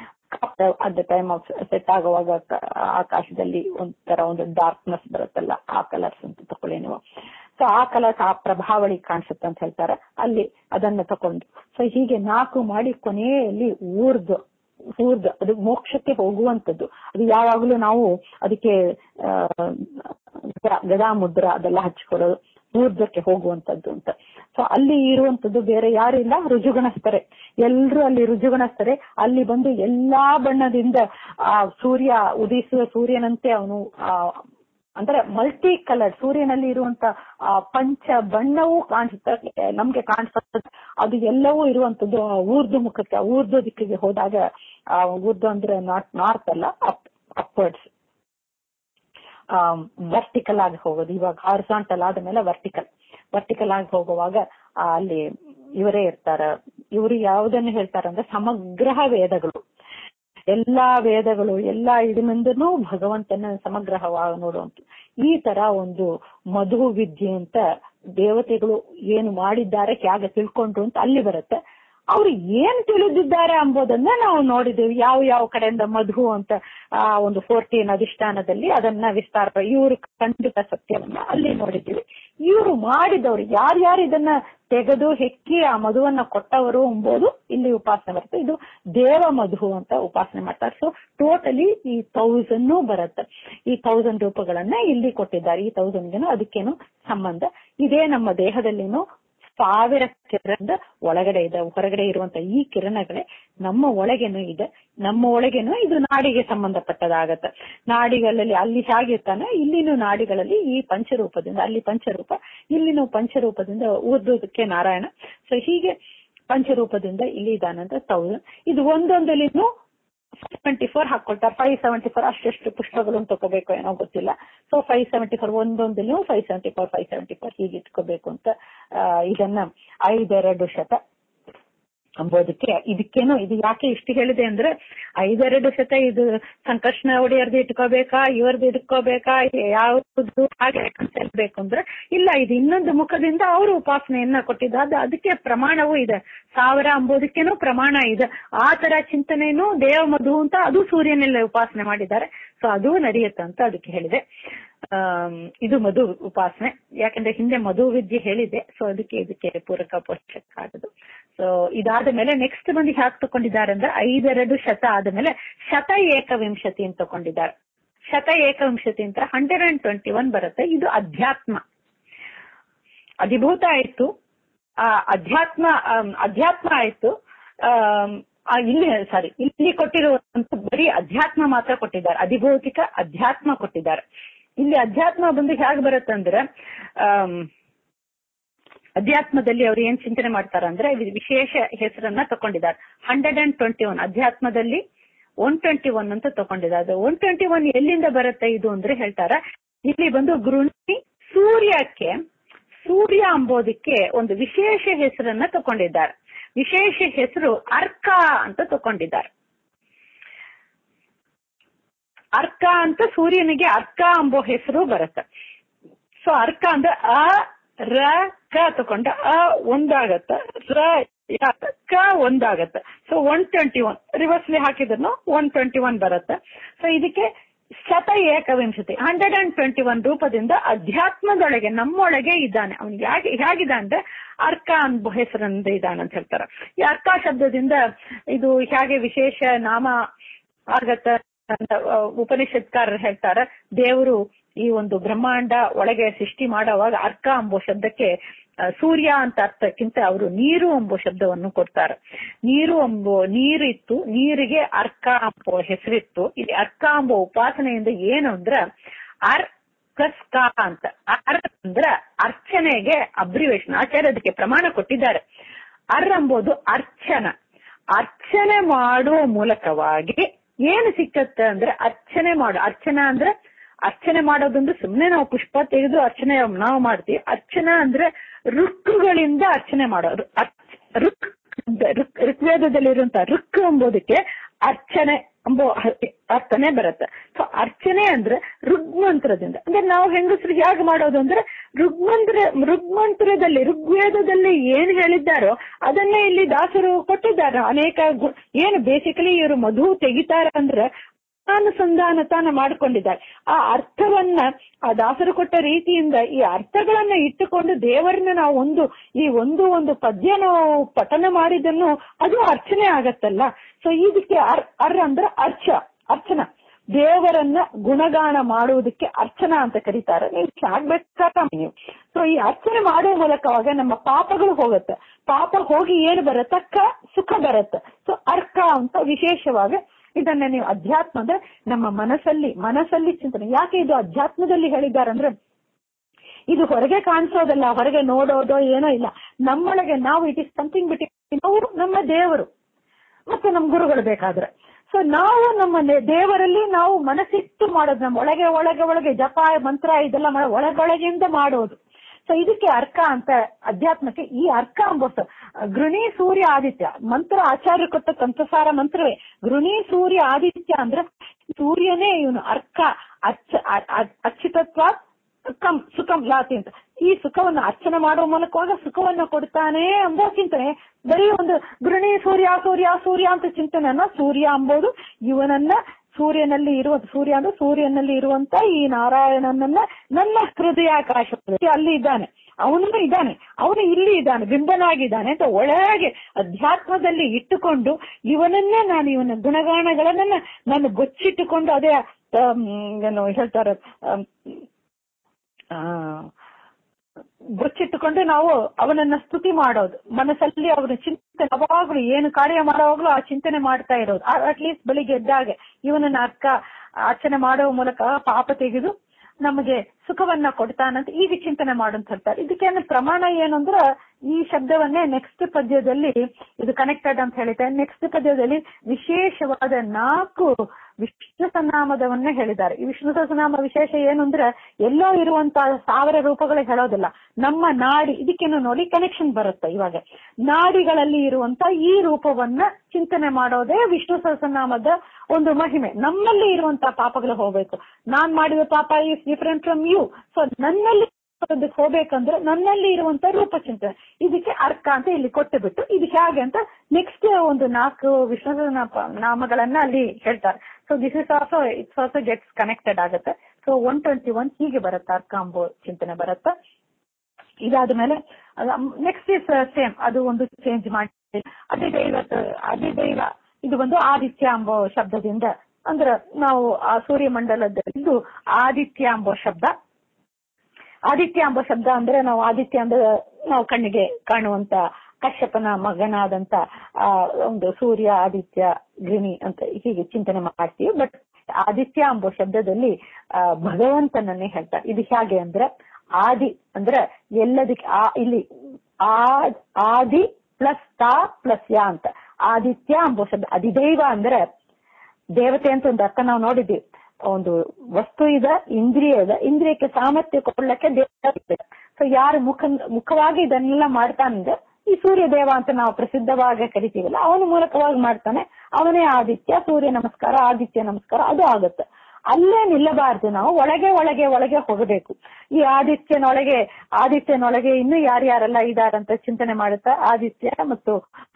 at the time of set ಆಗುವಾಗ ಕ- ಆಕಾಶದಲ್ಲಿ ಒಂಥರ ಒಂದು ಡಾರ್ಕ್ನೆಸ್ ಬರುತ್ತಲ್ಲ ಆ ಕಲರ್ಸ್ ಅಂತ ತಕೊಳ್ಳಿ ನೀವು ಸೊ ಆ ಕಲರ್ಸ್ ಆ ಪ್ರಭಾವಳಿ ಕಾಣಿಸುತ್ತೆ ಅಂತ ಹೇಳ್ತಾರೆ ಅಲ್ಲಿ ಅದನ್ನ ತಕೊಂಡು ಸೊ ಹೀಗೆ ನಾಲ್ಕು ಮಾಡಿ ಕೊನೆಯಲ್ಲಿ ಊರ್ದು ಊರ್ದು ಅದು ಮೋಕ್ಷಕ್ಕೆ ಹೋಗುವಂತದ್ದು ಅದು ಯಾವಾಗಲೂ ನಾವು ಅದಕ್ಕೆ ಆ, ಗದಾ- ಗದಾ ಮುದ್ರ ಅದೆಲ್ಲ ಹಚ್ಕೊಳ್ಳೋದು ಊರ್ಧಕ್ಕೆ ಹೋಗುವಂತದ್ದು ಅಂತ ಸೊ ಅಲ್ಲಿ ಇರುವಂತದ್ದು ಬೇರೆ ಯಾರು ಇಲ್ಲ ರುಜುಗಣಸ್ಥರೆ ಎಲ್ರು ಅಲ್ಲಿ ರುಜುಗಣಸ್ಥರೆ ಅಲ್ಲಿ ಬಂದು ಎಲ್ಲಾ ಬಣ್ಣದಿಂದ ಆ ಸೂರ್ಯ ಉದಿಸುವ ಸೂರ್ಯನಂತೆ ಅವನು ಆ ಅಂದ್ರೆ ಮಲ್ಟಿ ಕಲರ್ ಸೂರ್ಯನಲ್ಲಿ ಇರುವಂತ ಆ ಪಂಚ ಬಣ್ಣವೂ ಕಾಣಿಸುತ್ತೆ ನಮ್ಗೆ ಕಾಣಿಸುತ್ತೆ ಅದು ಎಲ್ಲವೂ ಇರುವಂತದ್ದು ಆ ಊರ್ದು ಮುಖಕ್ಕೆ ಆ ಊರ್ದು ದಿಕ್ಕಿಗೆ ಹೋದಾಗ ಆ ಊರ್ದು ಅಂದ್ರೆ ನಾಟ್ ನಾರ್ತ್ ಅಲ್ಲ ಅಪ್ ಅಪ್ವರ್ಡ್ಸ್ ವರ್ಟಿಕಲ್ ಆಗಿ ಹೋಗೋದು ಇವಾಗ ಹಾರಿಸಾಂಟಲ್ ಆದ್ಮೇಲೆ ವರ್ಟಿಕಲ್ ವರ್ಟಿಕಲ್ ಆಗಿ ಹೋಗುವಾಗ ಆ, ಅಲ್ಲಿ ಇವರೇ ಇರ್ತಾರ ಇವರು ಯಾವುದನ್ನು ಹೇಳ್ತಾರಂದ್ರೆ ಸಮಗ್ರ ವೇದಗಳು ಎಲ್ಲಾ ವೇದಗಳು ಎಲ್ಲಾ ಇಡಿಮಿಂದನೂ ಭಗವಂತನ ಸಮಗ್ರವಾಗಿ ನೋಡುವಂತ ಈ ತರ ಒಂದು ಮಧು ವಿದ್ಯೆ ಅಂತ ದೇವತೆಗಳು ಏನು ಮಾಡಿದ್ದಾರೆ ಹೇಗೆ ತಿಳ್ಕೊಂಡ್ರು ಅಂತ ಅಲ್ಲಿ ಬರುತ್ತೆ ಅವ್ರು ಏನ್ ತಿಳಿದಿದ್ದಾರೆ ಎಂಬುದನ್ನ ನಾವು ನೋಡಿದ್ದೇವೆ ಯಾವ ಯಾವ ಕಡೆಯಿಂದ ಮಧು ಅಂತ ಆ ಒಂದು ಫೋರ್ಟೀನ್ ಅಧಿಷ್ಠಾನದಲ್ಲಿ ಅದನ್ನ ವಿಸ್ತಾರ ಇವರು ಖಂಡಿತ ಸತ್ಯವನ್ನ ಅಲ್ಲಿ ನೋಡಿದ್ದೀವಿ ಇವರು ಮಾಡಿದವರು ಯಾರ್ಯಾರು ಇದನ್ನ ತೆಗೆದು ಹೆಕ್ಕಿ ಆ ಮಧುವನ್ನ ಕೊಟ್ಟವರು ಎಂಬುದು ಇಲ್ಲಿ ಉಪಾಸನೆ ಬರುತ್ತೆ ಇದು ದೇವ ಮಧು ಅಂತ ಉಪಾಸನೆ ಮಾಡ್ತಾರೆ ಸೊ ಟೋಟಲಿ ಈ ತೌಸಂಡ್ ಬರುತ್ತೆ ಈ ತೌಸಂಡ್ ರೂಪಗಳನ್ನ ಇಲ್ಲಿ ಕೊಟ್ಟಿದ್ದಾರೆ ಈ ತೌಸಂಡ್ಗೆನು ಅದಕ್ಕೇನು ಸಂಬಂಧ ಇದೇ ನಮ್ಮ ದೇಹದಲ್ಲಿನೂ ಸಾವಿರ ಕಿರಣ ಒಳಗಡೆ ಇದೆ ಹೊರಗಡೆ ಇರುವಂತ ಈ ಕಿರಣಗಳೇ ನಮ್ಮ ಒಳಗೇನು ಇದೆ ನಮ್ಮ ಒಳಗೇನು ಇದು ನಾಡಿಗೆ ಸಂಬಂಧಪಟ್ಟದಾಗತ್ತೆ ನಾಡಿಗಳಲ್ಲಿ ಅಲ್ಲಿ ಹೇಗಿರ್ತಾನೆ ಇಲ್ಲಿನೂ ನಾಡಿಗಳಲ್ಲಿ ಈ ಪಂಚರೂಪದಿಂದ ಅಲ್ಲಿ ಪಂಚರೂಪ ಇಲ್ಲಿನೂ ಪಂಚರೂಪದಿಂದ ಓದೋದಕ್ಕೆ ನಾರಾಯಣ ಸೊ ಹೀಗೆ ಪಂಚರೂಪದಿಂದ ಇಲ್ಲಿ ಇದಾನಂತ ತೌಸಂಡ್ ಇದು ಒಂದೊಂದಲ್ಲಿನೂ ಸೆವೆಂಟಿ ಫೋರ್ ಹಾಕೊಳ್ತಾರೆ ಫೈವ್ ಸೆವೆಂಟಿ ಫೋರ್ ಅಷ್ಟೆಷ್ಟು ಪುಷ್ಪಗಳು ತಗೋಬೇಕು ಏನೋ ಗೊತ್ತಿಲ್ಲ ಸೊ ಫೈವ್ ಸೆವೆಂಟಿ ಫೋರ್ ಒಂದೊಂದಲ್ಲೂ five seventy four five seventy four ಹೀಗೆ ಇಟ್ಕೋಬೇಕು ಅಂತ ಆ, ಇದನ್ನ ಐದೆರಡು ಶತ ಅಂಬೋದಕ್ಕೆ ಇದಕ್ಕೇನು ಇದು ಯಾಕೆ ಇಷ್ಟು ಹೇಳಿದೆ ಅಂದ್ರೆ ಐದೆರಡು ಶತ ಇದು ಸಂಕರ್ಷಣ ಒಡೆಯರ್ದು ಇಟ್ಕೋಬೇಕಾ ಇವ್ರದ್ದು ಇಟ್ಕೋಬೇಕಾ ಯಾವ್ದು ಹಾಗೆ ಬೇಕು ಅಂದ್ರೆ ಇಲ್ಲ ಇದು ಇನ್ನೊಂದು ಮುಖದಿಂದ ಅವರು ಉಪಾಸನೆಯನ್ನ ಕೊಟ್ಟಿದ್ದು ಅದು ಅದಕ್ಕೆ ಪ್ರಮಾಣವೂ ಇದೆ ಸಾವಿರ ಅಂಬೋದಕ್ಕೇನು ಪ್ರಮಾಣ ಇದೆ ಆ ತರ ಚಿಂತನೆನೂ ದೇವ ಮಧು ಅಂತ ಅದು ಸೂರ್ಯನಲ್ಲೇ ಉಪಾಸನೆ ಮಾಡಿದ್ದಾರೆ ಸೊ ಅದು ನಡೆಯುತ್ತೆ ಅಂತ ಅದಕ್ಕೆ ಹೇಳಿದೆ ಆಮ್, ಇದು ಮಧು ಉಪಾಸನೆ ಯಾಕಂದ್ರೆ ಹಿಂದೆ ಮಧು ವಿದ್ಯೆ ಹೇಳಿದೆ ಸೊ ಅದಕ್ಕೆ ಇದಕ್ಕೆ ಪೂರಕ ಪೋಷಕ ಆಗುದು ಸೊ ಇದಾದ ಮೇಲೆ ನೆಕ್ಸ್ಟ್ ಮಂದಿ ಹ್ಯಾಕ್ ತಗೊಂಡಿದ್ದಾರೆ ಅಂದ್ರೆ ಐದೆರಡು ಶತ ಆದ ಮೇಲೆ ಶತ ಏಕವಿಂಶತಿ ಅಂತ ತಗೊಂಡಿದ್ದಾರೆ ಶತ ಏಕವಿಂಶತಿ ಅಂತ ಹಂಡ್ರೆಡ್ ಅಂಡ್ ಟ್ವೆಂಟಿ ಒನ್ ಬರುತ್ತೆ ಇದು ಅಧ್ಯಾತ್ಮ ಅಧಿಭೂತ ಆಯ್ತು ಆ ಅಧ್ಯಾತ್ಮ ಆಮ್, ಅಧ್ಯಾತ್ಮ ಆಯ್ತು ಆಮ್, ಆ, ಇಲ್ಲಿ ಸಾರಿ ಇಲ್ಲಿ ಕೊಟ್ಟಿರುವಂತ ಬರೀ ಅಧ್ಯಾತ್ಮ ಮಾತ್ರ ಕೊಟ್ಟಿದ್ದಾರೆ ಅಧಿಭೌತಿಕ ಅಧ್ಯಾತ್ಮ ಕೊಟ್ಟಿದ್ದಾರೆ ಇಲ್ಲಿ ಅಧ್ಯಾತ್ಮ ಬಂದು ಹೇಗೆ ಬರುತ್ತಂದ್ರೆ ಆಮ್, ಅಧ್ಯಾತ್ಮದಲ್ಲಿ ಅವ್ರು ಏನ್ ಚಿಂತನೆ ಮಾಡ್ತಾರ ಅಂದ್ರೆ ಇದು ವಿಶೇಷ ಹೆಸರನ್ನ ತಕೊಂಡಿದ್ದಾರೆ ಹಂಡ್ರೆಡ್ ಅಂಡ್ ಟ್ವೆಂಟಿ ಒನ್ ಅಧ್ಯಾತ್ಮದಲ್ಲಿ ಒನ್ ಟ್ವೆಂಟಿ ಒನ್ ಅಂತ ತಕೊಂಡಿದ್ದಾರೆ ಅದು ಒನ್ ಟ್ವೆಂಟಿ ಒನ್ ಎಲ್ಲಿಂದ ಬರುತ್ತೆ ಇದು ಅಂದ್ರೆ ಹೇಳ್ತಾರ ಇಲ್ಲಿ ಬಂದು ಗೃಣಿ ಸೂರ್ಯಕ್ಕೆ ಸೂರ್ಯ ಅಂಬೋದಕ್ಕೆ ಒಂದು ವಿಶೇಷ ಹೆಸರನ್ನ ತಕೊಂಡಿದ್ದಾರೆ ವಿಶೇಷ ಹೆಸರು ಅರ್ಕ ಅಂತ ತಕೊಂಡಿದ್ದಾರೆ ಅರ್ಕ ಅಂತ ಸೂರ್ಯನಿಗೆ ಅರ್ಕ ಎಂಬೋ ಹೆಸರು ಬರುತ್ತೆ ಸೊ ಅರ್ಕ ಅಂದ್ರೆ ಅ ರ ಕ ತಕೊಂಡ ಅ ಒಂದಾಗತ್ತ ರ ಯ, ಕ ಒಂದಾಗತ್ತೆ so one twenty one reversely ಹಾಕಿದ್ರು ಒನ್ ಟ್ವೆಂಟಿ ಒನ್ ಬರುತ್ತೆ ಸೊ ಇದಕ್ಕೆ ಶತ ಏಕವಿಂಶತಿ ಹಂಡ್ರೆಡ್ ಅಂಡ್ ಟ್ವೆಂಟಿ ಒನ್ ರೂಪದಿಂದ ಅಧ್ಯಾತ್ಮದೊಳಗೆ ನಮ್ಮೊಳಗೆ ಇದ್ದಾನೆ ಅವ್ನಿಗೆ ಹೇಗೆ ಹೇಗಿದೆ ಅಂದ್ರೆ ಅರ್ಕ ಅನ್ಬ ಹೆಸರಿಂದ ಇದ್ದಾನೆ ಅಂತ ಹೇಳ್ತಾರೆ ಈ ಅರ್ಕ ಶಬ್ದದಿಂದ ಇದು ಹೇಗೆ ವಿಶೇಷ ನಾಮ ಆಗತ್ತ ಅಂತ ಆ, ಉಪನಿಷತ್ಕಾರರು ಹೇಳ್ತಾರೆ ದೇವರು ಈ ಒಂದು ಬ್ರಹ್ಮಾಂಡ ಒಳಗೆ ಸೃಷ್ಟಿ ಮಾಡುವಾಗ ಅರ್ಕ ಎಂಬೋ ಶಬ್ದಕ್ಕೆ ಆ, ಸೂರ್ಯ ಅಂತ ಅರ್ಥಕ್ಕಿಂತ ಅವರು ನೀರು ಎಂಬೋ ಶಬ್ದವನ್ನು ಕೊಡ್ತಾರೆ ನೀರು ಎಂಬೋ ನೀರಿತ್ತು ನೀರಿಗೆ ಅರ್ಕ ಎಂಬೋ ಹೆಸರಿತ್ತು ಇಲ್ಲಿ ಅರ್ಕ ಎಂಬೋ ಉಪಾಸನೆಯಿಂದ ಏನು ಅಂದ್ರೆ ಅರ್ ಪ್ಲಸ್ ಕ ಅಂತ ಅರ್ ಅಂದ್ರ ಅರ್ಚನೆಗೆ ಅಬ್ರಿವೇಶನ್ ಆಚಾರ್ಯ ಅದಕ್ಕೆ ಪ್ರಮಾಣ ಕೊಟ್ಟಿದ್ದಾರೆ ಅರ್ ಎಂಬುದು ಅರ್ಚನ ಅರ್ಚನೆ ಮಾಡುವ ಮೂಲಕವಾಗಿ ಏನು ಸಿಕ್ಕತ್ತೆ ಅಂದ್ರೆ ಅರ್ಚನೆ ಮಾಡು ಅರ್ಚನಾ ಅಂದ್ರೆ ಅರ್ಚನೆ ಮಾಡೋದಂದ್ರೆ ಸುಮ್ನೆ ನಾವು ಪುಷ್ಪ ತೆಗೆದು ಅರ್ಚನೆ ನಾವು ಮಾಡ್ತೀವಿ ಅರ್ಚನಾ ಅಂದ್ರೆ ಋಕ್ಕುಗಳಿಂದ ಅರ್ಚನೆ ಮಾಡೋದು ಅರ್ಚ- ಋಕ್ ಋಕ್- ಋಗ್ವೇದದಲ್ಲಿರುವಂತಹ ಋಕ್ ಎಂಬುದಕ್ಕೆ ಅರ್ಚನೆ ಎಂಬ ಅರ್ಥನೆ ಬರುತ್ತೆ ಸೊ ಅರ್ಚನೆ ಅಂದ್ರೆ ಋಗ್ಮಂತ್ರದಿಂದ ಅಂದ್ರೆ ನಾವು ಹೆಂಗಸರು ಹೇಗೆ ಮಾಡೋದು ಅಂದ್ರೆ ಋಗ್ಮಂತ್ರ ಋಗ್ಮಂತ್ರದಲ್ಲಿ ಋಗ್ವೇದದಲ್ಲಿ ಏನ್ ಹೇಳಿದ್ದಾರೋ ಅದನ್ನೇ ಇಲ್ಲಿ ದಾಸರು ಕೊಟ್ಟಿದ್ದಾರೆ ಅನೇಕ ಗು- ಏನು ಬೇಸಿಕಲಿ ಇವರು ಮಧು ತೆಗಿತಾರೆ ಅಂದ್ರೆ ಅನುಸಂಧಾನ ತಾನ ಮಾಡ್ಕೊಂಡಿದ್ದಾರೆ ಆ ಅರ್ಥವನ್ನ ಆ ದಾಸರು ಕೊಟ್ಟ ರೀತಿಯಿಂದ ಈ ಅರ್ಥಗಳನ್ನ ಇಟ್ಟುಕೊಂಡು ದೇವರನ್ನ ನಾವು ಒಂದು ಈ ಒಂದು ಒಂದು ಪದ್ಯ ನಾವು ಪಠನ ಮಾಡಿದನ್ನು ಅದು ಅರ್ಚನೆ ಆಗತ್ತಲ್ಲ ಸೊ ಇದಕ್ಕೆ ಅರ್ ಅರ್ ಅಂದ್ರೆ ಅರ್ಚ ಅರ್ಚನ ದೇವರನ್ನ ಗುಣಗಾನ ಮಾಡುವುದಕ್ಕೆ ಅರ್ಚನಾ ಅಂತ ಕರೀತಾರೆ ನೀವು ಆಗ್ಬೇಕಾದ ನೀವು ಸೊ ಈ ಅರ್ಚನೆ ಮಾಡುವ ಮೂಲಕವಾಗ ನಮ್ಮ ಪಾಪಗಳು ಹೋಗುತ್ತೆ ಪಾಪ ಹೋಗಿ ಏನು ಬರುತ್ತೆ ಕ ಸುಖ ಬರುತ್ತೆ ಸೊ ಅರ್ಕ ಅಂತ ವಿಶೇಷವಾಗಿ ಇದನ್ನ ನೀವು ಅಧ್ಯಾತ್ಮ ಅಂದ್ರೆ ನಮ್ಮ ಮನಸ್ಸಲ್ಲಿ ಮನಸ್ಸಲ್ಲಿ ಚಿಂತನೆ ಯಾಕೆ ಇದು ಅಧ್ಯಾತ್ಮದಲ್ಲಿ ಹೇಳಿದ್ದಾರಂದ್ರೆ ಇದು ಹೊರಗೆ ಕಾಣಿಸೋದಲ್ಲ ಹೊರಗೆ ನೋಡೋದೋ ಏನೋ ಇಲ್ಲ ನಮ್ಮೊಳಗೆ ನಾವು ಇಟ್ ಇಸ್ ಸಮಥಿಂಗ್ ಬಿಟ್ಟು ನಾವು ನಮ್ಮ ದೇವರು ಮತ್ತೆ ನಮ್ಮ ಗುರುಗಳು ಬೇಕಾದ್ರೆ ಸೊ ನಾವು ನಮ್ಮ ನೆ- ದೇವರಲ್ಲಿ ನಾವು ಮನಸ್ಸಿಟ್ಟು ಮಾಡೋದು ನಮ್ಮ ಒಳಗೆ ಒಳಗೆ ಒಳಗೆ ಜಪ ಮಂತ್ರ ಇದೆಲ್ಲ ಮಾಡೋ ಒಳಗೊಳಗಿಂದ ಮಾಡೋದು ಸೊ ಇದಕ್ಕೆ ಅರ್ಕ ಅಂತ ಅಧ್ಯಾತ್ಮಕ್ಕೆ ಈ ಅರ್ಕ ಎಂಬ ಸ- ಗೃಣಿ ಸೂರ್ಯ ಆದಿತ್ಯ ಮಂತ್ರ ಆಚಾರ್ಯ ಕೊಟ್ಟ ತಂತ್ರಸಾರ ಮಂತ್ರವೇ ಗೃಣಿ ಸೂರ್ಯ ಆದಿತ್ಯ ಅಂದ್ರೆ ಸೂರ್ಯನೇ ಇವನು ಅರ್ಕ ಅಚ್ಚ ಅ- ಅ- ಅಚ್ಯುತತ್ವ ಸುಖಂ ಸುಖಂ ಲಾತಿ ಅಂತ ಈ ಸುಖವನ್ನು ಅರ್ಚನೆ ಮಾಡುವ ಮೂಲಕವಾಗ ಸುಖವನ್ನು ಕೊಡ್ತಾನೆ ಎಂಬ ಚಿಂತನೆ ಬರೀ ಒಂದು ಗೃಣಿ ಸೂರ್ಯ ಸೂರ್ಯ ಸೂರ್ಯ ಅಂತ ಚಿಂತನೆಯನ್ನ ಸೂರ್ಯ ಎಂಬುದು ಇವನನ್ನ ಸೂರ್ಯನಲ್ಲಿ ಇರುವ ಸೂರ್ಯ ಅಂದ್ರೆ ಸೂರ್ಯನಲ್ಲಿ ಇರುವಂತ ಈ ನಾರಾಯಣನನ್ನ ನನ್ನ ಹೃದಯಾಕಾಶ ಅಲ್ಲಿ ಇದ್ದಾನೆ ಅವನು ಇದ್ದಾನೆ ಅವನು ಇಲ್ಲಿ ಇದ್ದಾನೆ ಬಿಂಬನಾಗಿದ್ದಾನೆ ಅಂತ ಒಳಗೆ ಅಧ್ಯಾತ್ಮದಲ್ಲಿ ಇಟ್ಟುಕೊಂಡು ಇವನನ್ನೇ ನಾನು ಇವನ ಗುಣಗಾನಗಳನ್ನ ನಾನು ಬಚ್ಚಿಟ್ಟುಕೊಂಡು ಅದೇ ಆಮ್, ಏನು ಹೇಳ್ತಾರೆ ಆಮ್, ಆ, ಗೊಚ್ಚಿಟ್ಟುಕೊಂಡು ನಾವು ಅವನನ್ನ ಸ್ತುತಿ ಮಾಡೋದು ಮನಸ್ಸಲ್ಲಿ ಅವನ ಚಿಂತನೆ ಯಾವಾಗ್ಲೂ ಏನು ಕಾರ್ಯ ಮಾಡೋವಾಗ್ಲೂ ಆ ಚಿಂತನೆ ಮಾಡ್ತಾ ಇರೋದು ಅಟ್ಲೀಸ್ಟ್ ಬೆಳಿಗ್ಗೆ ಎದ್ದಾಗ ಇವನನ್ನ ಅರ್ಕ ಅರ್ಚನೆ ಮಾಡೋ ಮೂಲಕ ಪಾಪ ತೆಗೆದು ನಮಗೆ ಸುಖವನ್ನ ಕೊಡ್ತಾನಂತ ಈಗ ಚಿಂತನೆ ಮಾಡಂತ ಹೇಳ್ತಾರೆ ಇದಕ್ಕೇನು ಪ್ರಮಾಣ ಏನು ಅಂದ್ರೆ ಈ ಶಬ್ದವನ್ನೇ ನೆಕ್ಸ್ಟ್ ಪದ್ಯದಲ್ಲಿ ಇದು ಕನೆಕ್ಟೆಡ್ ಅಂತ ಹೇಳಿದ್ದಾರೆ ನೆಕ್ಸ್ಟ್ ಪದ್ಯದಲ್ಲಿ ವಿಶೇಷವಾದ ನಾಲ್ಕು ವಿಷ್ಣು ಸನಾಮದವನ್ನೇ ಹೇಳಿದ್ದಾರೆ ಈ ವಿಷ್ಣು ಸಹಸ್ರನಾಮ ವಿಶೇಷ ಏನು ಅಂದ್ರೆ ಎಲ್ಲೋ ಇರುವಂತ ಸಾವಿರ ರೂಪಗಳು ಹೇಳೋದಿಲ್ಲ ನಮ್ಮ ನಾಡಿ ಇದಕ್ಕೇನು ನೋಡಿ ಕನೆಕ್ಷನ್ ಬರುತ್ತೆ ಇವಾಗ ನಾಡಿಗಳಲ್ಲಿ ಇರುವಂತ ಈ ರೂಪವನ್ನ ಚಿಂತನೆ ಮಾಡೋದೇ ವಿಷ್ಣು ಸಹಸ್ರನಾಮದ ಒಂದು ಮಹಿಮೆ ನಮ್ಮಲ್ಲಿ ಇರುವಂತ ಪಾಪಗಳು ಹೋಗ್ಬೇಕು ನಾನ್ ಮಾಡಿದ ಪಾಪ is different from you so ನನ್ನಲ್ಲಿ ಅದಕ್ಕೆ ಹೋಗ್ಬೇಕಂದ್ರೆ ನನ್ನಲ್ಲಿ ಇರುವಂತ ರೂಪ ಚಿಂತನೆ ಇದಕ್ಕೆ ಅರ್ಕ ಅಂತ ಇಲ್ಲಿ ಕೊಟ್ಟು ಬಿಟ್ಟು ಇದು ಹೇಗೆ ಅಂತ ನೆಕ್ಸ್ಟ್ ಒಂದು ನಾಲ್ಕು ವಿಷ್ಣು ನಾಮಗಳನ್ನ ಅಲ್ಲಿ ಹೇಳ್ತಾರೆ so this is also it's also gets connected ಆಗುತ್ತೆ ಸೊ ಒನ್ ಟ್ವೆಂಟಿ ಒನ್ ಹೀಗೆ ಬರುತ್ತೆ ಅರ್ಕ ಅಂಬೋ ಚಿಂತನೆ ಬರುತ್ತೆ ಇದಾದ ಮೇಲೆ ನೆಕ್ಸ್ಟ್ ಇಸ್ ಸೇಮ್ ಅದು ಒಂದು ಚೇಂಜ್ ಮಾಡಿ ಅಧಿದೈವ ಅಧಿದೈವ ಇದು ಒಂದು ಆದಿತ್ಯ ಎಂಬೋ ಶಬ್ದದಿಂದ ಅಂದ್ರೆ ನಾವು ಆ ಸೂರ್ಯಮಂಡಲದಲ್ಲಿದ್ದು ಆದಿತ್ಯ ಎಂಬೋ ಶಬ್ದ ಆದಿತ್ಯ ಎಂಬ ಶಬ್ದ ಅಂದ್ರೆ ನಾವು ಆದಿತ್ಯ ಅಂದ್ರೆ ನಾವು ಕಣ್ಣಿಗೆ ಕಾಣುವಂತ ಕಶ್ಯಪನ ಮಗನಾದಂತ ಆ ಒಂದು ಸೂರ್ಯ ಆದಿತ್ಯ ಗಿಣಿ ಅಂತ ಹೀಗೆ ಚಿಂತನೆ ಮಾಡ್ತೀವಿ ಬಟ್ ಆದಿತ್ಯ ಎಂಬ ಶಬ್ದದಲ್ಲಿ ಆ ಭಗವಂತನನ್ನೇ ಹೇಳ್ತಾರೆ ಇದು ಹೇಗೆ ಅಂದ್ರೆ ಆದಿ ಅಂದ್ರೆ ಎಲ್ಲದಕ್ಕೆ ಆ ಇಲ್ಲಿ ಆ ಆದಿ ಪ್ಲಸ್ ತಾ ಪ್ಲಸ್ ಯಾ ಅಂತ ಆದಿತ್ಯ ಎಂಬ ಶಬ್ದ ಅಧಿದೈವ ಅಂದ್ರೆ ದೇವತೆ ಅಂತ ಒಂದು ಅರ್ಥ ನಾವು ನೋಡಿದ್ವಿ ಒಂದು ವಸ್ತು ಇದೆ ಇಂದ್ರಿಯ ಇದೆ ಇಂದ್ರಿಯಕ್ಕೆ ಸಾಮರ್ಥ್ಯ ಕೊಡ್ಲಿಕ್ಕೆ ದೇವ ಸೊ ಯಾರು ಮುಖ ಮುಖವಾಗಿ ಇದನ್ನೆಲ್ಲ ಮಾಡ್ತಾನಂದ್ರೆ ಈ ಸೂರ್ಯ ದೇವ ಅಂತ ನಾವು ಪ್ರಸಿದ್ಧವಾಗಿ ಕರಿತೀವಲ್ಲ ಅವನ ಮೂಲಕವಾಗಿ ಮಾಡ್ತಾನೆ ಅವನೇ ಆದಿತ್ಯ ಸೂರ್ಯ ನಮಸ್ಕಾರ ಆದಿತ್ಯ ನಮಸ್ಕಾರ ಅದು ಆಗುತ್ತೆ ಅಲ್ಲೇ ನಿಲ್ಲಬಾರ್ದು ನಾವು ಒಳಗೆ ಒಳಗೆ ಒಳಗೆ ಹೋಗಬೇಕು ಈ ಆದಿತ್ಯನೊಳಗೆ ಆದಿತ್ಯನೊಳಗೆ ಇನ್ನು ಯಾರ್ಯಾರೆಲ್ಲ ಇದಾರಂತ ಚಿಂತನೆ ಮಾಡುತ್ತಾ ಆದಿತ್ಯ ಮತ್ತು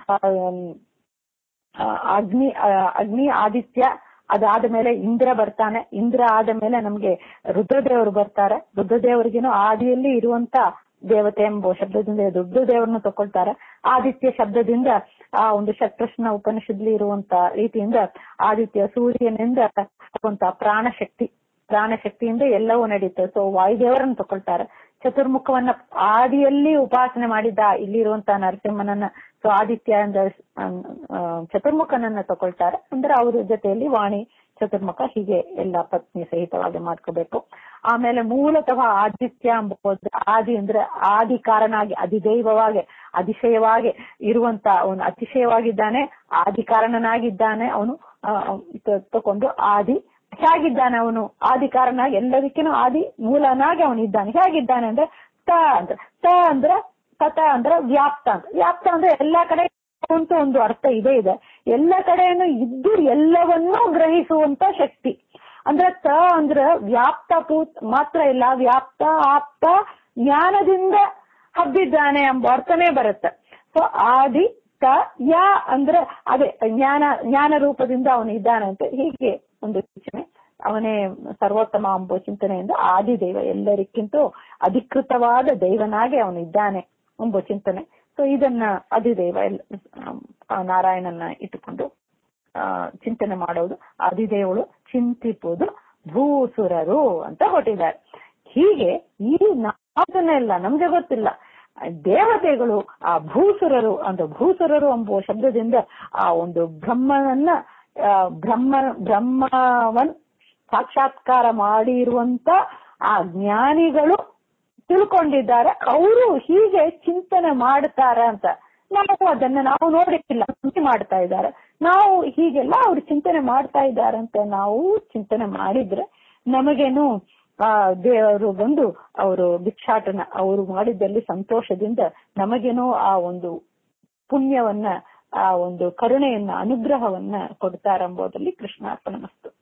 ಅಗ್ನಿ ಅಗ್ನಿ ಆದಿತ್ಯ ಅದಾದ ಮೇಲೆ ಇಂದ್ರ ಬರ್ತಾನೆ ಇಂದ್ರ ಆದ ಮೇಲೆ ನಮ್ಗೆ ರುದ್ರದೇವರು ಬರ್ತಾರೆ ರುದ್ರದೇವರಿಗೇನು ಆದಿಯಲ್ಲಿ ಇರುವಂತ ದೇವತೆ ಎಂಬ ಶಬ್ದದಿಂದ ರುದ್ರದೇವರನ್ನು ತಕೊಳ್ತಾರೆ ಆದಿತ್ಯ ಶಬ್ದದಿಂದ ಆ ಒಂದು ಷಟ್ಪ್ರಶ್ನ ಉಪನಿಷತ್ಲಿ ಇರುವಂತ ರೀತಿಯಿಂದ ಆದಿತ್ಯ ಸೂರ್ಯನಿಂದ ಪ್ರಾಣ ಶಕ್ತಿ ಪ್ರಾಣ ಶಕ್ತಿಯಿಂದ ಎಲ್ಲವೂ ನಡೀತದೆ ಸೊ ವಾಯುದೇವರನ್ನು ತಕೊಳ್ತಾರೆ ಚತುರ್ಮುಖವನ್ನ ಆದಿಯಲ್ಲಿ ಉಪಾಸನೆ ಮಾಡಿದ್ದ ಇಲ್ಲಿರುವಂತ ನರಸಿಂಹನನ್ನ ಸೊ ಆದಿತ್ಯ ಅಂದ್ರೆ ಚತುರ್ಮುಖನನ್ನ ತಕೊಳ್ತಾರೆ ಅಂದ್ರೆ ಅವ್ರ ಜೊತೆಯಲ್ಲಿ ವಾಣಿ ಚತುರ್ಮುಖ ಹೀಗೆ ಎಲ್ಲ ಪತ್ನಿ ಸಹಿತವಾಗಿ ಮಾಡ್ಕೋಬೇಕು ಆಮೇಲೆ ಮೂಲತಃ ಆದಿತ್ಯ ಎಂಬುದು ಆದಿ ಅಂದ್ರೆ ಆದಿ ಕಾರಣಾಗಿ ಅಧಿದೈವವಾಗಿ ಅತಿಶಯವಾಗಿ ಇರುವಂತ ಅವನು ಅತಿಶಯವಾಗಿದ್ದಾನೆ ಆದಿ ಕಾರಣನಾಗಿದ್ದಾನೆ ಅವನು ತಕೊಂಡು ಆದಿ ಹೇಗಿದ್ದಾನೆ ಅವನು ಆದಿ ಕಾರಣ ಎಲ್ಲದಕ್ಕಿನೂ ಆದಿ ಮೂಲನಾಗಿ ಅವನು ಇದ್ದಾನೆ ಹೇಗಿದ್ದಾನೆ ಅಂದ್ರೆ ತ ಅಂದ್ರೆ ತ ಅಂದ್ರೆ ತತ ಅಂದ್ರೆ ವ್ಯಾಪ್ತ ಅಂತ ವ್ಯಾಪ್ತ ಅಂದ್ರೆ ಎಲ್ಲಾ ಕಡೆ ಅಂತ ಒಂದು ಅರ್ಥ ಇದೆ ಇದೆ ಎಲ್ಲ ಕಡೆಯನ್ನು ಇದ್ದು ಎಲ್ಲವನ್ನೂ ಗ್ರಹಿಸುವಂತ ಶಕ್ತಿ ಅಂದ್ರೆ ತ ಅಂದ್ರೆ ವ್ಯಾಪ್ತ ಪೂತ್ ಮಾತ್ರ ಇಲ್ಲ ವ್ಯಾಪ್ತ ಆಪ್ತ ಜ್ಞಾನದಿಂದ ಹಬ್ಬಿದ್ದಾನೆ ಎಂಬ ಅರ್ಥನೇ ಬರುತ್ತೆ ಸೊ ಆದಿ ತ ಯಾ ಅಂದ್ರೆ ಅದೇ ಜ್ಞಾನ ಜ್ಞಾನ ರೂಪದಿಂದ ಅವನು ಇದ್ದಾನೆ ಅಂತ ಹೀಗೆ ಒಂದು ಸೂಚನೆ ಅವನೇ ಸರ್ವೋತ್ತಮ ಎಂಬ ಚಿಂತನೆಯಿಂದ ಆದಿದೈವ ಎಲ್ಲರಿಗಿಂತ ಅಧಿಕೃತವಾದ ದೈವನಾಗಿ ಅವನು ಇದ್ದಾನೆ ಎಂಬ ಚಿಂತನೆ ಸೊ ಇದನ್ನ ಅಧಿದೈವ ನಾರಾಯಣನ ಇಟ್ಟುಕೊಂಡು ಆ ಚಿಂತನೆ ಮಾಡೋದು ಅಧಿದೇವಳು ಚಿಂತಿಪುದು ಭೂಸುರರು ಅಂತ ಹೊಟ್ಟಿದ್ದಾರೆ ಹೀಗೆ ಈ ನಾದನ್ನೆಲ್ಲ ನಮ್ಗೆ ಗೊತ್ತಿಲ್ಲ ದೇವತೆಗಳು ಆ ಭೂಸುರರು ಅಂದ್ರೆ ಭೂಸುರರು ಎಂಬುವ ಶಬ್ದದಿಂದ ಆ ಒಂದು ಬ್ರಹ್ಮನನ್ನ ಬ್ರಹ್ಮ ಬ್ರಹ್ಮವನ್ ಸಾಕ್ಷಾತ್ಕಾರ ಮಾಡಿರುವಂತ ಆ ಜ್ಞಾನಿಗಳು ತಿಳ್ಕೊಂಡಿದ್ದಾರೆ ಅವರು ಹೀಗೆ ಚಿಂತನೆ ಮಾಡ್ತಾರ ಅಂತ ನಾವು ಅದನ್ನ ನಾವು ನೋಡಿಲ್ಲ ಮಾಡ್ತಾ ಇದ್ದಾರೆ ನಾವು ಹೀಗೆಲ್ಲ ಅವ್ರು ಚಿಂತನೆ ಮಾಡ್ತಾ ಇದ್ದಾರೆ ಅಂತ ನಾವು ಚಿಂತನೆ ಮಾಡಿದ್ರೆ ನಮಗೇನು ಆ ದೇವರು ಬಂದು ಅವರು ಭಿಕ್ಷಾಟನ ಅವರು ಮಾಡಿದ್ದಲ್ಲಿ ಸಂತೋಷದಿಂದ ನಮಗೇನೋ ಆ ಒಂದು ಪುಣ್ಯವನ್ನ ಆ ಒಂದು ಕರುಣೆಯನ್ನ ಅನುಗ್ರಹವನ್ನ ಕೊಡ್ತಾರೆಂಬುದರಲ್ಲಿ ಕೃಷ್ಣಾರ್ಪಣ ಮಸ್ತು